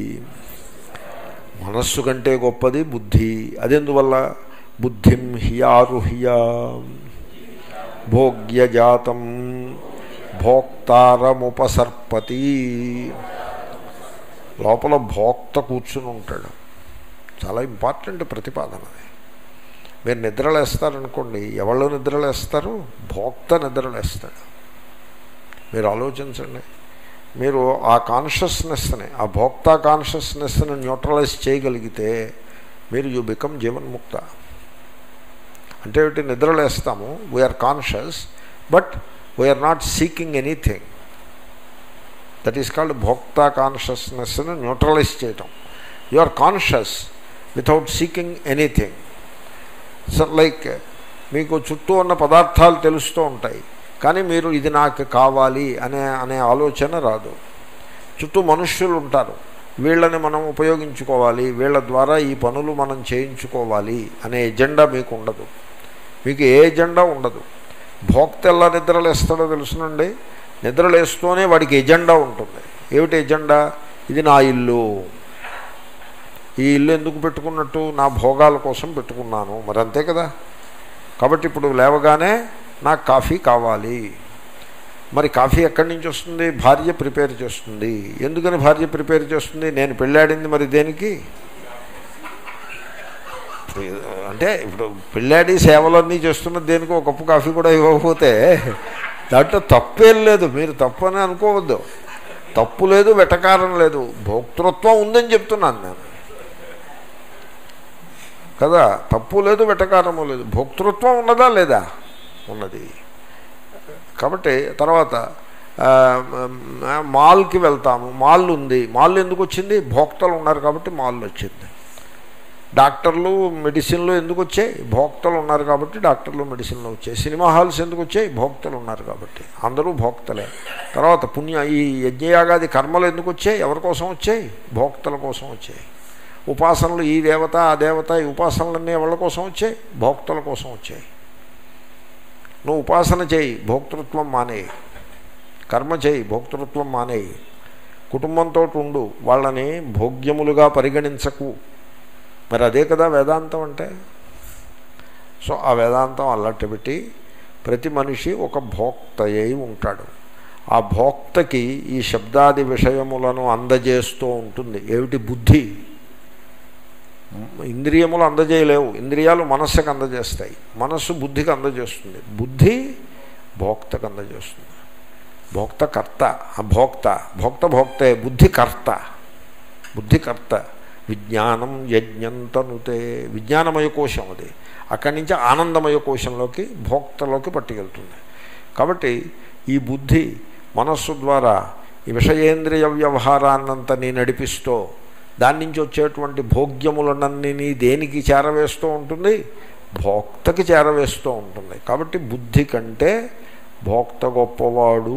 మనస్సు కంటే గొప్పది బుద్ధి అదెందువల్ల బుద్ధిం హియారుహ్య భోగ్యజాతం భోక్తారముపసర్పతి లోపల భోక్త కూర్చుని ఉంటాడు చాలా ఇంపార్టెంట్ ప్రతిపాదన అది మీరు నిద్రలేస్తారనుకోండి ఎవళ్ళు నిద్రలేస్తారు భోక్త నిద్రలేస్తాడు మీరు ఆలోచించండి మీరు ఆ కాన్షియస్నెస్ని ఆ భోక్తా కాన్షియస్నెస్ని న్యూట్రలైజ్ చేయగలిగితే మీరు యూ బికమ్ జీవన్ముక్త అంటే ఏమిటి నిద్రలేస్తాము we are conscious but we are not seeking anything that is called bhokta కాన్షియస్నెస్ని న్యూట్రలైజ్ చేయటం you are conscious without seeking anything so like మీకు చుట్టూ ఉన్న పదార్థాలు తెలుస్తూ ఉంటాయి కానీ మీరు ఇది నాకు కావాలి అనే అనే ఆలోచన రాదు చుట్టూ మనుష్యులు ఉంటారు వీళ్ళని మనం ఉపయోగించుకోవాలి వీళ్ళ ద్వారా ఈ పనులు మనం చేయించుకోవాలి అనే ఎజెండా మీకు ఉండదు మీకు ఏ ఎజెండా ఉండదు భోక్త ఎలా నిద్రలేస్తాడో తెలుసునండి నిద్రలేస్తూనే వాడికి ఎజెండా ఉంటుంది ఏమిటి ఎజెండా ఇది నా ఇల్లు ఈ ఇల్లు ఎందుకు పెట్టుకున్నట్టు నా భోగాల కోసం పెట్టుకున్నాను మరి అంతే కదా కాబట్టి ఇప్పుడు లేవగానే నాకు కాఫీ కావాలి మరి కాఫీ ఎక్కడి నుంచి వస్తుంది భార్య ప్రిపేర్ చేస్తుంది ఎందుకని భార్య ప్రిపేర్ చేస్తుంది నేను పెళ్ళాడింది మరి దేనికి ఇప్పుడు అంటే ఇప్పుడు పెళ్ళాడి సేవలన్నీ చేస్తున్న దేనికి ఒక కప్పు కాఫీ కూడా ఇవ్వకపోతే దాంట్లో తప్పేం లేదు మీరు తప్పు అని అనుకోవద్దు తప్పు లేదు వెటకారం లేదు భోక్తృత్వం ఉందని చెప్తున్నాను నేను కదా తప్పు లేదు వెటకారము లేదు భోక్తృత్వం ఉన్నదా లేదా ఉన్నది కాబట్టి తర్వాత ఆ, ఆ, మాల్కి వెళ్తాము మాల్ ఉంది మాల్ ఎందుకు వచ్చింది భోక్తలు ఉన్నారు కాబట్టి మాల్ వచ్చింది డాక్టర్లు మెడిసిన్లు ఎందుకు వచ్చాయి భోక్తలు ఉన్నారు కాబట్టి డాక్టర్లు మెడిసిన్లు వచ్చాయి సినిమా హాల్స్ ఎందుకు వచ్చాయి భోక్తలు ఉన్నారు కాబట్టి అందరూ భోక్తలే తర్వాత పుణ్య ఈ యజ్ఞయాగాది కర్మలు ఎందుకు వచ్చాయి ఎవరి కోసం వచ్చాయి భోక్తల కోసం వచ్చాయి ఉపాసనలు ఈ దేవత ఆ దేవత ఈ ఉపాసనలన్నీ ఎవరి కోసం వచ్చాయి భోక్తల కోసం వచ్చాయి నువ్వు ఉపాసన చేయి భోక్తృత్వం మానేయి కర్మ చేయి భోక్తృత్వం మానేయి కుటుంబంతో ఉండు వాళ్ళని భోగ్యములుగా పరిగణించకు మరి అదే కదా వేదాంతం అంటే సో ఆ వేదాంతం అల్లట్టు పెట్టి ప్రతి మనిషి ఒక భోక్త అయి ఉంటాడు ఆ భోక్తకి ఈ శబ్దాది విషయములను అందజేస్తూ ఉంటుంది ఏమిటి బుద్ధి ఇంద్రియములు అందజేయలేవు ఇంద్రియాలు మనస్సుకు అందజేస్తాయి మనస్సు బుద్ధికి అందజేస్తుంది బుద్ధి భోక్తకు అందజేస్తుంది భోక్త కర్త ఆ భోక్త భోక్త భోక్తే బుద్ధి కర్త బుద్ధి కర్త విజ్ఞానం యజ్ఞం తనుతే విజ్ఞానమయ కోశం అది అక్కడి నుంచి ఆనందమయ కోశంలోకి భోక్తలోకి పట్టుకెళ్తుంది కాబట్టి ఈ బుద్ధి మనస్సు ద్వారా ఈ విషయేంద్రియ వ్యవహారాన్నంతని నడిపిస్తూ దాని నుంచి వచ్చేటువంటి భోగ్యములనన్నీ దేనికి చేరవేస్తూ ఉంటుంది భోక్తకి చేరవేస్తూ ఉంటుంది కాబట్టి బుద్ధి కంటే భోక్త గొప్పవాడు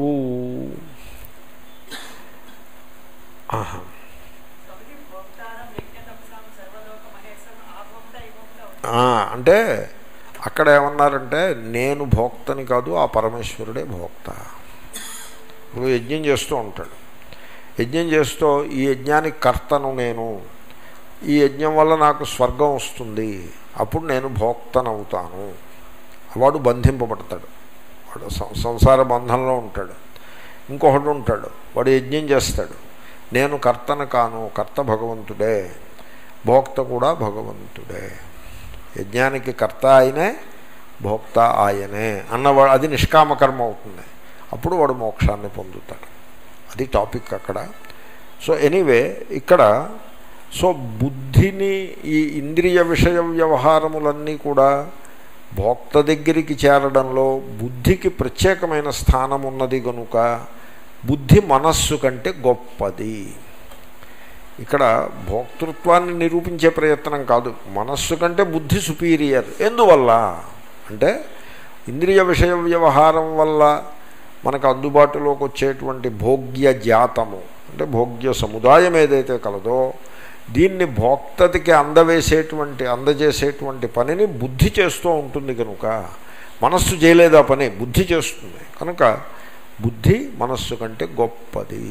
ఆహా కాబట్టి భోక్తారం యజ్ఞతపసాం సర్వలోక మహేశం ఆ భోక్త ఈ భోక్త ఆ, అంటే అక్కడ ఏమన్నారంటే నేను భోక్తని కాదు ఆ పరమేశ్వరుడే భోక్త ఇప్పుడు యజ్ఞం చేస్తూ ఉంటాడు యజ్ఞం చేస్తూ ఈ యజ్ఞానికి కర్తను నేను ఈ యజ్ఞం వల్ల నాకు స్వర్గం వస్తుంది అప్పుడు నేను భోక్తనవుతాను వాడు బంధింపబడతాడు వాడు సం- సంసార బంధంలో ఉంటాడు ఇంకొకడు ఉంటాడు వాడు యజ్ఞం చేస్తాడు నేను కర్తను కాను కర్త భగవంతుడే భోక్త కూడా భగవంతుడే యజ్ఞానికి కర్త ఆయనే భోక్త ఆయనే అన్నవాడు అది నిష్కామకర్మ అవుతుంది అప్పుడు వాడు మోక్షాన్ని పొందుతాడు అది టాపిక్ అక్కడ సో ఎనీవే ఇక్కడ సో బుద్ధిని ఈ ఇంద్రియ విషయ వ్యవహారములన్నీ కూడా భోక్త దగ్గరికి చేరడంలో బుద్ధికి ప్రత్యేకమైన స్థానం ఉన్నది కనుక బుద్ధి మనస్సు కంటే గొప్పది ఇక్కడ భోక్తృత్వాన్ని నిరూపించే ప్రయత్నం కాదు మనస్సు కంటే బుద్ధి సుపీరియర్ ఎందువల్ల అంటే ఇంద్రియ విషయ వ్యవహారం వల్ల మనకు అందుబాటులోకి వచ్చేటువంటి భోగ్య జాతము అంటే భోగ్య సముదాయం ఏదైతే కలదో దీన్ని భోక్తతికి అందవేసేటువంటి అందజేసేటువంటి పనిని బుద్ధి చేస్తూ ఉంటుంది కనుక మనస్సు చేయలేదు ఆ పని బుద్ధి చేస్తుంది కనుక బుద్ధి మనస్సు కంటే గొప్పది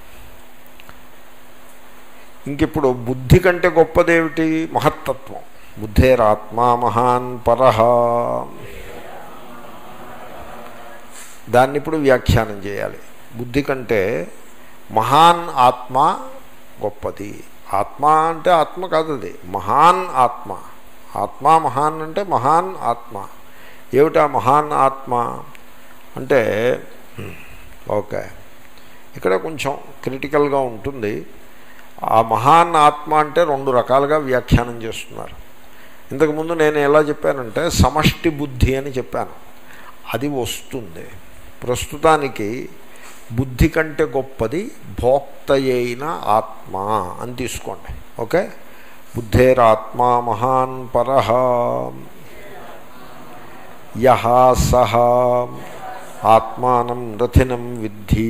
ఇంకిప్పుడు బుద్ధి కంటే గొప్పదేమిటి మహత్తత్వం బుద్ధేరాత్మా మహాన్ పరహ దాన్ని ఇప్పుడు వ్యాఖ్యానం చేయాలి బుద్ధి కంటే మహాన్ ఆత్మ గొప్పది ఆత్మ అంటే ఆత్మ కాదు అది మహాన్ ఆత్మ ఆత్మ మహాన్ అంటే మహాన్ ఆత్మ ఏమిటా మహాన్ ఆత్మ అంటే ఓకే ఇక్కడ కొంచెం క్రిటికల్గా ఉంటుంది ఆ మహాన్ ఆత్మ అంటే రెండు రకాలుగా వ్యాఖ్యానం చేస్తున్నారు ఇంతకుముందు నేను ఎలా చెప్పానంటే సమష్టి బుద్ధి అని చెప్పాను అది వస్తుంది ప్రస్తుతానికి బుద్ధి కంటే గొప్పది భోక్త అయిన ఆత్మ అని తీసుకోండి ఓకే బుద్ధేరాత్మా మహాన్ పరహ యహ సహ ఆత్మానం రథినం విద్ధి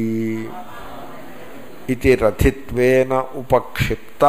ఇది రథిత్వేన ఉపక్షిప్త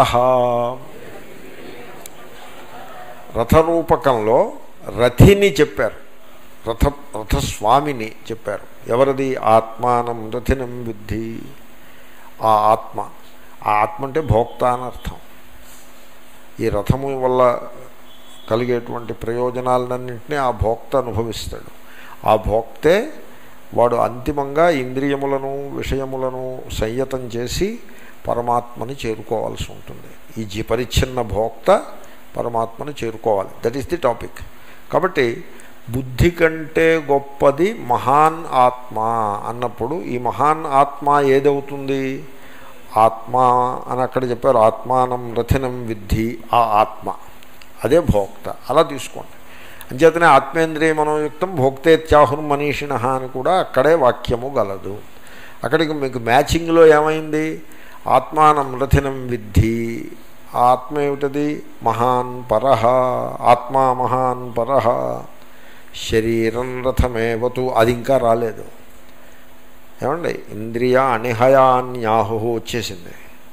రథరూపకంలో రథిని చెప్పారు రథ రథస్వామిని చెప్పారు ఎవరిది ఆత్మానం రథినం విద్ధి ఆ ఆత్మ ఆ ఆత్మ అంటే భోక్త అని అర్థం ఈ రథము వల్ల కలిగేటువంటి ప్రయోజనాలన్నింటినీ ఆ భోక్త అనుభవిస్తాడు ఆ భోక్తే వాడు అంతిమంగా ఇంద్రియములను విషయములను సంయతం చేసి పరమాత్మని చేరుకోవాల్సి ఉంటుంది ఈ జీ పరిచ్ఛిన్న భోక్త పరమాత్మని చేరుకోవాలి దట్ ఈస్ ది టాపిక్ కాబట్టి బుద్ధి కంటే గొప్పది మహాన్ ఆత్మ అన్నప్పుడు ఈ మహాన్ ఆత్మ ఏదవుతుంది ఆత్మ అని అక్కడ చెప్పారు ఆత్మానం రథినం విద్ధి ఆ ఆత్మ అదే భోక్త అలా తీసుకోండి అంచేతనే ఆత్మేంద్రియ మనోయుక్తం భోక్తేత్యాహుర్ మనీషిణ అని కూడా అక్కడే వాక్యము గలదు అక్కడికి మీకు మ్యాచింగ్లో ఏమైంది ఆత్మానం రథినం విద్ధి ఆత్మ ఏమిటది మహాన్ పరహ ఆత్మా మహాన్ పరహ శరీరం రథమేవతు అది ఇంకా రాలేదు ఏమండి ఇంద్రియ అనిహయాన్యాహు వచ్చేసింది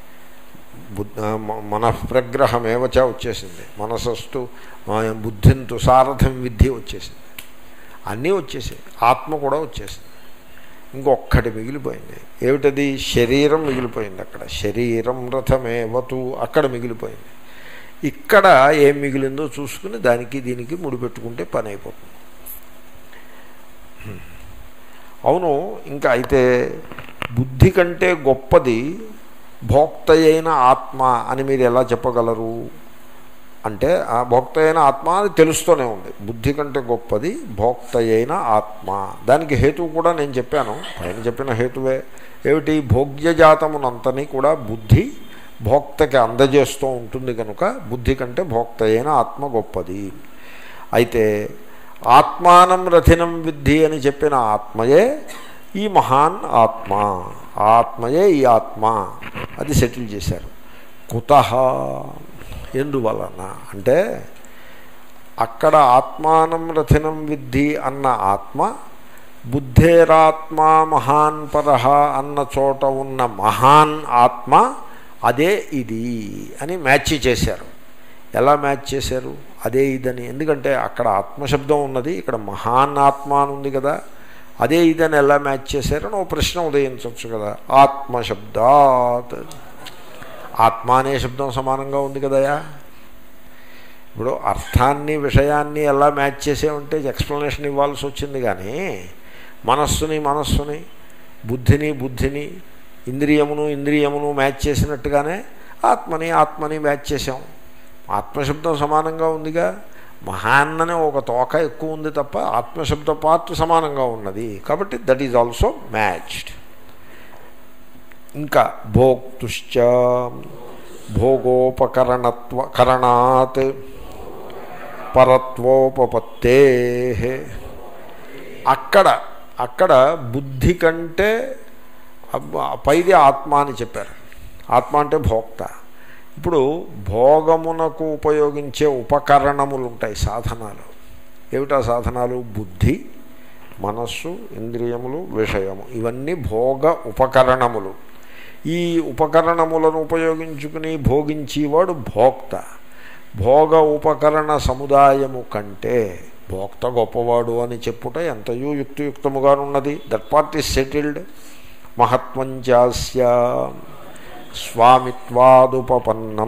మనఃప్రగ్రహమేవచ వచ్చేసింది మనసస్తు బుద్ధింతు సారథం విద్ధి వచ్చేసింది అన్నీ వచ్చేసాయి ఆత్మ కూడా వచ్చేసింది ఇంకొక్కటి మిగిలిపోయింది ఏమిటది శరీరం మిగిలిపోయింది అక్కడ శరీరం రథమేవతు అక్కడ మిగిలిపోయింది ఇక్కడ ఏం మిగిలిందో చూసుకుని దానికి దీనికి ముడిపెట్టుకుంటే పని అయిపోతుంది అవును ఇంకా అయితే బుద్ధి కంటే గొప్పది భోక్త అయిన ఆత్మ అని మీరు ఎలా చెప్పగలరు అంటే ఆ భోక్త అయిన ఆత్మ అని తెలుస్తూనే ఉంది బుద్ధి కంటే గొప్పది భోక్త అయిన ఆత్మ దానికి హేతువు కూడా నేను చెప్పాను పైన చెప్పిన హేతువే ఏమిటి భోగ్యజాతమునంతని కూడా బుద్ధి భోక్తకి అందజేస్తూ ఉంటుంది కనుక బుద్ధి కంటే భోక్త అయిన ఆత్మ గొప్పది అయితే ఆత్మానం రథినం విద్ధి అని చెప్పిన ఆత్మయే ఈ మహాన్ ఆత్మ ఆత్మయే ఈ ఆత్మ అది సెటిల్ చేశారు కుత ఎందువలన అంటే అక్కడ ఆత్మానం రథినం విద్ధి అన్న ఆత్మ బుద్ధేరాత్మా మహాన్ పరహ అన్న చోట ఉన్న మహాన్ ఆత్మ అదే ఇది అని మ్యాచ్ చేశారు ఎలా మ్యాచ్ చేశారు అదే ఇదని ఎందుకంటే అక్కడ ఆత్మశబ్దం ఉన్నది ఇక్కడ మహాన్ ఆత్మ అని ఉంది కదా అదే ఇదని ఎలా మ్యాచ్ చేశారని ఓ ప్రశ్న ఉదయించవచ్చు కదా ఆత్మశబ్దాత్ ఆత్మ అనే శబ్దం సమానంగా ఉంది కదయా ఇప్పుడు అర్థాన్ని విషయాన్ని ఎలా మ్యాచ్ చేసేవంటే ఎక్స్ప్లెనేషన్ ఇవ్వాల్సి వచ్చింది కానీ మనస్సుని మనస్సుని బుద్ధిని బుద్ధిని ఇంద్రియమును ఇంద్రియమును మ్యాచ్ చేసినట్టుగానే ఆత్మని ఆత్మని మ్యాచ్ చేసాం ఆత్మశబ్దం సమానంగా ఉందిగా మహాన్ననే ఒక తోక ఎక్కువ ఉంది తప్ప ఆత్మశబ్ద పార్ట్ సమానంగా ఉన్నది కాబట్టి దట్ ఈజ్ ఆల్సో మ్యాచ్డ్ ఇంకా భోక్తుశ్చ భోగోపకరణత్వ కరణాత్ పరత్వోపపత్తే అక్కడ అక్కడ బుద్ధి కంటే పైది ఆత్మ అని చెప్పారు ఆత్మ అంటే భోక్త ఇప్పుడు భోగమునకు ఉపయోగించే ఉపకరణములు ఉంటాయి సాధనాలు ఏమిటా సాధనాలు బుద్ధి మనస్సు ఇంద్రియములు విషయము ఇవన్నీ భోగ ఉపకరణములు ఈ ఉపకరణములను ఉపయోగించుకుని భోగించేవాడు భోక్త భోగ ఉపకరణ సముదాయము కంటే భోక్త గొప్పవాడు అని చెప్పుట ఎంతయూ యుక్తియుక్తముగానున్నది దట్ పార్ట్ ఈస్ సెటిల్డ్ మహత్వంచాస్య స్వామిత్వాదుపపన్నం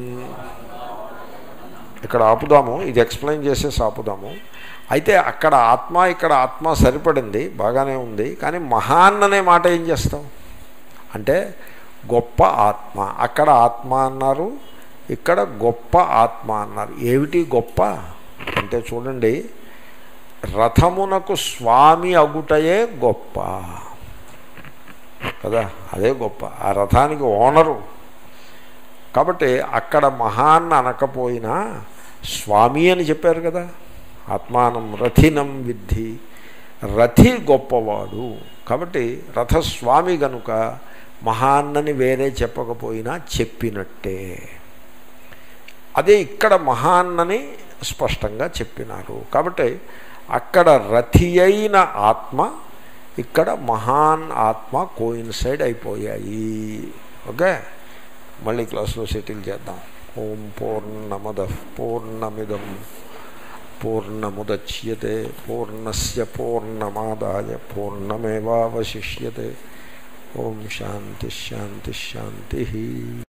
ఇక్కడ ఆపుదాము ఇది ఎక్స్ప్లెయిన్ చేసేసి ఆపుదాము అయితే అక్కడ ఆత్మ ఇక్కడ ఆత్మ సరిపడింది బాగానే ఉంది కానీ మహాన్ అనే మాట ఏం చేస్తాం అంటే గొప్ప ఆత్మ అక్కడ ఆత్మ అన్నారు ఇక్కడ గొప్ప ఆత్మ అన్నారు ఏమిటి గొప్ప అంటే చూడండి రథమునకు స్వామి అగుటయే గొప్ప కదా అదే గొప్ప ఆ రథానికి ఓనరు కాబట్టి అక్కడ మహాన్ అనకపోయినా స్వామి అని చెప్పారు కదా ఆత్మానం రథినం విద్ధి రథి గొప్పవాడు కాబట్టి రథస్వామి గనుక మహాన్నని వేరే చెప్పకపోయినా చెప్పినట్టే అదే ఇక్కడ మహాన్నని స్పష్టంగా చెప్పినారు కాబట్టి అక్కడ రథి అయిన ఆత్మ ఇక్కడ మహాన్ ఆత్మ కోయిన్సైడ్ అయిపోయాయి ఓకే మళ్ళీ క్లాస్లో సెటిల్ చేద్దాం ఓం పూర్ణమద పూర్ణమిదం పూర్ణముద్యతే పూర్ణస్ పూర్ణమాదాయ పూర్ణమేవాశిష్యతే ఓం శాంతి శాంతి శాంతి